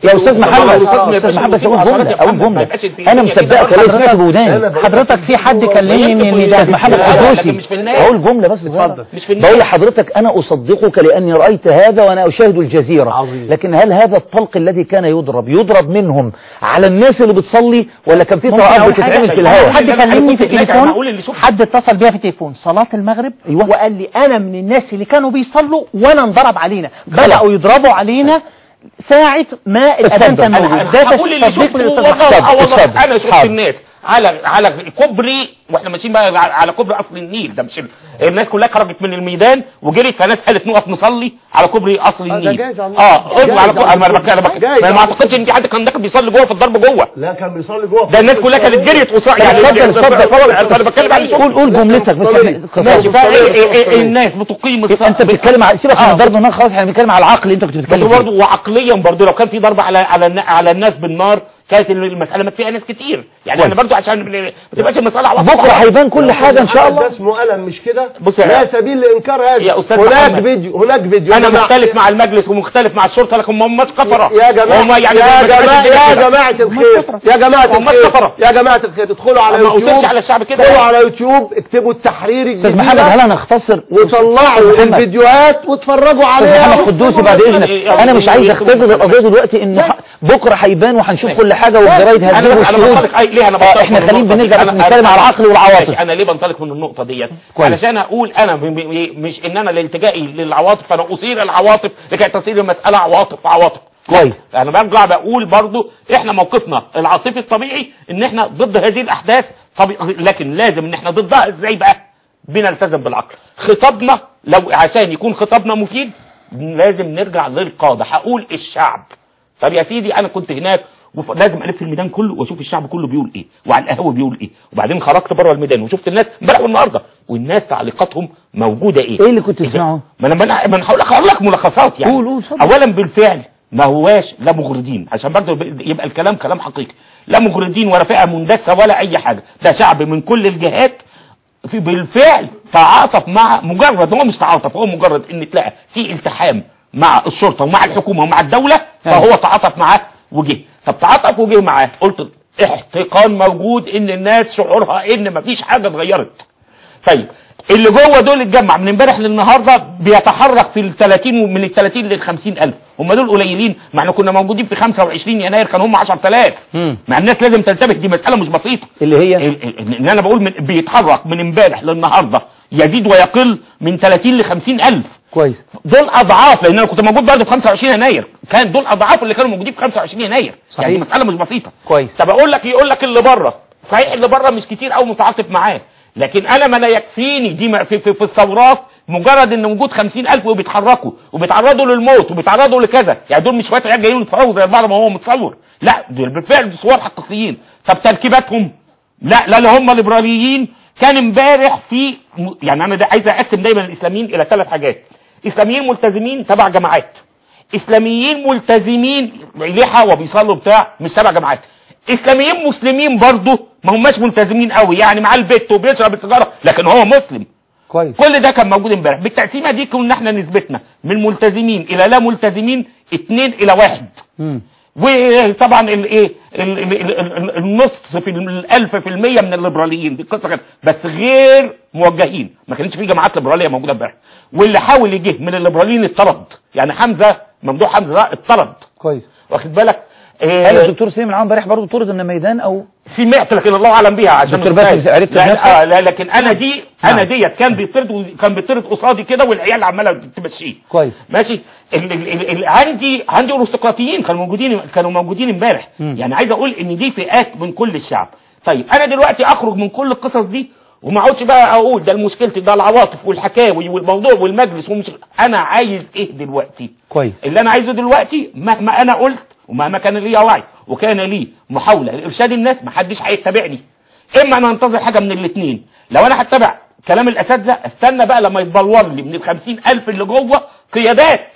يا استاذ محمد الأستاذ ما استاذ يبقاش محمد بس يقول اقول عشرات جمله يا اقول محمد، ما جمله يبقاش انت- انا هي مصدقك كده ولا حضرتك- سمعت بوداني أنا- حضرتك في حد كلمني من استاذ الميدان محمد لا، لا، قدوسي لكن مش في النهاية. بقول جمله بس صغيرة. اتفضل. مش في النهاية. بقول لحضرتك انا اصدقك لاني رايت هذا وانا اشاهد الجزيره عظيم. لكن هل هذا الطلق الذي كان يضرب يضرب منهم على الناس اللي بتصلي ولا كان في ممكن طلقات أقول بتتعمل حاجة؟ في الهواء حد أنا كلمني كنت في هناك، أنا التليفون هقول اللي شفته. حد اتصل بيا في التليفون صلاة المغرب أيوة. وقال لي انا من الناس اللي كانوا بيصلوا وانا انضرب علينا بدأوا يضربوا علينا ساعة ما الأذان اتفضل. كان انا موجود ده هقول اللي تصديق شفته للأستاذ والله محمد. آه والله اتفضل. انا شفت حاضر. الناس على على كوبري واحنا ماشيين بقى على على كوبري اصل النيل ده مش ال- الناس كلها خرجت من الميدان وجريت فناس قالت نقف نصلي على كوبري اصل ده النيل جايز على- اه جايز اطلع على على- كوبري انا بتكلم انا بتكلم- جايز أنا ما على- اعتقدش ان في حد كان داخل بيصلي جوه في الضرب جوه لا كان بيصلي جوه ده الناس كلها كانت جريت وصا يعني اتفضل اتفضل انا بتكلم عن اللي شفته. قول قول جملتك بس صلي. احنا- ماشي اتفضل. بقى إيه- إيه- إيه الناس بتقيم الصلاه انت بتتكلم على سيبك آه. من ضرب النار خلاص احنا بنتكلم على العقل اللي انت كنت بس بتتكلم فيه. برضه وعقليا برضه لو كان في ضرب على على النا- على الناس بالنار كانت المساله مات فيها ناس كتير يعني انا كويس. برضه عشان ما تبقاش المساله عواطف بكره هيبان كل حاجه ان شاء ده الله اسمه ألم مش كده بص يا- لا سبيل لإنكار هذا يا أستاذ هناك محمد. فيديو هناك فيديو انا يا جماعة- مختلف مع المجلس ومختلف مع الشرطه لكن ما هماش كفره يا جماعة هم يعني يا ما جماعة تبقاش يا كده. جماعة الخير يا جماعة هم الخير كفرة. يا جماعة الخير ادخلوا على ما يوتيوب قلتش على الشعب كده ادخلوا يعني. على يوتيوب اكتبوا التحرير استاذ الجديد محمد هل انا اختصر وطلعوا محمد. الفيديوهات واتفرجوا استاذ عليها محمد قدوسي بعد اذنك انا مش عايز اختزل القضيه دلوقتي انه ح- بكره هيبان وهنشوف كل حاجه والجرايد انا هتجيب انا الشهود بنطلق أي- ليه انا آه، بنطلق احنا من خلينا النقطة دي؟ بنرجع بس أنا- نتكلم أنا- على العقل والعواطف ماشي، انا ليه بنطلق من النقطه ديت كويس. علشان اقول انا ب- ب- مش ان انا لالتجائي للعواطف فانا اثير العواطف لكي تصير المساله عواطف وعواطف كويس انا برجع بقول برضو احنا موقفنا العاطفي الطبيعي ان احنا ضد هذه الاحداث طبيعي لكن لازم ان احنا ضدها ازاي بقى بنلتزم بالعقل خطابنا لو عشان يكون خطابنا مفيد لازم نرجع للقاده هقول الشعب طب يا سيدي انا كنت هناك وف- لازم الف الميدان كله واشوف الشعب كله بيقول ايه وعلى القهوه بيقول ايه وبعدين خرجت بره الميدان وشفت الناس امبارح والنهارده والناس تعليقاتهم موجوده ايه ايه اللي كنت تسمعه ما انا ما انا ما أنا هقول لك هقول لك ملخصات يعني قول- قول، اتفضل. اولا بالفعل ما هواش لا مغردين عشان برضه ب- يبقى الكلام كلام حقيقي لا مغردين ولا فئه مندسه ولا اي حاجه ده شعب من كل الجهات في بالفعل تعاطف مع مجرد هو مش تعاطف هو مجرد ان تلاقى في التحام مع الشرطه ومع الحكومه ومع الدوله فهو تعاطف معاه وجه طب تعاطف وجه معاه قلت احتقان موجود ان الناس شعورها ان مفيش حاجه اتغيرت طيب اللي جوه دول اتجمع من امبارح للنهارده بيتحرك في ال 30 من ال 30 لل 50 الف هم دول قليلين ما احنا كنا موجودين في 25 يناير كانوا هم 10000 مم. مع الناس لازم تنتبه دي مساله مش بسيطه اللي هي ال- ال- ان انا بقول من بيتحرك من امبارح للنهارده يزيد ويقل من 30 ل 50 الف كويس دول اضعاف لان انا كنت موجود برضه في 25 يناير كان دول اضعاف اللي كانوا موجودين في 25 يناير صحيح. يعني دي مساله مش بسيطه كويس طب اقول لك يقول لك اللي بره صحيح اللي بره مش كتير قوي متعاطف معاه لكن انا ما لا يكفيني دي ما- في, في, في الثورات مجرد ان وجود 50000 وبيتحركوا وبيتعرضوا للموت وبيتعرضوا لكذا يعني دول مش شويه عيال جايين يتفرجوا زي بعض ما هو متصور لا دول بالفعل صور حقيقيين طب تركيباتهم لا لا اللي هم ليبراليين كان امبارح في م- يعني انا ده عايز اقسم دايما الاسلاميين الى ثلاث حاجات اسلاميين ملتزمين تبع جماعات اسلاميين ملتزمين لحى وبيصلوا بتاع مش تبع جماعات اسلاميين مسلمين برضه ما هماش ملتزمين قوي يعني معاه البيت وبيشرب السيجاره لكن هو مسلم كويس كل ده كان موجود امبارح بالتقسيمه دي كنا احنا نسبتنا من ملتزمين الى لا ملتزمين اتنين الى واحد مم. وطبعا الايه ال- ال- ال- ال- النص في الالف في المية من الليبراليين دي القصه كانت بس غير موجهين ما كانش في جماعات ليبراليه موجوده امبارح واللي حاول يجي من الليبراليين اتطرد يعني حمزه ممدوح حمزه ده اتطرد كويس واخد بالك هل آه الدكتور سليم العام امبارح برضه طرد من الميدان او سمعت لكن الله اعلم بيها عشان دكتور ما باسم، تنساش. عرفت لا, بنفسك؟ آه لا لكن انا دي نعم. انا ديت كان بيطرد كان بيطرد قصادي كده والعيال عماله تمشيه كويس ماشي ال ال ال ال عندي عندي ارستقراطيين كانوا موجودين كانوا موجودين امبارح مم. يعني عايز اقول ان دي فئات من كل الشعب طيب انا دلوقتي اخرج من كل القصص دي وما اقعدش بقى اقول ده المشكلتي ده العواطف والحكاوي والموضوع والمجلس ومش انا عايز ايه دلوقتي كويس اللي انا عايزه دلوقتي مهما انا قلت ومهما كان لي وعي وكان لي محاولة لإرشاد الناس محدش هيتبعني اما انا انتظر حاجة من الاثنين لو انا هتبع كلام الاساتذة استنى بقى لما يتبلور لي من الخمسين الف اللي جوه قيادات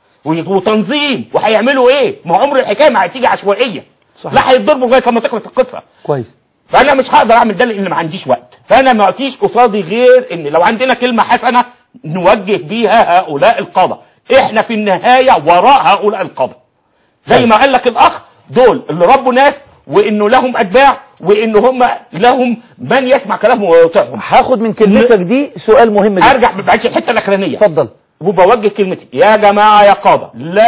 و- وتنظيم وهيعملوا ايه ما عمر الحكاية ما هتيجي عشوائية صحيح. لا هيتضربوا لغايه لما تخلص القصه كويس فانا مش هقدر اعمل ده لان ما عنديش وقت فانا ما فيش قصادي غير ان لو عندنا كلمه حسنه نوجه بيها هؤلاء القاده احنا في النهايه وراء هؤلاء القاده زي ما قال لك الاخ دول اللي ربوا ناس وانه لهم اتباع وان هم لهم من يسمع كلامهم ويطيعهم هاخد من كلمتك دي سؤال مهم جدا ارجع معلش الحته الاخرانيه اتفضل وبوجه كلمتي يا جماعة يا قادة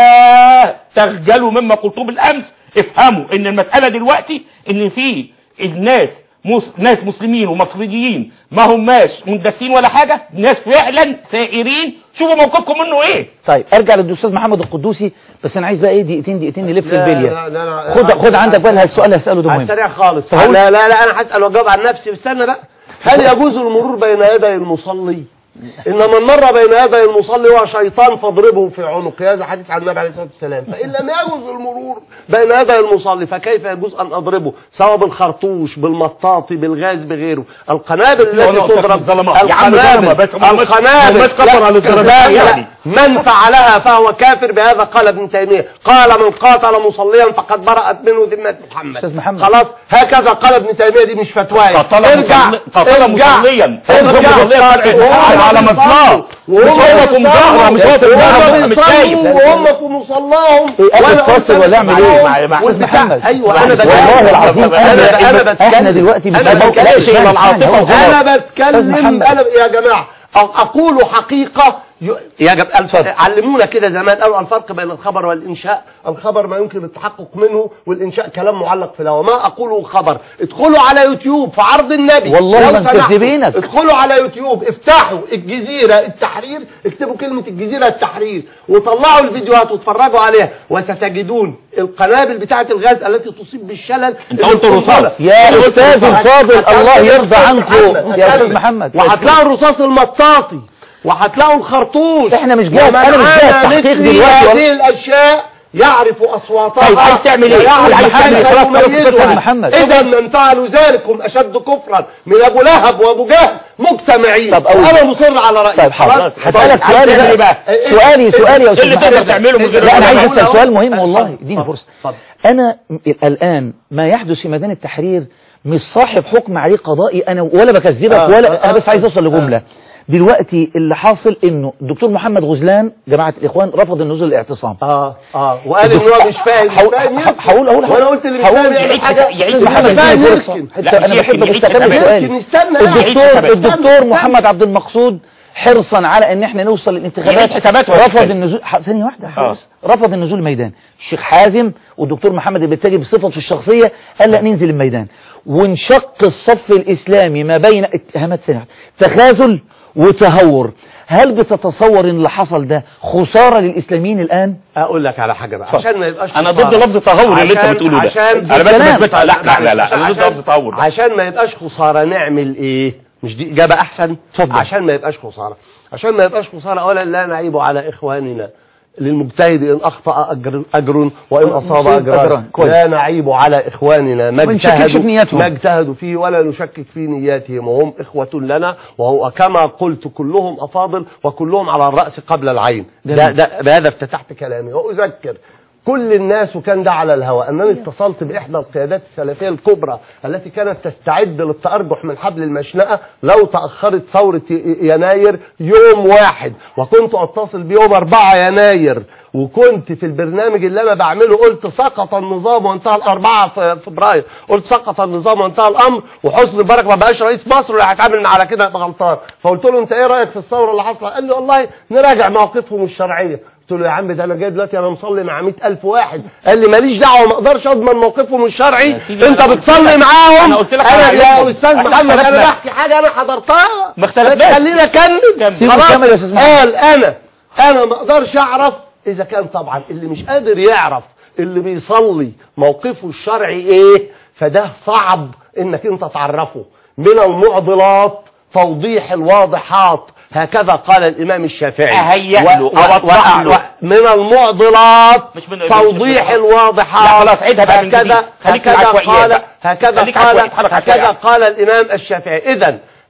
لا تخجلوا مما قلتوه بالأمس افهموا ان المسألة دلوقتي ان في الناس مس... ناس مسلمين ومصريين ما هماش مندسين ولا حاجة ناس فعلا سائرين شوفوا موقفكم منه ايه طيب ارجع للاستاذ محمد القدوسي بس انا عايز بقى ايه دقيقتين دقيقتين نلف لا، البليه لا، لا، لا. خد خد عندك بقى السؤال اللي هساله ده على مهم السريع خالص فهقول- لا لا لا انا هسال واجاوب عن نفسي استنى بقى هل يجوز المرور بين يدي المصلي ان من مر بين يدي المصلي هو شيطان فاضربه في عنقه هذا حديث عن النبي عليه الصلاه والسلام فان لم يجوز المرور بين يدي المصلي فكيف يجوز ان اضربه سواء بالخرطوش بالمطاطي بالغاز بغيره القنابل لا، التي لا، أستاذ تضرب الظلمة. يا عم ظلمة، بس هم مش- القنابل هم مش كفر على الظلمة لا، لا، يعني. من فعلها فهو كافر بهذا قال ابن تيميه قال من قاتل مصليا فقد برأت منه ذمه محمد أستاذ محمد. خلاص هكذا قال ابن تيميه دي مش فتوايا قتل ارجع مصلي- قتل ارجع مصليا. ارجع قتل مصليا قاتل. على- وهم على مصلاه. وهم مش هو في مظاهرة، مش هو في وهم مظاهرة، مش بيصلوا شايف. وهم في مصلاهم إيه، أقف وأنا فاصل ولا أعمل إيه؟ معاهم مع- مع- والبتاع- محمد. ايوه انا والله بتكلم العظيم انا احنا انا بتكلم احنا دلوقتي انا بنتكلم- بتكلم لا، اسمعني، العاطفه اسمعني، هو انا أستاذ بتكلم محمد. انا يا جماعه أ- اقول حقيقه ي- يا جماعه اتفضل. علمونا كده زمان قالوا الفرق بين الخبر والانشاء الخبر ما يمكن التحقق منه والانشاء كلام معلق في الهواء ما اقوله خبر ادخلوا على يوتيوب في عرض النبي والله لو ما سمحتوا. مكذبينك. ادخلوا على يوتيوب افتحوا الجزيرة التحرير اكتبوا كلمة الجزيرة التحرير وطلعوا الفيديوهات واتفرجوا عليها وستجدون القنابل بتاعة الغاز التي تصيب بالشلل انت قلت الرصاص. يا استاذ الفاضل الله يرضى عنكم يا استاذ هتكلم. محمد وهتلاقوا الرصاص المطاطي وهتلاقوا الخرطوش احنا مش جاي- ومن انا مش جاي عانى التحقيق مثلي دلوقتي هذه الاشياء يعرف اصواتها طيب، عايز تعمل ايه؟ ويعرف عايز تعمل ايه؟ كيف خلاص، خلاص، يميزها. أستاذ محمد. اذا من فعلوا ذلك هم اشد كفرا من ابو لهب وابو جهل مجتمعين طب أول- انا مصر على رايي طيب حاضر خلاص؟ هسألك عايز سؤالي تعمل ايه بقى سؤالي سؤالي يا إيه استاذ اللي تقدر محمد تعمله من غير لا انا عايز أقول اسال أهو. سؤال مهم والله اتفضل. اديني فرصه اتفضل. انا م- الان ما يحدث في ميدان التحرير مش صاحب حكم عليه قضائي انا ولا بكذبك آه، ولا آه، انا بس آه. عايز اوصل لجمله دلوقتي اللي حاصل انه الدكتور محمد غزلان جماعه الاخوان رفض النزول الاعتصام اه اه وقال ان هو مش فاهم مش هقول- فاهم يمكن. هقول اقول وانا قلت اللي مش هقول- فاهم يعمل يعيد حاجه يعيد اللي محمد مش فاهم اديني يركن فرصه لا، حتى مش انا يحكي، بحبك يعيد استكمل كمان. سؤالي يمكن استنى لا، الدكتور يعيد الدكتور كمان. محمد عبد المقصود حرصا على ان احنا نوصل للانتخابات يعيد حسابات ولا رفض حساب؟ النزول ح- ثانيه واحده آه. بس. رفض النزول الميدان الشيخ حازم والدكتور محمد البتاجي بصفته الشخصيه قال لا ننزل الميدان وانشق الصف الاسلامي ما بين اتهامات ثانيه تخاذل وتهور هل بتتصور ان اللي حصل ده خساره للاسلاميين الان اقول لك على حاجه بقى عشان ما يبقاش انا خسارة. ضد لفظ تهور اللي انت عشان- بتقوله ده عشان انا بس الكلام. بثبتها لا لا لا لا انا ضد عشان- لفظ تهور ده. عشان ما يبقاش خساره نعمل ايه مش دي اجابه احسن اتفضل. عشان ما يبقاش خساره عشان ما يبقاش خساره اولا لا نعيب على اخواننا للمجتهد ان اخطا اجر, أجر وان اصاب مصيب اجران أجران. كويس. لا نعيب على اخواننا ما ما نشككش اجتهدوا في نياتهم. ما اجتهدوا فيه ولا نشكك في نياتهم وهم اخوه لنا وهو كما قلت كلهم افاضل وكلهم على الراس قبل العين ده, جميل. ده بهذا افتتحت كلامي واذكر كل الناس وكان ده على الهواء انني اتصلت باحدى القيادات السلفيه الكبرى التي كانت تستعد للتارجح من حبل المشنقه لو تاخرت ثوره ي- يناير يوم واحد وكنت اتصل بيوم 4 يناير وكنت في البرنامج اللي انا بعمله قلت سقط النظام وانتهى الأربعة في فبراير قلت سقط النظام وانتهى الامر وحسني مبارك ما بقاش رئيس مصر واللي هيتعامل مع على كده يبقى غلطان فقلت له انت ايه رايك في الثوره اللي حصلت قال لي والله نراجع مواقفهم الشرعيه قلت له يا عم ده انا جاي دلوقتي انا مصلي مع 100000 واحد قال لي ماليش دعوه ما اقدرش اضمن موقفهم الشرعي سيدي انت أنا قلت بتصلي لك- معاهم أنا قلت لك انا على يا رأيكم. استاذ إحنا محمد انا اختلفنا. بحكي حاجه انا حضرتها ما اختلفناش. بس خلينا اكمل كمل. سيبه خلاص يكمل يا أستاذ محمد. قال انا انا ما اقدرش اعرف اذا كان طبعا اللي مش قادر يعرف اللي بيصلي موقفه الشرعي ايه فده صعب انك انت تعرفه من المعضلات توضيح الواضحات هكذا قال الامام الشافعي أهيأ له، أوضح له. من المعضلات مش من- توضيح مش- الواضحات لا خلاص، عيدها بقى من جديد. هكذا خليك هكذا عشوائيات قال بقى. هكذا خليك قال عشوائي، اتحرك هكذا عشوائي. قال الامام الشافعي اذا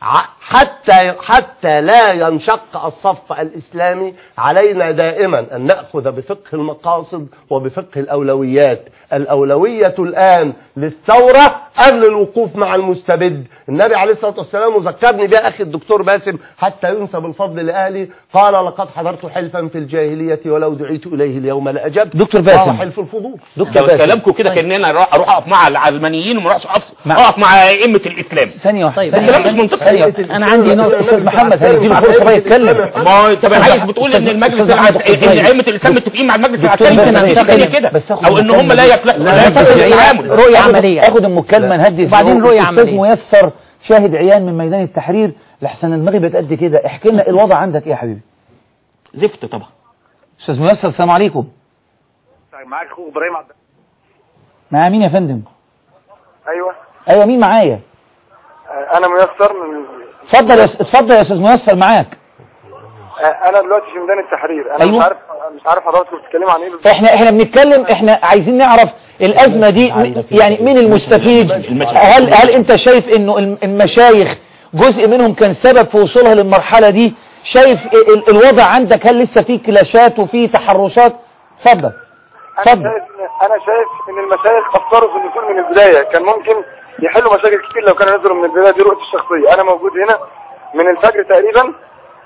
حتى حتى لا ينشق الصف الإسلامي علينا دائما أن نأخذ بفقه المقاصد وبفقه الأولويات الأولوية الآن للثورة قبل الوقوف مع المستبد النبي عليه الصلاة والسلام وذكرني بها أخي الدكتور باسم حتى ينسب الفضل لأهلي قال لقد حضرت حلفا في الجاهلية ولو دعيت إليه اليوم لأجبت دكتور باسم. وهو حلف الفضول دكتور لو باسم كلامكم كده كان انا اروح أروح اقف مع العلمانيين وما اروحش اقف مع- اقف مع ائمه الاسلام ثانية واحدة طيب، ثانية الكلام واحدة. مش منطقي. ثانية واحدة. أنا عندي نقطة. أستاذ محمد هندي له فرصة بقى يتكلم ما هو طب عايز بتقول ان المجلس أستاذ العسكري محمد ان طيب. ائمه الاسلام متفقين مع المجلس دكتور العسكري باسم. مفيش حاجه كده بس آخد او ان هم لا المكالمة. يصلحوا لا لا ينفع يصلحوا العيان. التعامل رؤية آخد- عملية. اخد المكالمة نهدي وبعدين الزهور. رؤية أستاذ عملية. ميسر شاهد عيان من ميدان التحرير لحسن المغرب بقت قد كده احكي لنا الوضع عندك ايه يا حبيبي زفت طبعا استاذ ميسر السلام عليكم معاك اخوك ابراهيم عبد مع مين يا فندم ايوه ايوه مين معايا انا ميسر من اتفضل يا اتفضل يا استاذ ميسر معاك انا دلوقتي في ميدان التحرير انا أيوة. مش عارف مش عارف حضراتكم بتتكلموا عن ايه بالظبط احنا احنا بنتكلم احنا عايزين نعرف الازمه دي م- يعني مين المستفيد هل هل انت شايف انه الم- المشايخ جزء منهم كان سبب في وصولها للمرحله دي شايف ال- ال- الوضع عندك هل لسه في كلاشات وفي تحرشات اتفضل انا اتفضل شايف انا شايف ان المشايخ قصروا في النزول من البدايه كان ممكن يحلوا مشاكل كتير لو كانوا نزلوا من البدايه دي رؤيتي الشخصيه انا موجود هنا من الفجر تقريبا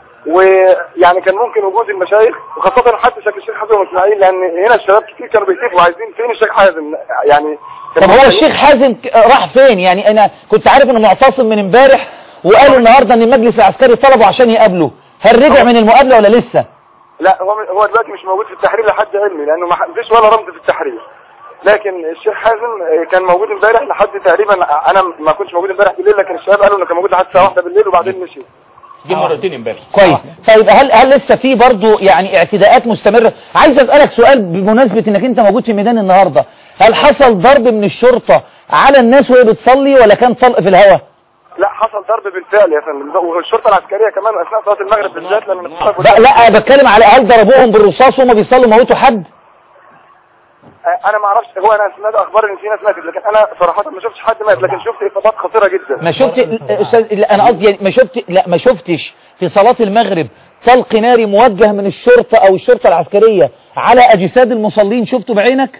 ويعني كان ممكن وجود المشايخ وخاصه حتى شكل الشيخ حازم اسماعيل لان هنا الشباب كتير كانوا بيهتفوا عايزين فين الشيخ حازم يعني كان طب هو ممكن- الشيخ حازم ك- راح فين يعني انا كنت عارف انه معتصم من امبارح وقالوا النهارده ان المجلس العسكري طلبه عشان يقابله هل رجع من المقابله ولا لسه لا هو هو دلوقتي مش موجود في التحرير لحد علمي لانه ما فيش ولا رمز في التحرير لكن الشيخ حازم آه، كان موجود امبارح لحد تقريبا انا ما كنتش موجود امبارح بالليل لكن الشباب قالوا انه كان موجود لحد الساعه 1 بالليل وبعدين مشي دي مرتين امبارح كويس طيب هل هل لسه في برضه يعني اعتداءات مستمره عايز اسالك سؤال بمناسبه انك انت موجود في ميدان النهارده هل حصل ضرب من الشرطه على الناس وهي بتصلي ولا كان طلق في الهواء لا حصل ضرب بالفعل يا فندم والشرطه العسكريه كمان اثناء صلاه المغرب بالذات لما لا, لا أنا بتكلم على هل ضربوهم بالرصاص وهم بيصلوا موتوا حد آه، انا ما اعرفش هو انا سمعت اخبار ان في ناس ماتت لكن انا صراحه ما شفتش حد مات لكن شفت اصابات خطيره جدا ما شفت أستاذ لا انا قصدي يعني ما شفت لا ما شفتش في صلاه المغرب طلق ناري موجه من الشرطه او الشرطه العسكريه على اجساد المصلين شفته بعينك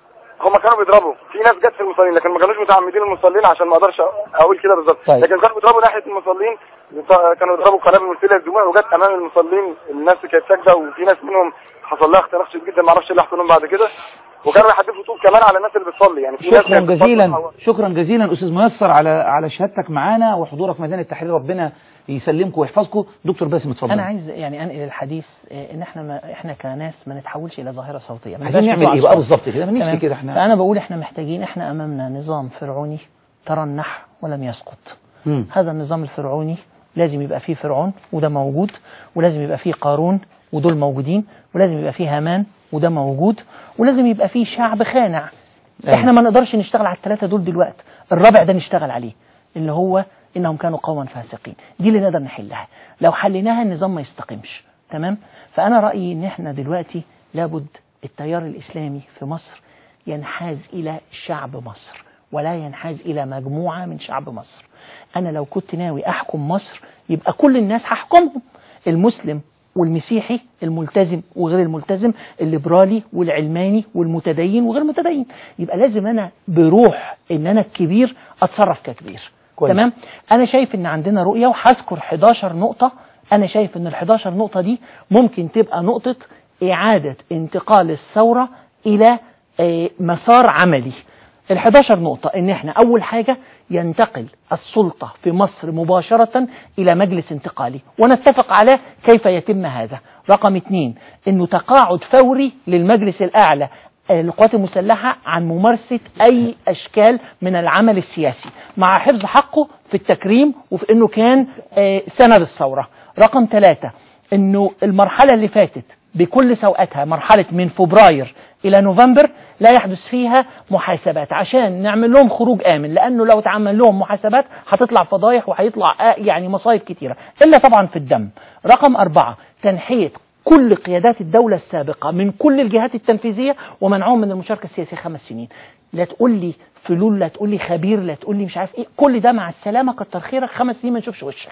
هم كانوا بيضربوا في ناس جت في المصلين لكن ما كانوش متعمدين المصلين عشان ما اقدرش اقول كده بالظبط طيب. لكن كانوا بيضربوا ناحيه المصلين كانوا بيضربوا قنابل مسيله الدموع وجت امام المصلين الناس كانت ساجده وفي ناس منهم حصل لها اختناق شديد جدا ما اعرفش ايه اللي حصل لهم بعد كده وكانوا يحدفوا طوب كمان على الناس اللي بتصلي يعني في ناس شكرا كانت بتصلي جزيلا وتحول. شكرا جزيلا استاذ ميسر على على شهادتك معانا وحضورك في ميدان التحرير ربنا يسلمكم ويحفظكم دكتور باسم اتفضل انا عايز يعني انقل الحديث آه، ان احنا ما احنا كناس ما نتحولش الى ظاهره صوتيه ما عايزين نبقاش نعمل بتوع ايه بقى أصوات. بالظبط كده ما نفسي تمام؟ كده احنا فانا بقول احنا محتاجين احنا امامنا نظام فرعوني ترنح ولم يسقط مم. هذا النظام الفرعوني لازم يبقى فيه فرعون وده موجود ولازم يبقى فيه قارون ودول موجودين ولازم يبقى فيه هامان وده موجود ولازم يبقى فيه شعب خانع أيوة. احنا ما نقدرش نشتغل على الثلاثه دول دلوقتي الرابع ده نشتغل عليه اللي هو انهم كانوا قوما فاسقين دي اللي نقدر نحلها لو حليناها النظام ما يستقيمش تمام فانا رايي ان احنا دلوقتي لابد التيار الاسلامي في مصر ينحاز الى شعب مصر ولا ينحاز الى مجموعه من شعب مصر انا لو كنت ناوي احكم مصر يبقى كل الناس هحكمهم المسلم والمسيحي الملتزم وغير الملتزم الليبرالي والعلماني والمتدين وغير المتدين يبقى لازم انا بروح ان انا الكبير اتصرف ككبير كويس. تمام انا شايف ان عندنا رؤيه وهذكر 11 نقطه انا شايف ان ال 11 نقطه دي ممكن تبقى نقطه اعاده انتقال الثوره الى آه، مسار عملي ال 11 نقطة إن إحنا أول حاجة ينتقل السلطة في مصر مباشرة إلى مجلس انتقالي ونتفق على كيف يتم هذا رقم اثنين إنه تقاعد فوري للمجلس الأعلى آه، للقوات المسلحة عن ممارسة أي أشكال من العمل السياسي مع حفظ حقه في التكريم وفي أنه كان آه، سند الثورة رقم ثلاثة أنه المرحلة اللي فاتت بكل سوءاتها مرحلة من فبراير إلى نوفمبر لا يحدث فيها محاسبات عشان نعمل لهم خروج آمن لأنه لو اتعمل لهم محاسبات هتطلع فضايح وهيطلع آه يعني مصايب كتيرة إلا طبعا في الدم رقم أربعة تنحية كل قيادات الدولة السابقة من كل الجهات التنفيذية ومنعهم من المشاركة السياسية خمس سنين لا تقول لي فلول لا تقول لي خبير لا تقول لي مش عارف ايه كل ده مع السلامة كتر خيرك خمس سنين ما نشوفش وشك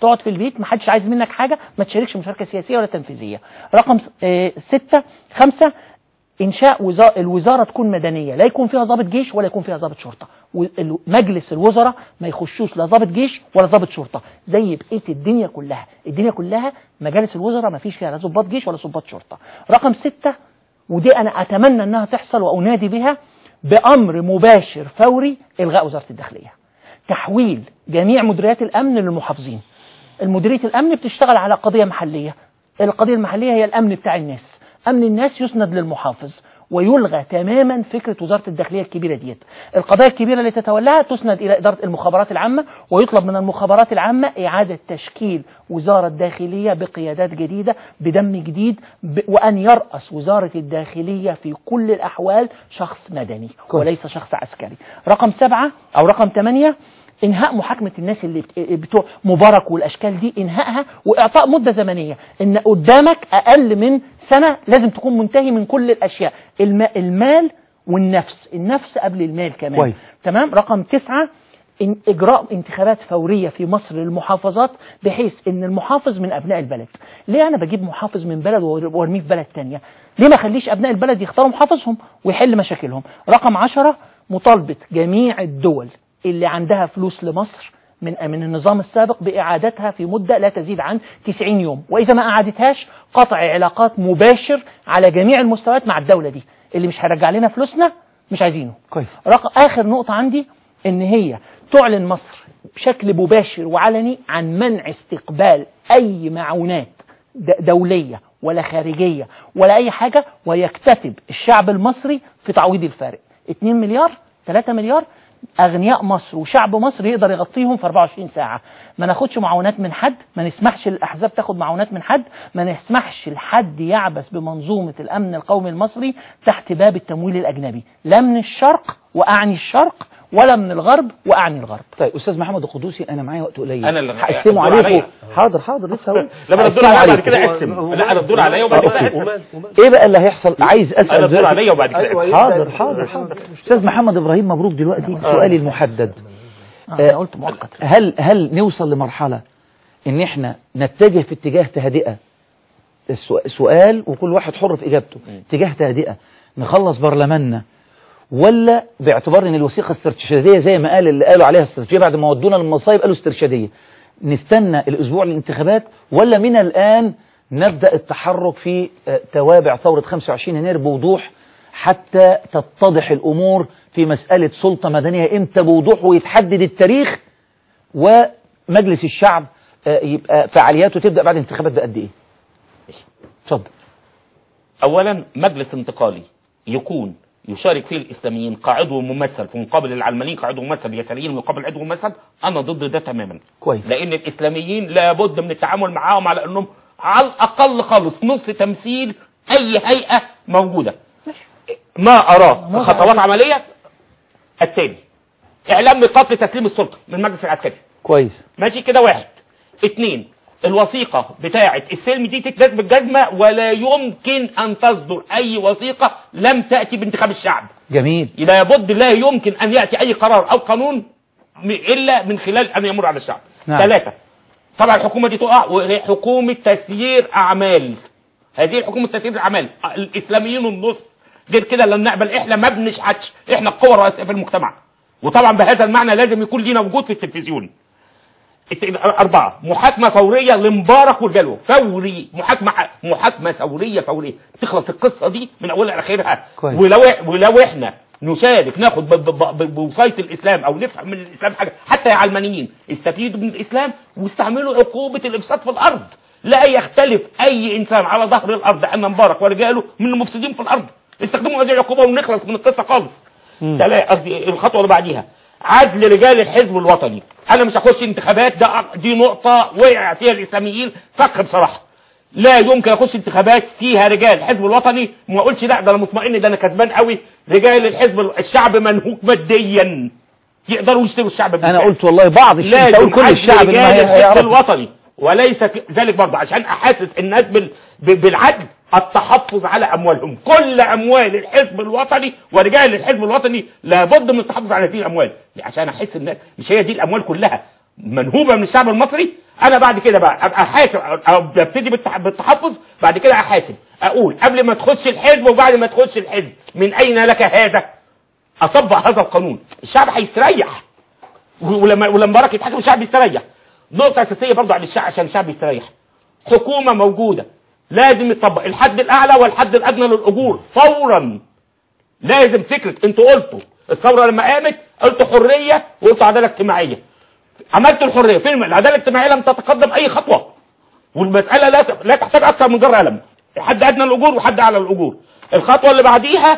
تقعد في البيت ما حدش عايز منك حاجه ما تشاركش مشاركه سياسيه ولا تنفيذيه رقم س- آه، ستة خمسة انشاء وزا- الوزاره تكون مدنيه لا يكون فيها ضابط جيش ولا يكون فيها ضابط شرطه وال- مجلس الوزراء ما يخشوش لا ضابط جيش ولا ضابط شرطه زي بقيه الدنيا كلها الدنيا كلها مجالس الوزراء ما فيش فيها لا ضباط جيش ولا ضباط شرطه رقم ستة ودي انا اتمنى انها تحصل وانادي بها بامر مباشر فوري الغاء وزاره الداخليه تحويل جميع مديريات الامن للمحافظين المديريه الامن بتشتغل على قضيه محليه القضيه المحليه هي الامن بتاع الناس امن الناس يسند للمحافظ ويلغى تماما فكره وزاره الداخليه الكبيره ديت القضايا الكبيره اللي تتولاها تسند الى اداره المخابرات العامه ويطلب من المخابرات العامه اعاده تشكيل وزاره داخليه بقيادات جديده بدم جديد ب... وان يراس وزاره الداخليه في كل الاحوال شخص مدني وليس شخص عسكري رقم سبعة او رقم ثمانية انهاء محاكمه الناس اللي بت- بتوع مبارك والاشكال دي انهائها واعطاء مده زمنيه ان قدامك اقل من سنه لازم تكون منتهي من كل الاشياء الم... المال والنفس النفس قبل المال كمان كويس. تمام رقم تسعة إن إجراء انتخابات فورية في مصر للمحافظات بحيث إن المحافظ من أبناء البلد ليه أنا بجيب محافظ من بلد وارميه في بلد تانية ليه ما أخليش أبناء البلد يختاروا محافظهم ويحل مشاكلهم رقم عشرة مطالبة جميع الدول اللي عندها فلوس لمصر من من النظام السابق بإعادتها في مدة لا تزيد عن 90 يوم وإذا ما أعادتهاش قطع علاقات مباشر على جميع المستويات مع الدولة دي اللي مش هيرجع لنا فلوسنا مش عايزينه كويس رقم آخر نقطة عندي إن هي تعلن مصر بشكل مباشر وعلني عن منع استقبال أي معونات د- دولية ولا خارجية ولا أي حاجة ويكتتب الشعب المصري في تعويض الفارق 2 مليار 3 مليار أغنياء مصر وشعب مصر يقدر يغطيهم في 24 ساعة ما ناخدش معونات من حد ما نسمحش للأحزاب تاخد معونات من حد ما نسمحش لحد يعبث بمنظومة الأمن القومي المصري تحت باب التمويل الأجنبي لا من الشرق وأعني الشرق ولا من الغرب وأعني الغرب طيب استاذ محمد القدوسي انا معايا وقت قليل أنا اللي- هقسمه الدور عليكم عليا. حاضر حاضر لسه هقول لما الدور هقسمه عليا بعد عليكم. كده اقسم لا انا الدور عليا وبعد كده اقسم ومال ومال ايه بقى اللي هيحصل عايز اسال انا الدور دلوقتي. عليا وبعد كده أيوة. اقسم حاضر حاضر حاضر استاذ محمد ابراهيم مبروك دلوقتي سؤالي المحدد آه أنا قلت مؤقت هل هل نوصل لمرحله ان احنا نتجه في اتجاه تهدئه السؤ- سؤال وكل واحد حر في اجابته اتجاه تهدئه نخلص برلماننا ولا باعتبار ان الوثيقه استرشاديه زي ما قال اللي قالوا عليها استرشاديه بعد ما ودونا للمصايب قالوا استرشاديه نستنى الاسبوع الانتخابات ولا من الان نبدا التحرك في آه، توابع ثوره 25 يناير بوضوح حتى تتضح الامور في مساله سلطه مدنيه امتى بوضوح ويتحدد التاريخ ومجلس الشعب آه، يبقى فعالياته تبدا بعد الانتخابات بقد ايه؟ اتفضل اولا مجلس انتقالي يكون يشارك فيه الاسلاميين كعضو ممثل في مقابل العلمانيين كعضو ممثل اليساريين مقابل عضو ممثل انا ضد ده تماما كويس لان الاسلاميين لابد من التعامل معاهم على انهم على الاقل خالص نص تمثيل اي هيئه موجوده ما اراه خطوات عمليه التالي اعلام بقتل تسليم السلطه من المجلس العسكري كويس ماشي كده واحد اتنين الوثيقة بتاعة السلم دي تتلات بالجزمة ولا يمكن أن تصدر أي وثيقة لم تأتي بانتخاب الشعب جميل لابد لا يمكن أن يأتي أي قرار أو قانون م- إلا من خلال أن يمر على الشعب نعم. ثلاثة طبعا الحكومة دي تقع وهي حكومة تسيير أعمال هذه حكومة تسيير الأعمال الإسلاميين النص غير كده لن نقبل إحنا ما بنشحتش إحنا القوة الرئيسية في المجتمع وطبعا بهذا المعنى لازم يكون لينا وجود في التلفزيون الت- أربعة محاكمة فورية لمبارك ورجاله فوري محاكمة محاكمة ثورية فورية تخلص القصة دي من أولها لآخرها كويس. ولو ولو إحنا نشارك ناخد ب- ب- ب- بوصاية الإسلام أو نفهم من الإسلام حاجة حتى يا علمانيين استفيدوا من الإسلام واستعملوا عقوبة الإفساد في الأرض لا يختلف أي إنسان على ظهر الأرض أن مبارك ورجاله من المفسدين في الأرض استخدموا هذه العقوبة ونخلص من القصة خالص تلا- قصدي الخطوة اللي بعديها عدل رجال الحزب الوطني انا مش هخش انتخابات ده دي نقطة وقع فيها الاسلاميين فخ بصراحة لا يمكن اخش انتخابات فيها رجال الحزب الوطني وما اقولش لا ده انا مطمئن ده انا كسبان قوي رجال الحزب الشعب منهوك ماديا يقدروا يشتروا الشعب انا بالفعل. قلت والله بعض الشيء لازم تقول كل عدل الشعب رجال ما هي- الحزب هيعرف الوطني وليس ك- ذلك برضه عشان احسس الناس بال... ب- بالعدل التحفظ على اموالهم كل اموال الحزب الوطني ورجال الحزب الوطني لابد من التحفظ على هذه الاموال عشان احس الناس مش هي دي الاموال كلها منهوبه من الشعب المصري انا بعد كده بقى ابقى حاسب او ببتدي بالتح- بالتحفظ بعد كده احاسب اقول قبل ما تخش الحزب وبعد ما تخش الحزب من اين لك هذا اطبق هذا القانون الشعب هيستريح ولما ولما مبارك يتحكم الشعب يستريح نقطه اساسيه برضه عن الشعب عشان الشعب يستريح حكومه موجوده لازم يطبق الحد الاعلى والحد الادنى للاجور فورا لازم فكره انتوا قلتوا الثوره لما قامت قلتوا حريه وقلتوا عداله اجتماعيه عملتوا الحريه فين العداله الاجتماعيه لم تتقدم اي خطوه والمساله لا لا تحتاج اكثر من جر قلم حد ادنى الاجور وحد اعلى الاجور الخطوه اللي بعديها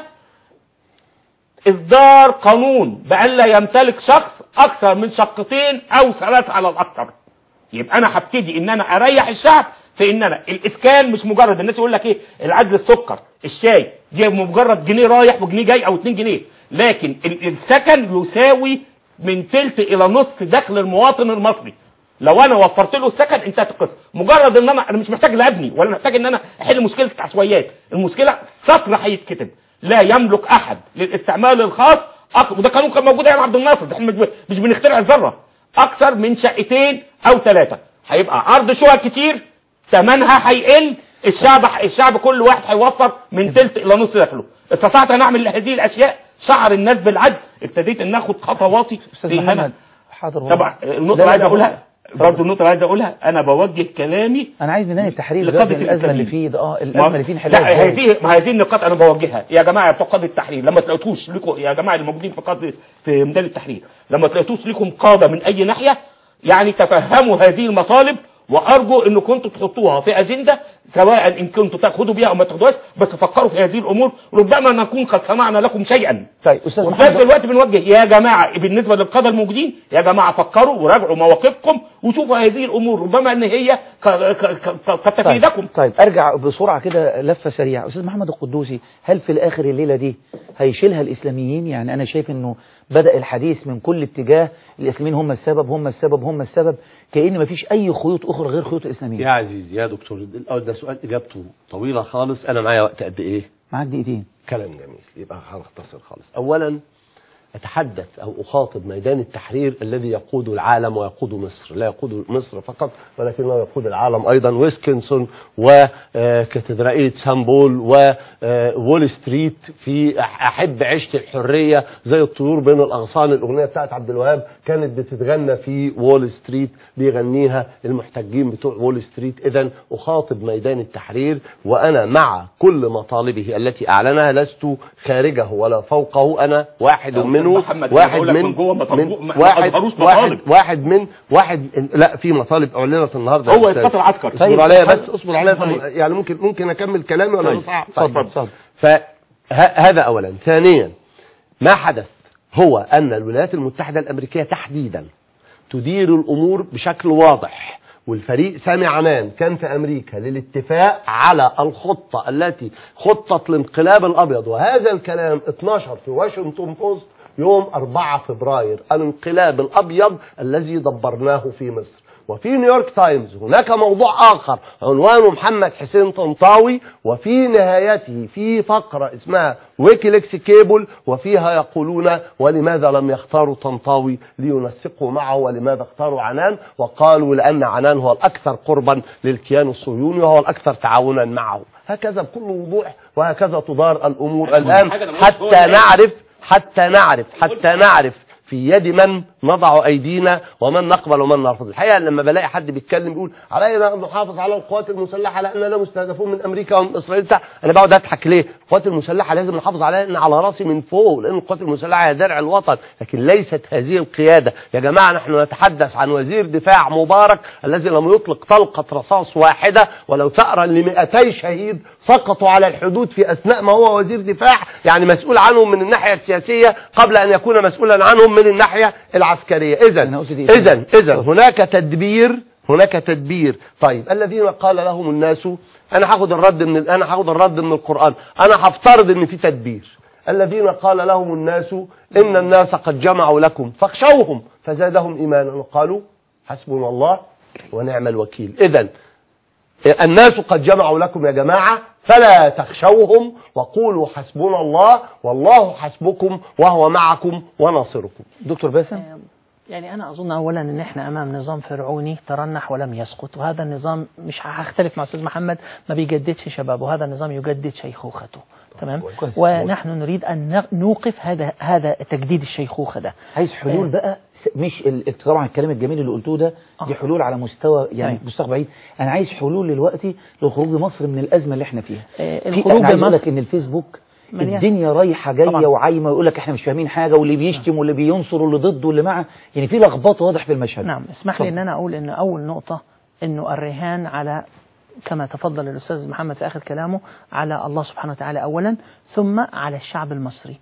اصدار قانون بان لا يمتلك شخص اكثر من شقتين او ثلاثه على الاكثر يبقى انا هبتدي ان انا اريح الشعب في ان انا الاسكان مش مجرد الناس يقول لك ايه العدل السكر الشاي دي مجرد جنيه رايح وجنيه جاي او 2 جنيه لكن ال- السكن يساوي من تلت الى نص دخل المواطن المصري لو انا وفرت له السكن انتهت القصه مجرد ان انا انا مش محتاج لا ابني ولا محتاج ان انا احل مشكله العشوائيات المشكله سطر هيتكتب لا يملك احد للاستعمال الخاص أك... وده قانون كان موجود ايام عبد الناصر ده احنا مش ب- مش بنخترع الذره اكثر من شقتين او ثلاثه هيبقى عرض شقق كتير ثمنها هيقل الشعب الشعب كل واحد هيوفر من ثلث الى نص دخله استطعت ان اعمل هذه الاشياء شعر الناس بالعدل ابتديت ان اخد خطواتي استاذ في إن أنا- محمد حاضر والله. طبعا النقطه لا، اللي لا، عايز لا، اقولها اتفضل. برضه النقطه اللي عايز اقولها انا بوجه كلامي انا عايز ميدان التحرير لقضية دلوقتي الازمه اللي التمييز. فيه ده اه الازمه اللي فيه لا نحلها إزاي؟ هذه ما هذه النقاط انا بوجهها يا جماعه بتوع قاده التحرير لما تلاقوش لكم يا جماعه الموجودين في قاده في ميدان التحرير لما تلاقوش لكم قاده من اي ناحيه يعني تفهموا هذه المطالب وارجو ان كنتوا تحطوها في اجنده سواء ان كنتوا تاخدوا بيها او ما تاخدوهاش بس فكروا في هذه الامور ربما نكون قد صنعنا لكم شيئا طيب استاذ وفي نفس محمد الوقت بنوجه يا جماعه بالنسبه للقاده الموجودين يا جماعه فكروا وراجعوا مواقفكم وشوفوا هذه الامور ربما ان هي ك- ك- ك- قد تفيدكم طيب ارجع بسرعه كده لفه سريعه استاذ محمد القدوسي هل في الاخر الليله دي هيشيلها الاسلاميين يعني انا شايف انه بدا الحديث من كل اتجاه الاسلاميين هم السبب هم السبب هم السبب كأن مفيش اي خيوط اخرى غير خيوط الاسلاميين يا عزيزي يا دكتور الأول ده سؤال إجابته طويلة خالص أنا معايا وقت قد إيه معاك دقيقتين كلام جميل يبقى هنختصر خالص أولا أتحدث أو أخاطب ميدان التحرير الذي يقود العالم ويقود مصر لا يقود مصر فقط ولكنه يقود العالم أيضا ويسكنسون وكاتدرائية سامبول وول ستريت في أحب عشت الحرية زي الطيور بين الأغصان الأغنية بتاعت عبد الوهاب كانت بتتغنى في وول ستريت بيغنيها المحتجين بتوع وول ستريت إذا أخاطب ميدان التحرير وأنا مع كل مطالبه التي أعلنها لست خارجه ولا فوقه أنا واحد أستاذ منه محمد، أنا واحد بقول لك من, من جوه ما من طلبوا- ما- ما واحد أظهروش واحد مطالب. واحد من واحد لا في مطالب أعلنت النهارده هو يا أستاذ. يسقط العسكر. اصبر طيب، عليا طيب. بس اصبر عليا طيب. طب يعني ممكن ممكن أكمل كلامي ولا طيب. نصعب اتفضل اتفضل فهذا أولا ثانيا ما حدث هو أن الولايات المتحدة الأمريكية تحديدا تدير الأمور بشكل واضح والفريق سامي عنان كان في أمريكا للاتفاق على الخطة التي خطة الانقلاب الأبيض وهذا الكلام اتنشر في واشنطن بوست يوم 4 فبراير الانقلاب الأبيض الذي دبرناه في مصر وفي نيويورك تايمز هناك موضوع آخر عنوانه محمد حسين طنطاوي وفي نهايته في فقرة اسمها ويكيليكس كيبل وفيها يقولون ولماذا لم يختاروا طنطاوي لينسقوا معه ولماذا اختاروا عنان وقالوا لأن عنان هو الأكثر قربا للكيان الصهيوني وهو الأكثر تعاونا معه هكذا بكل وضوح وهكذا تدار الأمور الآن حاجة أنا ما قلتش هو حتى اللي- نعرف حتى نعرف حتى نعرف في يد من نضع ايدينا ومن نقبل ومن نرفض الحقيقه لما بلاقي حد بيتكلم بيقول علينا ان نحافظ على القوات المسلحه لاننا مستهدفون من امريكا ومن اسرائيل بتاع انا بقعد اضحك ليه القوات المسلحه لازم نحافظ عليها لان على راسي من فوق لان القوات المسلحه هي درع الوطن لكن ليست هذه القياده يا جماعه نحن نتحدث عن وزير دفاع مبارك الذي لم يطلق طلقه رصاص واحده ولو ثأرا ل 200 شهيد سقطوا على الحدود في اثناء ما هو وزير دفاع يعني مسؤول عنهم من الناحيه السياسيه قبل ان يكون مسؤولا عنهم من الناحيه العسكريه اذا أنا أقصد إيه؟ اذا اذا هناك تدبير هناك تدبير طيب الذين قال لهم الناس انا هاخد الرد من انا هاخد الرد من القران انا هفترض ان في تدبير الذين قال لهم الناس ان الناس قد جمعوا لكم فاخشوهم فزادهم ايمانا وقالوا حسبنا الله ونعم الوكيل اذا الناس قد جمعوا لكم يا جماعة فلا تخشوهم وقولوا حسبنا الله والله حسبكم وهو معكم وناصركم دكتور باسم يعني أنا أظن أولا أن إحنا أمام نظام فرعوني ترنح ولم يسقط وهذا النظام مش هختلف مع أستاذ محمد ما بيجددش شبابه هذا النظام يجدد شيخوخته تمام كويس. ونحن نريد أن نوقف هذا هذا تجديد الشيخوخة ده عايز حلول آه. بقى س- مش ال- طبعا الكلام الجميل اللي قلتوه ده آه. دي حلول على مستوى يعني أيوة. مستوى بعيد انا عايز حلول دلوقتي لخروج مصر من الازمه اللي احنا فيها آه، في- الخروج انا عايز اقول بمصر- لك ان الفيسبوك مليان. الدنيا رايحه جايه طبعاً. وعايمه ويقول لك احنا مش فاهمين حاجه واللي بيشتم واللي بينصر واللي ضد واللي مع يعني في لخبطه واضح في المشهد نعم اسمح لي اتفضل. ان انا اقول ان اول نقطة انه الرهان على كما تفضل الاستاذ محمد في اخر كلامه على الله سبحانه وتعالى اولا ثم على الشعب المصري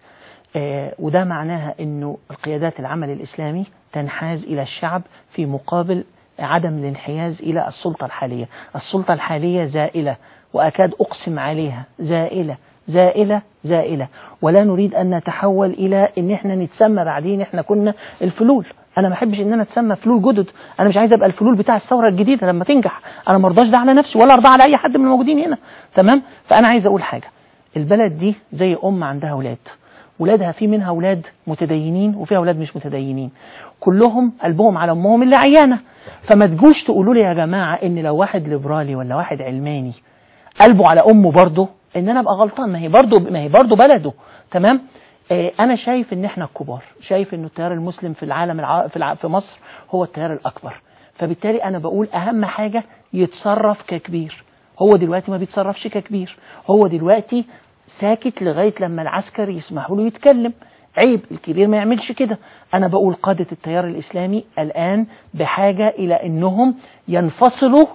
آه وده معناها انه القيادات العمل الاسلامي تنحاز الى الشعب في مقابل عدم الانحياز الى السلطة الحالية السلطة الحالية زائلة واكاد اقسم عليها زائلة زائلة زائلة ولا نريد أن نتحول إلى إن إحنا نتسمى بعدين إحنا كنا الفلول أنا ما أحبش إن أنا أتسمى فلول جدد أنا مش عايز أبقى الفلول بتاع الثورة الجديدة لما تنجح أنا ما ارضاش ده على نفسي ولا أرضى على أي حد من الموجودين هنا تمام فأنا عايز أقول حاجة البلد دي زي أم عندها أولاد ولادها في منها أولاد متدينين وفيها أولاد مش متدينين كلهم قلبهم على أمهم اللي عيانة فما تجوش تقولوا لي يا جماعة إن لو واحد ليبرالي ولا واحد علماني قلبه على امه برضه ان انا ابقى غلطان ما هي برضه ما هي برضه بلده تمام آه انا شايف ان احنا الكبار شايف انه التيار المسلم في العالم الع... في, الع... في مصر هو التيار الاكبر فبالتالي انا بقول اهم حاجه يتصرف ككبير هو دلوقتي ما بيتصرفش ككبير هو دلوقتي ساكت لغايه لما العسكر يسمحوا له يتكلم عيب الكبير ما يعملش كده انا بقول قاده التيار الاسلامي الان بحاجه الى انهم ينفصلوا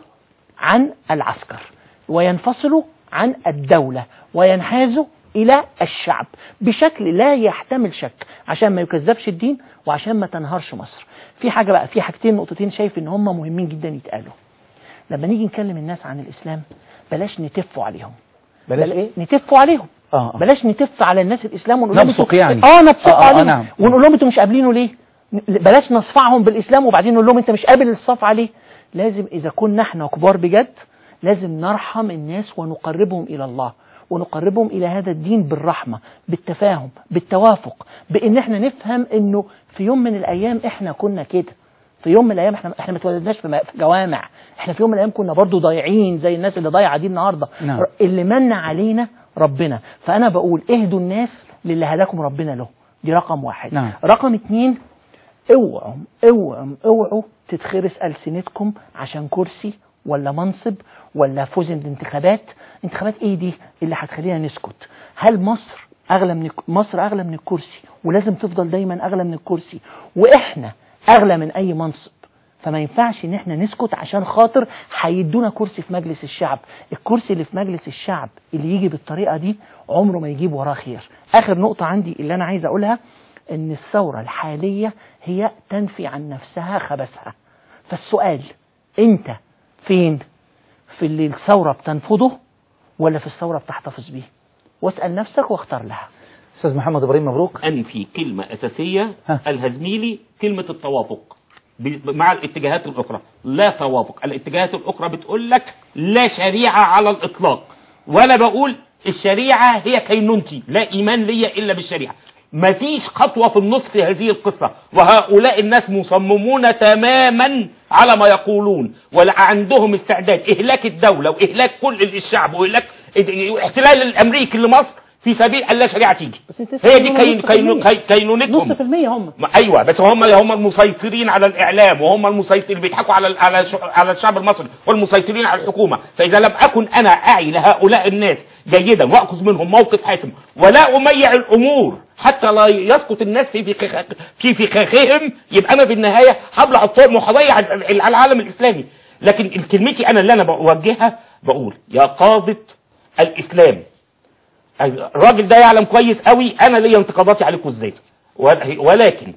عن العسكر وينفصلوا عن الدولة وينحازوا إلى الشعب بشكل لا يحتمل شك عشان ما يكذبش الدين وعشان ما تنهارش مصر في حاجة بقى في حاجتين نقطتين شايف إن هم مهمين جدا يتقالوا لما نيجي نكلم الناس عن الإسلام بلاش نتفوا عليهم بلاش ايه نتفوا عليهم اه آه. بلاش نتف على الناس الاسلام ونقول لهم نبصق انتوا- يعني. اه نبصق آه، آه، عليهم نعم. ونقول لهم انتوا مش قابلينه ليه ن- بلاش نصفعهم بالاسلام وبعدين نقول لهم انت مش قابل الصف عليه لازم اذا كنا احنا كبار بجد لازم نرحم الناس ونقربهم الى الله ونقربهم الى هذا الدين بالرحمه بالتفاهم بالتوافق بان احنا نفهم انه في يوم من الايام احنا كنا كده في يوم من الايام احنا احنا ما اتولدناش في م- في جوامع احنا في يوم من الايام كنا برضو ضايعين زي الناس اللي ضايعه دي النهارده نعم. اللي من علينا ربنا فانا بقول اهدوا الناس للي هداكم ربنا له دي رقم واحد نعم. رقم اتنين اوعوا اوعوا اوعوا تتخرس ألسنتكم عشان كرسي ولا منصب ولا فوز الانتخابات انتخابات ايه دي اللي هتخلينا نسكت هل مصر اغلى من الك- مصر اغلى من الكرسي ولازم تفضل دايما اغلى من الكرسي واحنا اغلى من اي منصب فما ينفعش ان احنا نسكت عشان خاطر هيدونا كرسي في مجلس الشعب الكرسي اللي في مجلس الشعب اللي يجي بالطريقه دي عمره ما يجيب وراه خير اخر نقطه عندي اللي انا عايز اقولها ان الثوره الحاليه هي تنفي عن نفسها خبثها فالسؤال انت فين في اللي الثوره بتنفضه ولا في الثوره بتحتفظ بيه واسال نفسك واختار لها استاذ محمد ابراهيم مبروك أنفي كلمة أساسية ها. قالها زميلي كلمة التوافق ب- مع الاتجاهات الأخرى لا توافق الاتجاهات الأخرى بتقول لك لا شريعة على الإطلاق ولا بقول الشريعة هي كينونتي لا إيمان ليا إلا بالشريعة مفيش خطوة في النص في هذه القصة وهؤلاء الناس مصممون تماما على ما يقولون ولا عندهم استعداد إهلاك الدولة وإهلاك كل الشعب وإهلاك احتلال الأمريكي لمصر في سبيل أن لا شريعة تيجي بس انت هي دي تسمع كين نص في كين المية. كي- كينونتهم نص في المية هم ما- ايوه بس هم هم المسيطرين على الاعلام وهم المسيطرين اللي بيضحكوا على ال- على الش- على الشعب المصري والمسيطرين على الحكومه فاذا لم اكن انا اعي لهؤلاء الناس جيدا واخذ منهم موقف حاسم ولا اميع الامور حتى لا يسقط الناس في فخاخ في فخاخهم يبقى انا في النهايه هبلع الطعم وهضيع ال- ال- العالم الاسلامي لكن كلمتي انا اللي انا بوجهها بقول يا قاده الاسلام الراجل ده يعلم كويس قوي انا ليا انتقاداتي عليكم ازاي ول- ولكن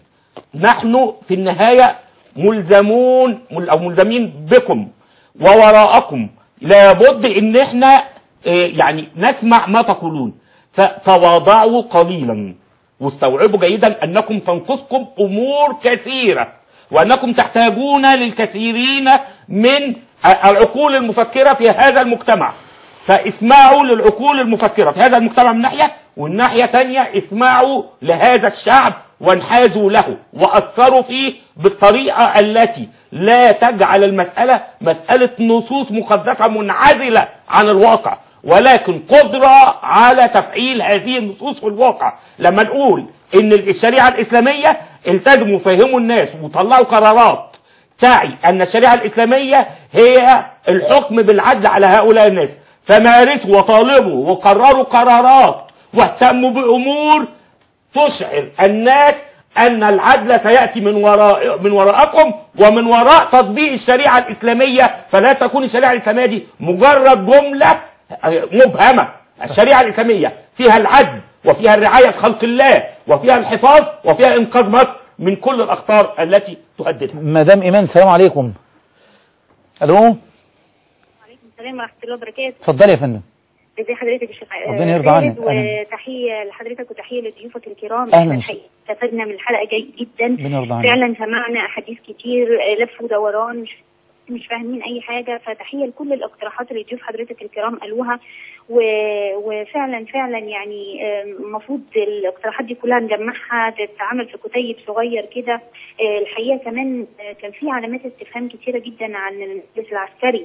نحن في النهاية ملزمون مل- او ملزمين بكم ووراءكم لابد ان احنا آه، يعني نسمع ما تقولون فتواضعوا قليلا واستوعبوا جيدا انكم تنقصكم امور كثيرة وانكم تحتاجون للكثيرين من العقول المفكرة في هذا المجتمع فاسمعوا للعقول المفكرة في هذا المجتمع من ناحية والناحية تانية اسمعوا لهذا الشعب وانحازوا له وأثروا فيه بالطريقة التي لا تجعل المسألة مسألة نصوص مقدسة منعزلة عن الواقع ولكن قدرة على تفعيل هذه النصوص في الواقع لما نقول ان الشريعة الاسلامية التزموا فهموا الناس وطلعوا قرارات تعي ان الشريعة الاسلامية هي الحكم بالعدل على هؤلاء الناس فمارسوا وطالبوا وقرروا قرارات واهتموا بامور تشعر الناس ان العدل سياتي من وراء من وراءكم ومن وراء تطبيق الشريعه الاسلاميه فلا تكون الشريعه الاسلاميه دي مجرد جمله مبهمه الشريعه الاسلاميه فيها العدل وفيها الرعايه خلق الله وفيها الحفاظ وفيها انقاذ مصر من كل الاخطار التي تهددها مدام ايمان السلام عليكم الو وعليكم السلام ورحمة الله وبركاته اتفضلي يا فندم ازي حضرتك يا شيخ ربنا يرضى عنك. خالد، وتحية لحضرتك وتحية لضيوفك الكرام أهلا احنا وسهلا. الحقيقة استفدنا من الحلقة جيد جدا ربنا يرضى عنك. فعلا سمعنا أحاديث كتير آه، لف ودوران مش مش فاهمين أي حاجة فتحية لكل الاقتراحات اللي ضيوف حضرتك الكرام قالوها و... وفعلا فعلا يعني آه، المفروض الاقتراحات دي كلها نجمعها تتعمل في كتيب صغير كده آه، الحقيقة كمان آه، كان في علامات استفهام كتيرة جدا عن المجلس العسكري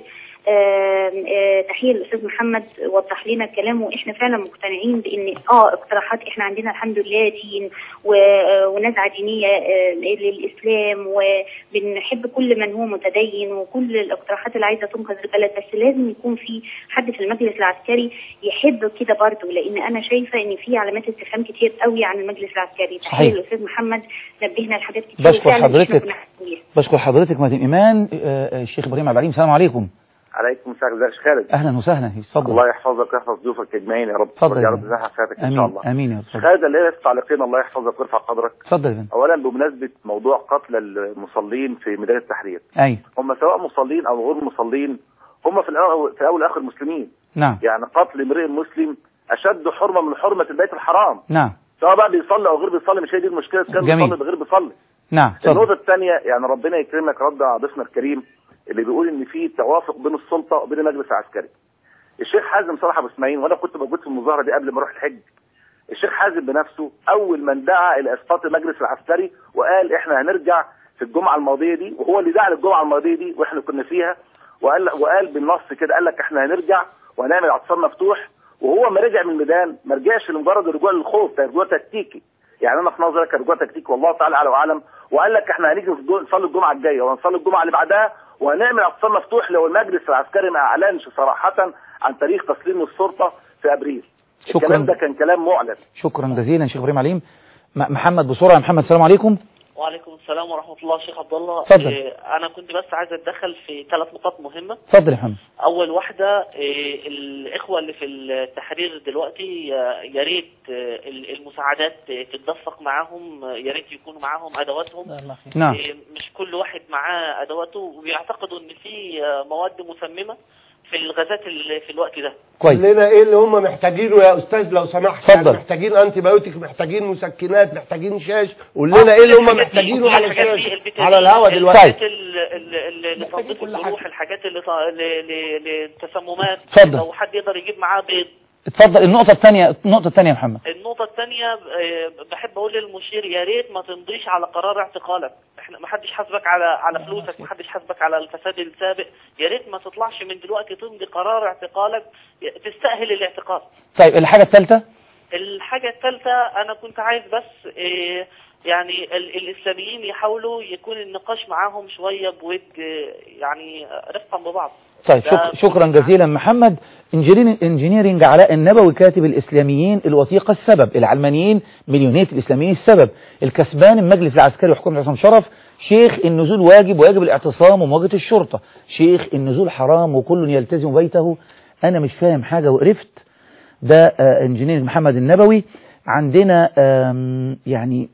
آه، آه، تحيه للاستاذ محمد وضح لنا الكلام واحنا فعلا مقتنعين بان اه اقتراحات احنا عندنا الحمد لله دين و- آه، ونزعه دينيه آه، للاسلام وبنحب كل من هو متدين وكل الاقتراحات اللي عايزه تنقذ البلد بس لازم يكون في حد في المجلس العسكري يحب كده برضه لان انا شايفه ان في علامات استفهام كتير قوي عن المجلس العسكري تحيه صحيح. للاستاذ محمد نبهنا لحاجات كتير بشكر وفعلاً إحنا حضرتك. كنا حاسين. بشكر حضرتك مدام ايمان آه، آه، الشيخ ابراهيم عبد العليم السلام عليكم عليكم السلام ازيك يا خالد اهلا وسهلا اتفضل الله يحفظك ويحفظ ضيوفك اجمعين يا رب اتفضل يا يا رب فندم. يزحف حياتك ان شاء امين الله امين يا استاذ خالد اللي لسه تعليقين الله يحفظك ويرفع قدرك اتفضل يا فندم اولا بمناسبه موضوع قتل المصلين في ميدان التحرير ايوه هم سواء مصلين او غير مصلين هم في الاول في الاول والاخر مسلمين نعم يعني قتل امرئ مسلم اشد حرمه من حرمه البيت الحرام نعم سواء بقى بيصلي او غير بيصلي مش هي دي المشكله كان جميل. بيصلي بغير بيصلي نعم اتفضل النقطه الثانيه يعني ربنا يكرمك رد على ضيفنا الكريم اللي بيقول ان في توافق بين السلطه وبين المجلس العسكري الشيخ حازم صلاح ابو اسماعيل وانا كنت موجود في المظاهره دي قبل ما اروح الحج الشيخ حازم بنفسه اول من دعا الى اسقاط المجلس العسكري وقال احنا هنرجع في الجمعه الماضيه دي وهو اللي دعا للجمعه الماضيه دي واحنا كنا فيها وقال وقال بالنص كده قال لك احنا هنرجع وهنعمل اعتصام مفتوح وهو ما رجع من الميدان ما رجعش لمجرد الرجوع للخوف ده رجوع تكتيكي يعني انا في نظري كان رجوع تكتيكي والله تعالى اعلى واعلم وقال لك احنا هنيجي في الجو- نصلي الجمعه الجايه وهنصلي الجمعه اللي بعدها وهنعمل اعتصام مفتوح لو المجلس العسكري ما اعلنش صراحه عن تاريخ تسليم السلطه في ابريل شكراً. الكلام ده كان كلام معلن شكرا جزيلا شيخ ابراهيم عليم م- محمد بسرعه يا محمد السلام عليكم وعليكم السلام ورحمة الله شيخ عبد الله اتفضل. إيه، أنا كنت بس عايز أتدخل في ثلاث نقاط مهمة اتفضل يا محمد أول واحدة إيه، الإخوة اللي في التحرير دلوقتي آه، يا ريت آه، المساعدات آه، تتدفق معاهم آه، يا ريت يكونوا معاهم أدواتهم الله خير. نعم إيه، مش كل واحد معاه أدواته وبيعتقدوا إن في آه، مواد مسممة في الغازات اللي في الوقت ده كويس لنا ايه اللي هم محتاجينه يا استاذ لو سمحت اتفضل. يعني محتاجين انتي بايوتيك محتاجين مسكنات محتاجين شاش قول لنا ايه اللي هم الحاجات دي- محتاجينه على الحاجات دي- الشاشه البتاع على دي- الهوا دلوقتي طيب. الحاجات ال- ال- ال- لتنظيف كل الجروح حاجة. الحاجات اللي ط- ل- ل- ل- للتسممات اتفضل. لو حد يقدر يجيب معاه بيض اتفضل النقطه الثانيه النقطه الثانيه يا محمد النقطة الثانية آه، بحب أقول للمشير يا ريت ما تمضيش على قرار اعتقالك احنا ما حدش حاسبك على على فلوسك ما حدش حاسبك على الفساد السابق يا ريت ما تطلعش من دلوقتي تمضي قرار اعتقالك تستأهل الاعتقال طيب الحاجه الثالثه الحاجة الثالثة أنا كنت عايز بس آه، يعني ال- الإسلاميين يحاولوا يكون النقاش معاهم شوية بود آه، يعني رفقا ببعض طيب ده شك شكرا جزيلا محمد انجينيرنج, انجينيرنج علاء النبوي كاتب الاسلاميين الوثيقه السبب العلمانيين مليونيه الاسلاميين السبب الكسبان المجلس العسكري وحكومه عصام شرف شيخ النزول واجب ويجب الاعتصام ومواجهه الشرطه شيخ النزول حرام وكل يلتزم بيته انا مش فاهم حاجه وقرفت ده آه، انجينير محمد النبوي عندنا آم، يعني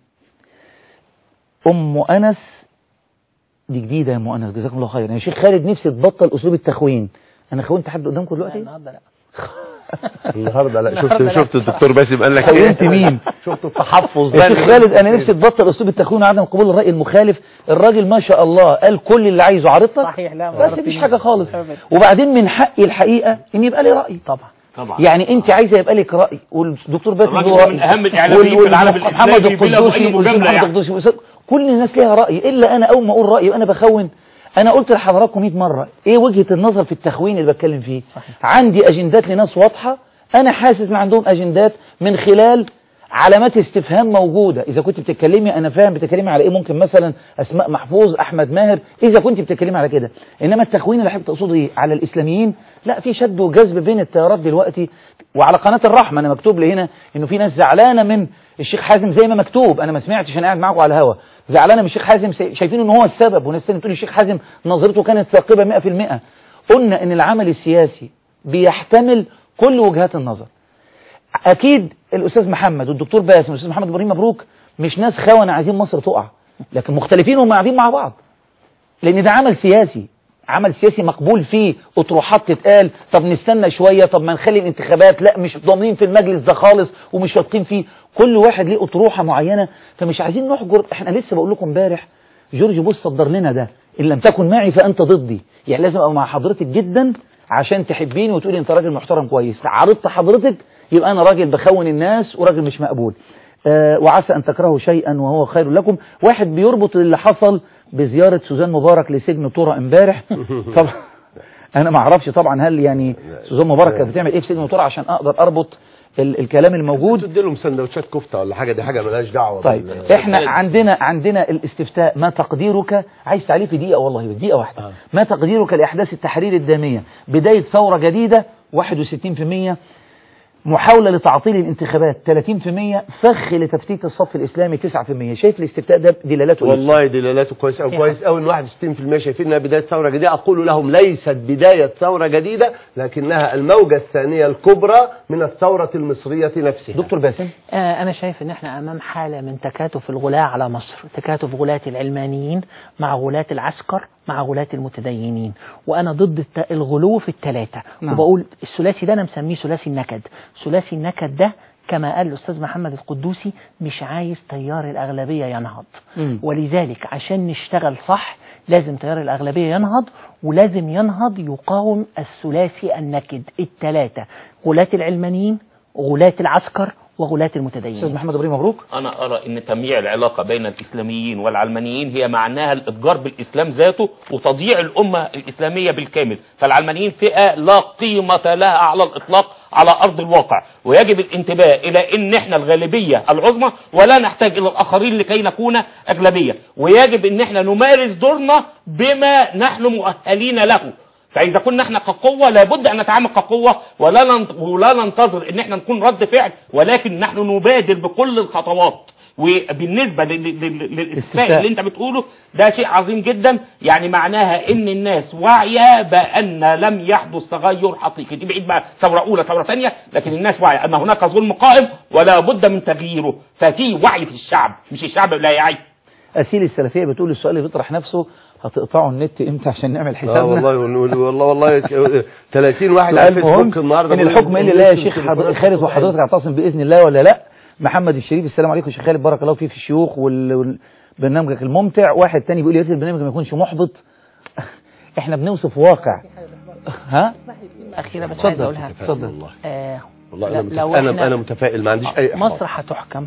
ام انس دي جديدة يا ام انس جزاكم الله خير يا شيخ خالد نفسي تبطل اسلوب التخوين انا خونت حد قدامكم لا، دلوقتي النهارده لا النهارده لا النهاردة شفت لا. شفت الدكتور باسم قال لك خونت مين شفت التحفظ يا شيخ خالد انا نفسي تبطل اسلوب التخوين وعدم قبول الراي المخالف الراجل ما شاء الله قال كل اللي عايزه عارض لك صحيح لا ما بس عرفتنيش. مفيش حاجه خالص أبدا. وبعدين من حقي الحقيقه ان يبقى لي راي طبعا طبعا. يعني انت عايزه يبقى لك راي والدكتور باسم الراجل له ده رأي. من أهم الإعلاميين وال- في العالم وال- محمد الإسلامي بلا القدوسي أي والأستاذ مجاملة محمد يعني. القدوسي والأستاذ- كل الناس ليها راي الا انا اول ما اقول رايي وانا بخون انا قلت لحضراتكم 100 مره ايه وجهه النظر في التخوين اللي بتكلم فيه صحيح. عندي اجندات لناس واضحه انا حاسس ان عندهم اجندات من خلال علامات استفهام موجودة إذا كنت بتتكلمي أنا فاهم بتتكلمي على إيه ممكن مثلا أسماء محفوظ أحمد ماهر إذا كنت بتتكلمي على كده إنما التخوين اللي حضرتك تقصده إيه على الإسلاميين لا في شد وجذب بين التيارات دلوقتي وعلى قناة الرحمة أنا مكتوب لي هنا إنه في ناس زعلانة من الشيخ حازم زي ما مكتوب أنا ما سمعتش أنا قاعد معاكم على الهوا زعلانة من الشيخ حازم سي- شايفين إن هو السبب وناس تانية بتقول الشيخ حازم نظرته كانت ثاقبة 100% قلنا إن العمل السياسي بيحتمل كل وجهات النظر اكيد الاستاذ محمد والدكتور باسم والاستاذ محمد ابراهيم مبروك مش ناس خونه عايزين مصر تقع لكن مختلفين وهم قاعدين مع بعض لان ده عمل سياسي عمل سياسي مقبول فيه اطروحات تتقال طب نستنى شويه طب ما نخلي الانتخابات لا مش ضامنين في المجلس ده خالص ومش واثقين فيه كل واحد ليه اطروحه معينه فمش عايزين نحجر احنا لسه بقول لكم امبارح جورج بوش صدر لنا ده ان لم تكن معي فانت ضدي يعني لازم ابقى مع حضرتك جدا عشان تحبيني وتقولي انت راجل محترم كويس عرضت حضرتك يبقى انا راجل بخون الناس وراجل مش مقبول آه وعسى ان تكرهوا شيئا وهو خير لكم واحد بيربط اللي حصل بزيارة سوزان مبارك لسجن طورة امبارح طبعا انا ما اعرفش طبعا هل يعني سوزان مبارك كانت بتعمل ايه في سجن طورة عشان اقدر اربط ال الكلام الموجود تدي لهم سندوتشات كفته ولا حاجه دي حاجه ملهاش دعوه طيب بال- احنا عندنا عندنا الاستفتاء ما تقديرك عايز تعليق في دقيقه والله دقيقه واحده آه. ما تقديرك لاحداث التحرير الداميه بدايه ثوره جديده 61% محاولة لتعطيل الانتخابات 30% فخ لتفتيت الصف الإسلامي 9% شايف الاستفتاء ده دلالته إيه؟ والله دلالاته كويس أو كويس أوي إن 61% شايفين إنها بداية ثورة جديدة أقول لهم ليست بداية ثورة جديدة لكنها الموجة الثانية الكبرى من الثورة المصرية نفسها دكتور باسم آه، أنا شايف إن إحنا أمام حالة من تكاتف الغلاة على مصر تكاتف غلاة العلمانيين مع غلاة العسكر مع غلاة المتدينين وأنا ضد الت- الغلو في الثلاثة نعم. وبقول الثلاثي ده أنا مسميه ثلاثي النكد ثلاثي النكد ده كما قال الأستاذ محمد القدوسي مش عايز تيار الأغلبية ينهض مم. ولذلك عشان نشتغل صح لازم تيار الأغلبية ينهض ولازم ينهض يقاوم الثلاثي النكد الثلاثة غلاة العلمانيين غلاة العسكر وغلاة أستاذ المتدينين محمد إبراهيم مبروك أنا أرى أن تمييع العلاقة بين الإسلاميين والعلمانيين هي معناها الإتجار بالإسلام ذاته وتضييع الأمة الإسلامية بالكامل فالعلمانيين فئة لا قيمة لها على الإطلاق على أرض الواقع ويجب الانتباه إلى أن إحنا الغالبية العظمى ولا نحتاج إلى الآخرين لكي نكون أغلبية ويجب أن إحنا نمارس دورنا بما نحن مؤهلين له فإذا كنا احنا كقوة لابد أن نتعامل كقوة ولا ننت- ولا ننتظر ان احنا نكون رد فعل ولكن نحن نبادر بكل الخطوات وبالنسبة لل- لل- لل- للاستثناء استثناء. اللي انت بتقوله ده شيء عظيم جدا يعني معناها ان الناس واعية بأن لم يحدث تغير حقيقي دي بعيد بقى ثورة أولى ثورة ثانية لكن الناس واعية أن هناك ظلم قائم ولا بد من تغييره ففي وعي في الشعب مش الشعب لا يعي أسيل السلفية بتقول السؤال اللي بيطرح نفسه هتقطعوا النت امتى عشان نعمل اه حسابنا والله والله والله 30 واحد على سؤال مهم الفيسبوك النهارده ان بيقول الحكم ايه اللي لا يا النت شيخ والتليفونات حضر- خالد بتوعي. وحضرتك هتعتصم باذن الله ولا لا محمد الشريف السلام عليكم يا شيخ خالد بارك الله فيك في الشيوخ وال- وبرنامجك الممتع واحد تاني بيقول يا ريت البرنامج ما يكونش محبط احنا بنوصف واقع ها أخيرا بس اتفضل. عايز أقولها اتفضل. والله آه والله لا- انا متف... لو انا إحنا- انا متفائل ما عنديش اي احباط مصر هتحكم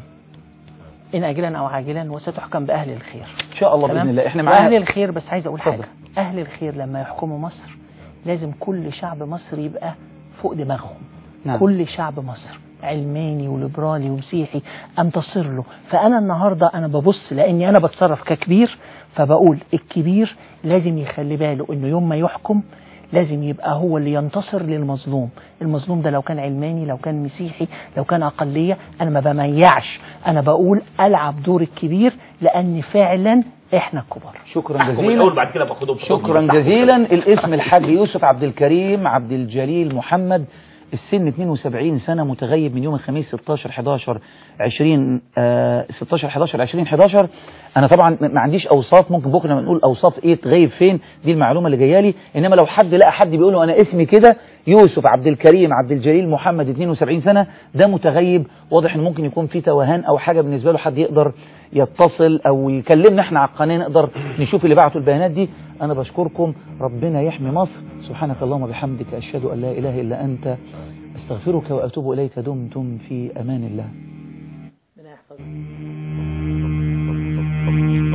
إن أجلا أو عاجلا وستحكم بأهل الخير ان شاء الله باذن تمام؟ الله احنا وأهل معانا الخير بس عايز أقول اتفضل. حاجة أهل الخير لما يحكموا مصر لازم كل شعب مصر يبقى فوق دماغهم نعم. كل شعب مصر علماني وليبرالي ومسيحي انتصر له فانا النهارده انا ببص لاني انا بتصرف ككبير فبقول الكبير لازم يخلي باله انه يوم ما يحكم لازم يبقى هو اللي ينتصر للمظلوم المظلوم ده لو كان علماني لو كان مسيحي لو كان أقلية أنا ما بميعش أنا بقول ألعب دور الكبير لأن فعلا إحنا الكبار شكرا احكم جزيلا الأول بعد كده باخدهم شكرا جزيلا الاسم الحاج يوسف عبد الكريم عبد الجليل محمد السن 72 سنة متغيب من يوم الخميس 16 11 20 آه 16 11 20 11 انا طبعا ما عنديش اوصاف ممكن بكره لما نقول اوصاف ايه تغيب فين دي المعلومه اللي جايه لي انما لو حد لقى حد بيقول له انا اسمي كده يوسف عبد الكريم عبد الجليل محمد 72 سنه ده متغيب واضح ان ممكن يكون في توهان او حاجه بالنسبه له حد يقدر يتصل او يكلمنا احنا على القناه نقدر نشوف اللي بعتوا البيانات دي انا بشكركم ربنا يحمي مصر سبحانك اللهم وبحمدك اشهد ان لا اله الا انت استغفرك وأتوب إليك دمتم في أمان الله ربنا يحفظك